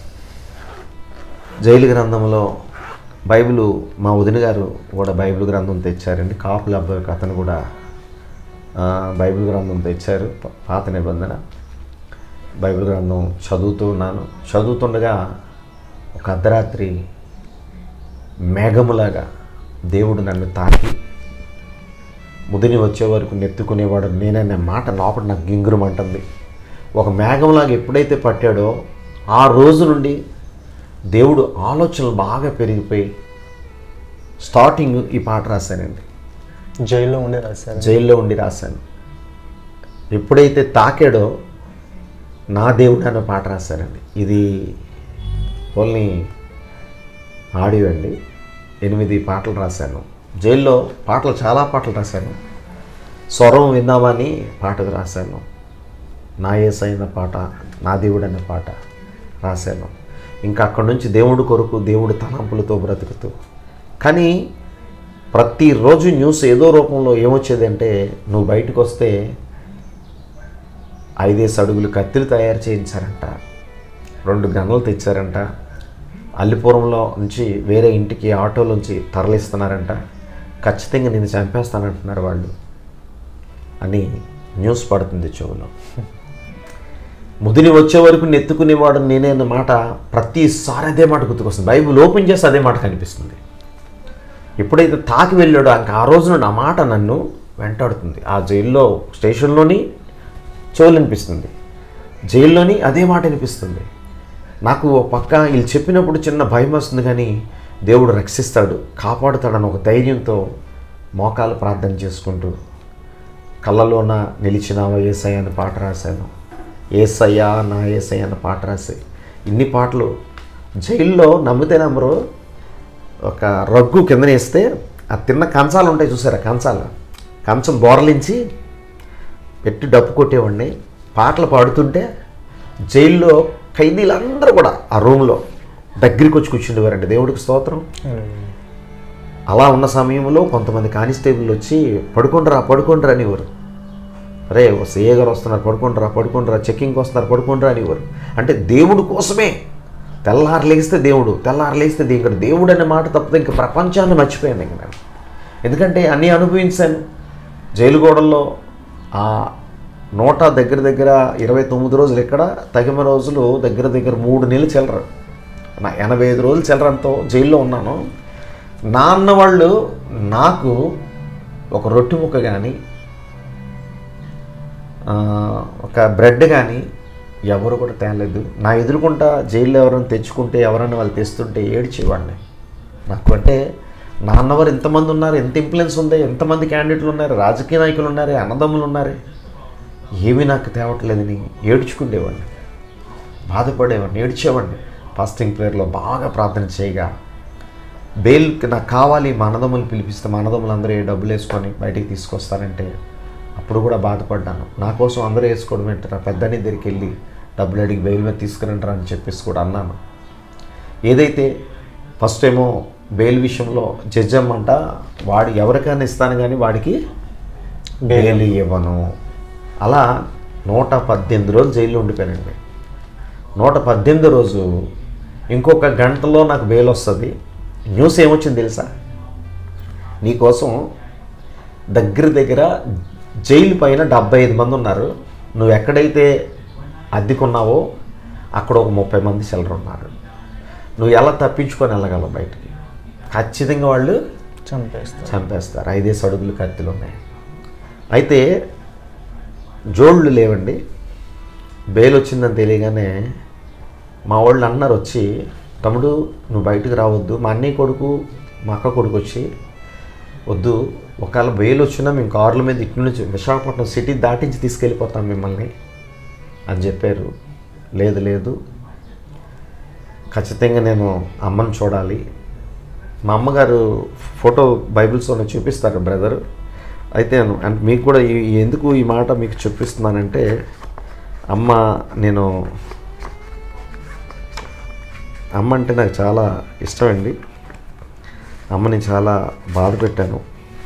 జైలు గ్రంథంలో బైబిల్ మా వదిన గారు కూడా బైబిల్ గ్రంథం తెచ్చారండి కాపుల అబ్బాయి అతను కూడా ఆ, బైబిల్ గ్రంథం తెచ్చారు ప- పాత నిబంధన బైబిల్ గ్రంథం చదువుతూ ఉన్నాను చదువుతుండగా ఒక అర్ధరాత్రి మేఘములాగా దేవుడు నన్ను తాకి ముదిని వచ్చే వరకు నెత్తుకునేవాడు నేననే మాట లోపల నాకు గింగురమంటుంది ఒక మేఘంలాగా ఎప్పుడైతే పట్టాడో ఆ రోజు నుండి దేవుడు ఆలోచనలు బాగా పెరిగిపోయి స్టార్టింగ్ ఈ పాట రాశానండి జైల్లో ఉండి రాశారు జైల్లో ఉండి రాశాను ఎప్పుడైతే తాకాడో నా దేవుడు అనే పాట రాశానండి ఇది ఓన్లీ ఆడియో అండి ఎనిమిది పాటలు రాశాను జైల్లో పాటలు చాలా పాటలు రాశాను స్వరం విన్నామని పాటలు రాశాను నా ఏసైన పాట నా దేవుడు అనే పాట రాశాను ఇంకా అక్కడి నుంచి దేవుడు కొరకు దేవుడి తలంపులతో బ్రతుకుతూ కానీ ప్రతిరోజు న్యూస్ ఏదో రూపంలో ఏమొచ్చేదంటే నువ్వు బయటకు వస్తే ఐదేసి అడుగులు కత్తిలు తయారు చేయించారంట రెండు గన్నులు తెచ్చారంట అల్లిపురంలో నుంచి వేరే ఇంటికి ఆటోలోంచి తరలిస్తున్నారంట ఖచ్చితంగా నేను చంపేస్తానంటున్నారు వాళ్ళు అని న్యూస్ పడుతుంది చెవులో ముదిని వచ్చే వరకు నెత్తుకునేవాడు నేనే అన్న మాట ప్రతిసారి అదే మాట గుర్తుకొస్తుంది బైబిల్ ఓపెన్ చేస్తే అదే మాట కనిపిస్తుంది ఎప్పుడైతే తాకి వెళ్ళాడో ఇంకా ఆ రోజు నుండి ఆ మాట నన్ను వెంటాడుతుంది ఆ జైల్లో స్టేషన్లోని చెవులు అనిపిస్తుంది జైల్లోని అదే మాట అనిపిస్తుంది నాకు ఒక పక్క వీళ్ళు చెప్పినప్పుడు చిన్న భయం వస్తుంది కానీ దేవుడు రక్షిస్తాడు కాపాడుతాడని ఒక ధైర్యంతో మోకాలు ప్రార్థన చేసుకుంటూ కళ్ళలోన నిలిచినావా ఏసయ్య అని పాట రాశాను ఏసయ్యా నా ఏసయ్య అని పాట రాసి ఇన్ని పాటలు జైల్లో నమ్మితే నమ్మరు ఒక రగ్గు కింద వేస్తే ఆ తిన్న కంచాలు ఉంటాయి చూసారా కంచాలు కంచం బోరలించి పెట్టి డప్పు కొట్టేవాడిని పాటలు పాడుతుంటే జైల్లో ఖైదీలందరూ కూడా ఆ రూమ్లో దగ్గరికి వచ్చి కూర్చుండేవారండి దేవుడికి స్తోత్రం అలా ఉన్న సమయంలో కొంతమంది కానిస్టేబుల్ వచ్చి పడుకుంటారా పడుకుంటారా అనేవారు అరే సేయ గారు వస్తున్నారు పడుకుంటారా పడుకుంటారా చెక్కింగ్కి వస్తున్నారు పడుకుంటారా అనేవారు అంటే దేవుడు కోసమే తెల్లారు లేస్తే దేవుడు తెల్లారు లేస్తే దేవుడు దేవుడు అనే మాట తప్పితే ఇంక ప్రపంచాన్ని మర్చిపోయాను ఇంక నేను ఎందుకంటే అన్నీ అనుభవించాను జైలు గోడల్లో ఆ నూట దగ్గర దగ్గర ఇరవై తొమ్మిది రోజులు ఇక్కడ తగిన రోజులు దగ్గర దగ్గర మూడు నెలలు చిల్లర నా ఎనభై ఐదు రోజులు చిల్లరంతో జైల్లో ఉన్నాను నాన్న వాళ్ళు నాకు ఒక రొట్టె ముక్క కానీ ఆ, ఒక బ్రెడ్ కానీ ఎవరు కూడా తేలేదు నా ఎదురుకుంటా జైల్లో ఎవరైనా తెచ్చుకుంటే ఎవరైనా వాళ్ళు తెస్తుంటే ఏడ్చేవాడిని నాకు అంటే నాన్నవారు ఎంతమంది ఉన్నారు ఎంత ఇన్ఫ్లుయెన్స్ ఉంది ఎంతమంది క్యాండిడేట్లు ఉన్నారు రాజకీయ నాయకులు ఉన్నారు అన్నదమ్ములు ఉన్నారు ఏమీ నాకు తేవట్లేదని ఏడ్చుకునేవాడిని బాధపడేవాడిని ఏడ్చేవాడిని ఫాస్టింగ్ ప్రేయర్లో బాగా ప్రార్థన చేయగా బెయిల్ నాకు కావాలి మా అన్నదమ్ములు పిలిపిస్తే మా అన్నదమ్ములు అందరూ ఏ డబ్బులు వేసుకొని బయటికి తీసుకొస్తారంటే అప్పుడు కూడా బాధపడ్డాను నా కోసం అందరూ వేసుకోవడం ఏంటి నా పెద్దని దగ్గరికి వెళ్ళి డబ్బులు అడిగి బెయిల్ మీద తీసుకురంటారా అని చెప్పేసి కూడా అన్నాను ఏదైతే ఫస్ట్ ఏమో బెయిల్ విషయంలో జడ్జి అమ్మంట వాడు ఎవరికైనా ఇస్తాను కానీ వాడికి బెయిల్ ఇవ్వను అలా నూట పద్దెనిమిది రోజులు జైల్లో ఉండిపోయానండి నూట పద్దెనిమిది రోజు ఇంకొక గంటలో నాకు బెయిల్ వస్తుంది న్యూస్ ఏమొచ్చింది తెలుసా నీకోసం దగ్గర దగ్గర జైలు పైన డెబ్బై ఐదు మంది ఉన్నారు నువ్వు ఎక్కడైతే అద్దెకున్నావో అక్కడ ఒక ముప్పై మంది చిల్లర ఉన్నారు నువ్వు ఎలా తప్పించుకొని వెళ్ళగలవు బయటికి ఖచ్చితంగా వాళ్ళు చంపేస్తారు చంపేస్తారు ఐదేసి అడుగులు కత్తులు ఉన్నాయి అయితే జోళ్ళు లేవండి బెయిల్ వచ్చిందని తెలియగానే మా వాళ్ళు అన్నారు వచ్చి తమ్ముడు నువ్వు బయటకు రావద్దు మా అన్నయ్య కొడుకు మా అక్క కొడుకు వచ్చి వద్దు ఒకవేళ బెయిల్ వచ్చినా మేము కార్ల మీద ఇటు నుంచి విశాఖపట్నం సిటీ దాటించి తీసుకెళ్ళిపోతాం మిమ్మల్ని అని చెప్పారు లేదు లేదు ఖచ్చితంగా నేను అమ్మని చూడాలి మా అమ్మగారు ఫోటో బైబిల్స్లో చూపిస్తారు బ్రదర్ అయితే నేను- అండ్ మీకు కూడా ఈ ఈ- ఎందుకు ఈ మాట మీకు చూపిస్తున్నానంటే అమ్మ నేను అమ్మ అంటే నాకు చాలా ఇష్టం అండి అమ్మని చాలా బాధ పెట్టాను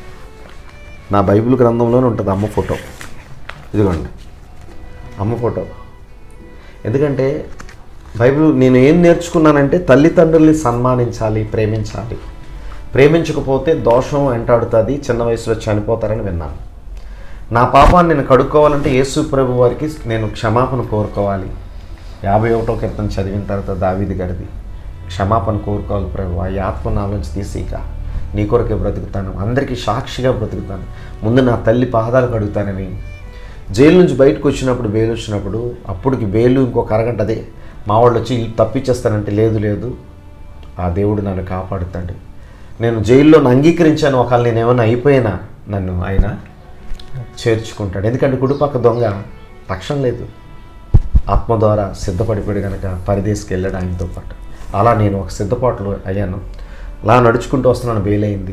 నా బైబిల్ గ్రంథంలోనే ఉంటుంది అమ్మ ఫోటో ఇదిగోండి అమ్మ ఫోటో ఎందుకంటే బైబిల్ నేను ఏం నేర్చుకున్నానంటే తల్లిదండ్రుల్ని సన్మానించాలి ప్రేమించాలి ప్రేమించకపోతే దోషం వెంటాడుతుంది చిన్న వయసులో చనిపోతారని విన్నాను నా పాపాన్ని నేను కడుక్కోవాలంటే యేసు ప్రభు వారికి నేను క్షమాపణ కోరుకోవాలి యాభై ఒకటో కీర్తన చదివిన తర్వాత దావీది గారిది క్షమాపణ కోరుకోవాలి ప్రభు ఈ ఆత్మ నాలోంచి తీసిక నీ కొరకే బ్రతుకుతాను అందరికీ సాక్షిగా బ్రతుకుతాను ముందు నా తల్లి పాదాలు కడుగుతానని జైలు నుంచి బయటకు వచ్చినప్పుడు బెయిల్ వచ్చినప్పుడు అప్పటికి బెయిల్ ఇంకొక అరగంట అదే మా వాళ్ళు వచ్చి ఇల్లు తప్పించేస్తానంటే లేదు లేదు ఆ దేవుడు నన్ను కాపాడుతాడు నేను జైల్లో అంగీకరించాను ఒకవేళ నేను ఏమైనా అయిపోయినా నన్ను ఆయన చేర్చుకుంటాడు ఎందుకంటే కుడిపక్క దొంగ రక్షణ లేదు ఆత్మ ద్వారా సిద్ధపడిపోయాడు కనుక పరిదేశికి వెళ్ళాడు ఆయనతో పాటు అలా నేను ఒక సిద్ధపాటులో అయ్యాను అలా నడుచుకుంటూ వస్తున్నాను బెయిల్ అయింది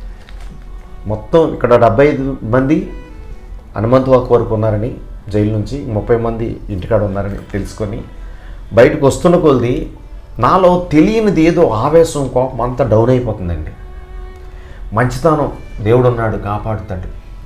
మొత్తం ఇక్కడ డెబ్బై ఐదు మంది హనుమంత్ వాక్ వరకు ఉన్నారని జైలు నుంచి ముప్పై మంది ఇంటికాడ ఉన్నారని తెలుసుకొని బయటకు వస్తున్న కొద్ది నాలో తెలియనిది ఏదో ఆవేశం కోపం అంతా డౌన్ అయిపోతుందండి మంచితనం దేవుడు ఉన్నాడు కాపాడుతాడు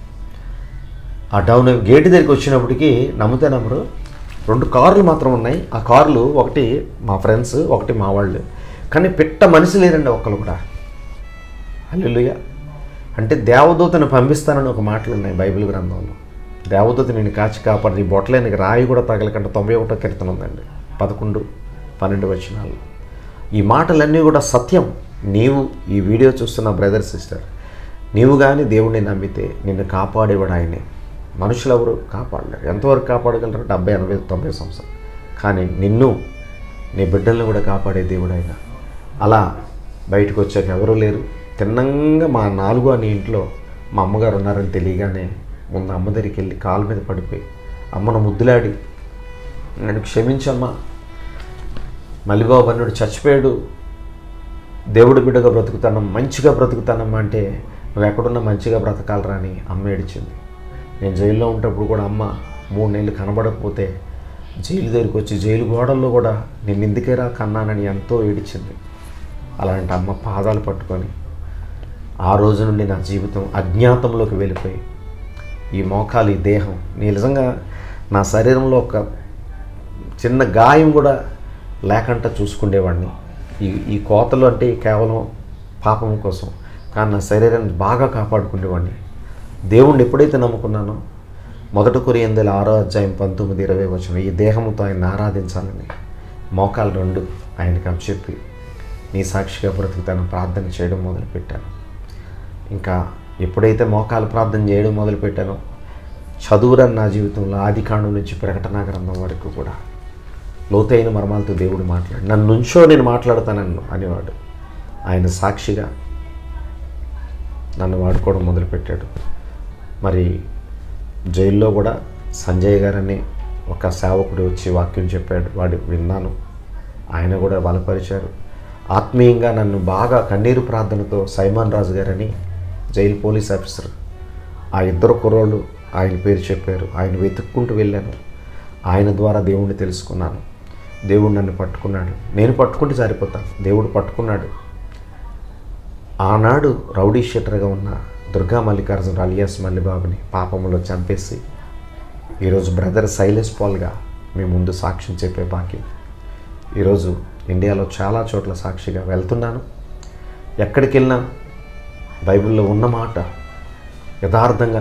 ఆ డౌన్ గేట్ దగ్గరికి వచ్చినప్పటికీ నమ్ముతే నమ్మరు రెండు కార్లు మాత్రం ఉన్నాయి ఆ కార్లు ఒకటి మా ఫ్రెండ్స్ ఒకటి మా వాళ్ళు కానీ పిట్ట మనిషి లేరండి ఒక్కరు కూడా హల్లెలూయా అంటే దేవదూతను పంపిస్తానని ఒక మాటలు ఉన్నాయి బైబిల్ గ్రంథంలో దేవదూత నేను కాచి కాపాడి ఈ బొట్టలేనికి రాయి కూడా తగలకుండా తొంభై ఒకటో కీర్తన ఉందండి పదకొండు పన్నెండు వచనాలు ఈ మాటలన్నీ కూడా సత్యం నీవు ఈ వీడియో చూస్తున్న బ్రదర్ సిస్టర్ నీవు కానీ దేవుడిని నమ్మితే నిన్ను కాపాడేవాడు ఆయనే మనుషులు ఎవరు కాపాడలేరు ఎంతవరకు కాపాడగలరు డెబ్బై ఎనభై తొంభై సంవత్సరాలు కానీ నిన్ను నీ బిడ్డల్ని కూడా కాపాడే దేవుడు ఆయన అలా బయటకు వచ్చాక ఎవరూ లేరు తిన్నంగా మా నాలుగో అని ఇంట్లో మా అమ్మగారు ఉన్నారని తెలియగానే ముందు అమ్మ దగ్గరికి వెళ్ళి కాలు మీద పడిపోయి అమ్మను ముద్దులాడి నన్ను క్షమించమ్మా మల్లిబాబు అన్నాడు చచ్చిపోయాడు దేవుడి బిడ్డగా బ్రతుకుతాను మంచిగా బ్రతుకుతానమ్మా అంటే నువ్వు ఎక్కడున్నా మంచిగా బ్రతకాలరా అని అమ్మ ఏడిచింది నేను జైల్లో ఉంటప్పుడు కూడా అమ్మ మూడు నెలలు కనబడకపోతే జైలు దగ్గరికి వచ్చి జైలు గోడల్లో కూడా నేను ఇందుకేరా కన్నానని ఎంతో ఏడిచింది అలాంటి అమ్మ పాదాలు పట్టుకొని ఆ రోజు నుండి నా జీవితం అజ్ఞాతంలోకి వెళ్ళిపోయి ఈ మోకాలు ఈ దేహం నీ నిజంగా నా శరీరంలో ఒక చిన్న గాయం కూడా లేకుండా చూసుకునేవాడిని ఈ ఈ కోతలు అంటే కేవలం పాపం కోసం కానీ నా శరీరాన్ని బాగా కాపాడుకునేవాడిని దేవుణ్ణి ఎప్పుడైతే నమ్ముకున్నానో మొదటి కొరియందల ఆరో అధ్యాయం పంతొమ్మిది ఇరవై వచ్చిన ఈ దేహంతో ఆయన ఆరాధించాలని మోకాలు రెండు ఆయనకి అప్పచెప్పి నీ సాక్షిగా బ్రతుకుతాను ప్రార్థన చేయడం మొదలుపెట్టాను ఇంకా ఎప్పుడైతే మోకాలు ప్రార్థన చేయడం మొదలుపెట్టానో చదువురని నా జీవితంలో ఆది కాండం నుంచి ప్రకటనా గ్రంథం వరకు కూడా లోతైన మర్మాలతో దేవుడు మాట్లాడు నన్ను నుంచో నేను మాట్లాడతానన్ను అనేవాడు ఆయన సాక్షిగా నన్ను వాడుకోవడం మొదలుపెట్టాడు మరి జైల్లో కూడా సంజయ్ గారని ఒక సేవకుడు వచ్చి వాక్యం చెప్పాడు వాడు విన్నాను ఆయన కూడా బలపరిచారు ఆత్మీయంగా నన్ను బాగా కన్నీరు ప్రార్థనతో సైమాన్ రాజు గారని జైలు పోలీస్ ఆఫీసర్ ఆ ఇద్దరు కుర్రోళ్ళు ఆయన పేరు చెప్పారు ఆయన వెతుక్కుంటూ వెళ్ళాను ఆయన ద్వారా దేవుణ్ణి తెలుసుకున్నాను దేవుడు నన్ను పట్టుకున్నాడు నేను పట్టుకుంటే సరిపోతాను దేవుడు పట్టుకున్నాడు ఆనాడు రౌడీ షెటర్గా ఉన్న దుర్గా మల్లికార్జున అలియాస్ మల్లిబాబుని పాపములో చంపేసి ఈరోజు బ్రదర్ సైలెస్ పాల్గా మీ ముందు సాక్ష్యం చెప్పే భాగ్యం ఈరోజు ఇండియాలో చాలా చోట్ల సాక్షిగా వెళ్తున్నాను ఎక్కడికి వెళ్ళినా బైబిల్లో ఉన్న మాట యథార్థంగా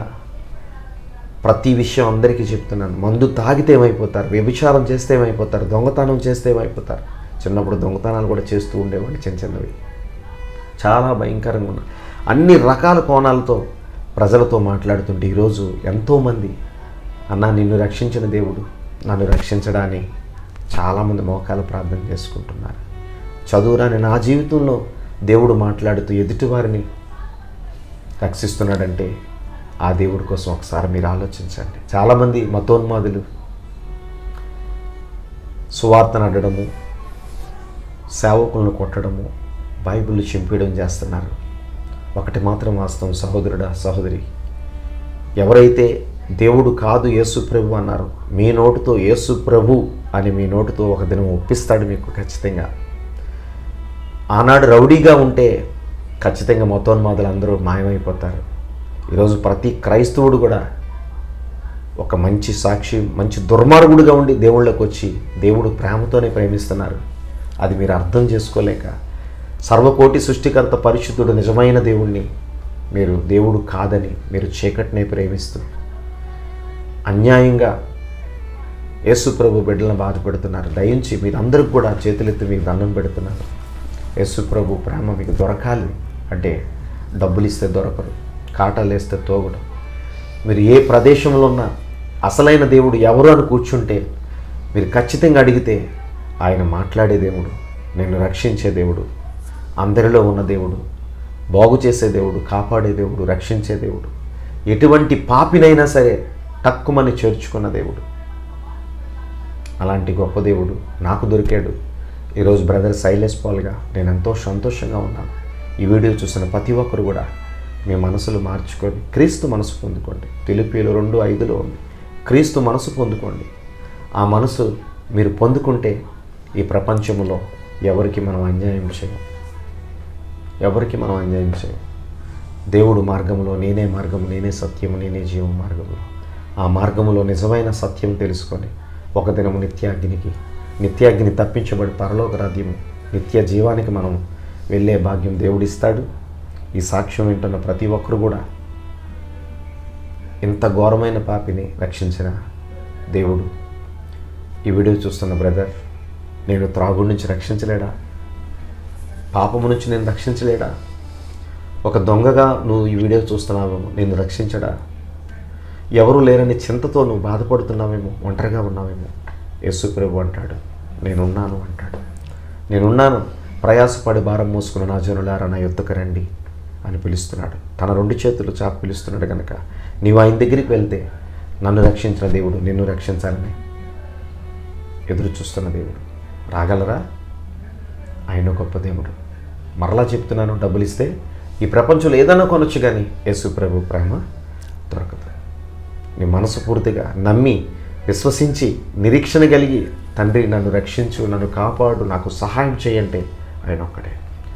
ప్రతి విషయం అందరికీ చెప్తున్నాను మందు తాగితే ఏమైపోతారు వ్యభిచారం చేస్తే ఏమైపోతారు దొంగతనం చేస్తే ఏమైపోతారు చిన్నప్పుడు దొంగతనాలు కూడా చేస్తూ ఉండేవాడిని చిన్న చిన్నవి చాలా భయంకరంగా ఉన్నాయి అన్ని రకాల కోణాలతో ప్రజలతో మాట్లాడుతుంటే ఈరోజు ఎంతోమంది అన్న నిన్ను రక్షించిన దేవుడు నన్ను రక్షించడాన్ని చాలామంది మోకాలు ప్రార్థన చేసుకుంటున్నారు చదువురాని నా జీవితంలో దేవుడు మాట్లాడుతూ ఎదుటివారిని రక్షిస్తున్నాడంటే ఆ దేవుడి కోసం ఒకసారి మీరు ఆలోచించండి చాలామంది మతోన్మాదులు సువార్తను అడడము సేవకులను కొట్టడము బైబిల్ చింపేయడం చేస్తున్నారు ఒకటి మాత్రం వాస్తవం సహోదరుడా సహోదరి ఎవరైతే దేవుడు కాదు యేసు ప్రభు అన్నారు మీ నోటితో యేసు ప్రభు అని మీ నోటితో ఒక దినం ఒప్పిస్తాడు మీకు ఖచ్చితంగా ఆనాడు రౌడీగా ఉంటే ఖచ్చితంగా మతోన్మాదులు అందరూ మాయమైపోతారు ఈరోజు ప్రతి క్రైస్తవుడు కూడా ఒక మంచి సాక్షి మంచి దుర్మార్గుడిగా ఉండి దేవుళ్ళకి వచ్చి దేవుడు ప్రేమతోనే ప్రేమిస్తున్నారు అది మీరు అర్థం చేసుకోలేక సర్వకోటి సృష్టికర్త పరిశుద్ధుడు నిజమైన దేవుణ్ణి మీరు దేవుడు కాదని మీరు చీకటినే ప్రేమిస్తూ అన్యాయంగా యేసు ప్రభు బిడ్డలను బాధపెడుతున్నారు దయించి మీరందరికి కూడా చేతులెత్తి మీకు దండం పెడుతున్నారు యేసు ప్రభు ప్రేమ మీకు దొరకాలి అంటే డబ్బులు ఇస్తే దొరకరు కాటాలు వేస్తే తోగడం మీరు ఏ ప్రదేశంలో ఉన్నా అసలైన దేవుడు ఎవరు అని కూర్చుంటే మీరు ఖచ్చితంగా అడిగితే ఆయన మాట్లాడే దేవుడు నిన్ను రక్షించే దేవుడు అందరిలో ఉన్న దేవుడు బాగు చేసే దేవుడు కాపాడే దేవుడు రక్షించే దేవుడు ఎటువంటి పాపినైనా సరే తక్కువని చేర్చుకున్న దేవుడు అలాంటి గొప్ప దేవుడు నాకు దొరికాడు ఈరోజు బ్రదర్ సైలెస్ పాల్గా నేను ఎంతో సంతోషంగా ఉన్నాను ఈ వీడియో చూసిన ప్రతి ఒక్కరు కూడా మీ మనసులు మార్చుకొని క్రీస్తు మనసు పొందుకోండి పిలిపిలు రెండు ఐదులో ఉంది క్రీస్తు మనసు పొందుకోండి ఆ మనసు మీరు పొందుకుంటే ఈ ప్రపంచంలో ఎవరికి మనం అన్యాయం చేయం ఎవరికి మనం అన్యాయం చేయం దేవుడు మార్గంలో నేనే మార్గము నేనే సత్యము నేనే జీవం మార్గంలో ఆ మార్గములో నిజమైన సత్యం తెలుసుకొని ఒక దినము నిత్యాగ్నికి నిత్యాగ్ని తప్పించబడి పరలోక రాజ్యము నిత్య జీవానికి మనం వెళ్ళే భాగ్యం దేవుడిస్తాడు ఈ సాక్ష్యం వింటున్న ప్రతి ఒక్కరు కూడా ఇంత ఘోరమైన పాపిని రక్షించిన దేవుడు ఈ వీడియో చూస్తున్న బ్రదర్ నేను త్రాగుడి నుంచి రక్షించలేడా పాపము నుంచి నేను రక్షించలేడా ఒక దొంగగా నువ్వు ఈ వీడియో చూస్తున్నావేమో నేను రక్షించడా ఎవరు లేరని చింతతో నువ్వు బాధపడుతున్నావేమో ఒంటరిగా ఉన్నావేమో యేసు ప్రభు అంటాడు నేనున్నాను అంటాడు నేనున్నాను ప్రయాసపడి భారం మోసుకున్న నా జనులారా నా యుద్ధకు రండి అని పిలుస్తున్నాడు తన రెండు చేతులు చాపి పిలుస్తున్నాడు కనుక నీవు ఆయన దగ్గరికి వెళ్తే నన్ను రక్షించిన దేవుడు నిన్ను రక్షించాలని ఎదురు చూస్తున్న దేవుడు రాగలరా ఆయన గొప్ప దేవుడు మరలా చెప్తున్నాను డబ్బులు ఇస్తే ఈ ప్రపంచంలో ఏదైనా కొనొచ్చు కానీ యేసు ప్రభు ప్రేమ దొరకదు నీ మనసు పూర్తిగా నమ్మి విశ్వసించి నిరీక్షణ కలిగి తండ్రి నన్ను రక్షించు నన్ను కాపాడు నాకు సహాయం చేయంటే ఆయన ఒక్కడే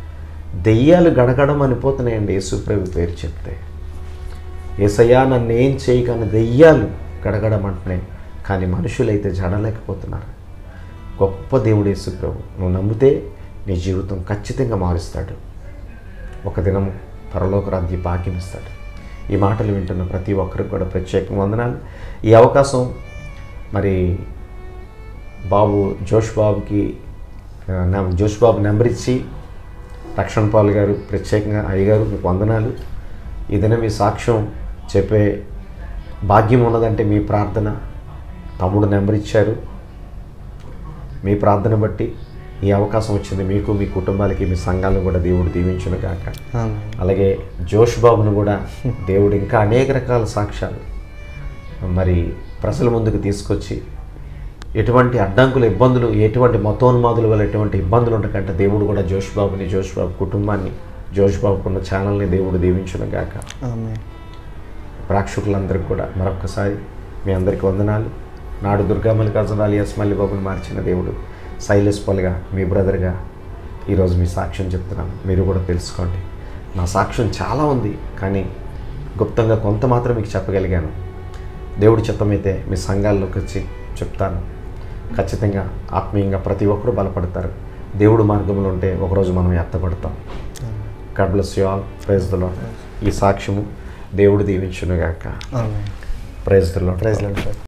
దెయ్యాలు గడగడం అనిపోతున్నాయండి యేసుప్రభు పేరు చెప్తే ఏసయ్యా నన్ను ఏం చేయకని దెయ్యాలు గడగడం అంటున్నాయి కానీ మనుషులైతే జడలేకపోతున్నారు గొప్ప దేవుడు యేసుప్రభు నువ్వు నమ్మితే నీ జీవితం ఖచ్చితంగా మారుస్తాడు ఒక దినం పరలోక రాజ్య భాగ్యమిస్తాడు ఈ మాటలు వింటున్న ప్రతి ఒక్కరికి కూడా ప్రత్యేకంగా వందనాలు ఈ అవకాశం మరి బాబు జోష్ బాబుకి ఆ, నా- జోష్ బాబు నెంబర్ ఇచ్చి రక్షణ పాల్ గారు ప్రత్యేకంగా అయ్యగారు మీకు వందనాలు ఈ దినం మీ సాక్ష్యం చెప్పే భాగ్యం ఉన్నదంటే మీ ప్రార్థన తమ్ముడు నెంబర్ ఇచ్చారు మీ ప్రార్థన బట్టి ఈ అవకాశం వచ్చింది మీకు మీ కుటుంబాలకి మీ సంఘాలను కూడా దేవుడు దీవించును గాక ఆమె అలాగే జోష్ బాబును కూడా దేవుడు ఇంకా అనేక రకాల సాక్ష్యాలు మరి ప్రజల ముందుకు తీసుకొచ్చి ఎటువంటి అడ్డంకులు ఇబ్బందులు ఎటువంటి మతోన్మాదుల వల్ల ఎటువంటి ఇబ్బందులు ఉండకంటే దేవుడు కూడా జోష్ బాబుని జోష్ బాబు కుటుంబాన్ని జోష్ బాబుకున్న ఛానల్ని దేవుడు దీవించును గాక ఆమె ప్రేక్షకులందరికీ కూడా మరొకసారి మీ అందరికీ వందనాలు నాడు దుర్గామల్లికార్జున అలియాస్ మల్లిబాబుని మార్చిన దేవుడు సైలెస్ పాల్గా మీ బ్రదర్గా ఈరోజు మీ సాక్ష్యం చెప్తున్నాను మీరు కూడా తెలుసుకోండి నా సాక్ష్యం చాలా ఉంది కానీ గుప్తంగా కొంత మాత్రం మీకు చెప్పగలిగాను దేవుడి చిత్తమైతే మీ సంఘాల్లోకి వచ్చి చెప్తాను ఖచ్చితంగా ఆత్మీయంగా ప్రతి ఒక్కరూ బలపడతారు దేవుడు మార్గంలో ఉంటే ఒకరోజు మనం ఎత్తపడతాం God bless you all praise the lord ఈ సాక్ష్యము దేవుడు దీవించునుగాక ఆమె praise the lord praise lord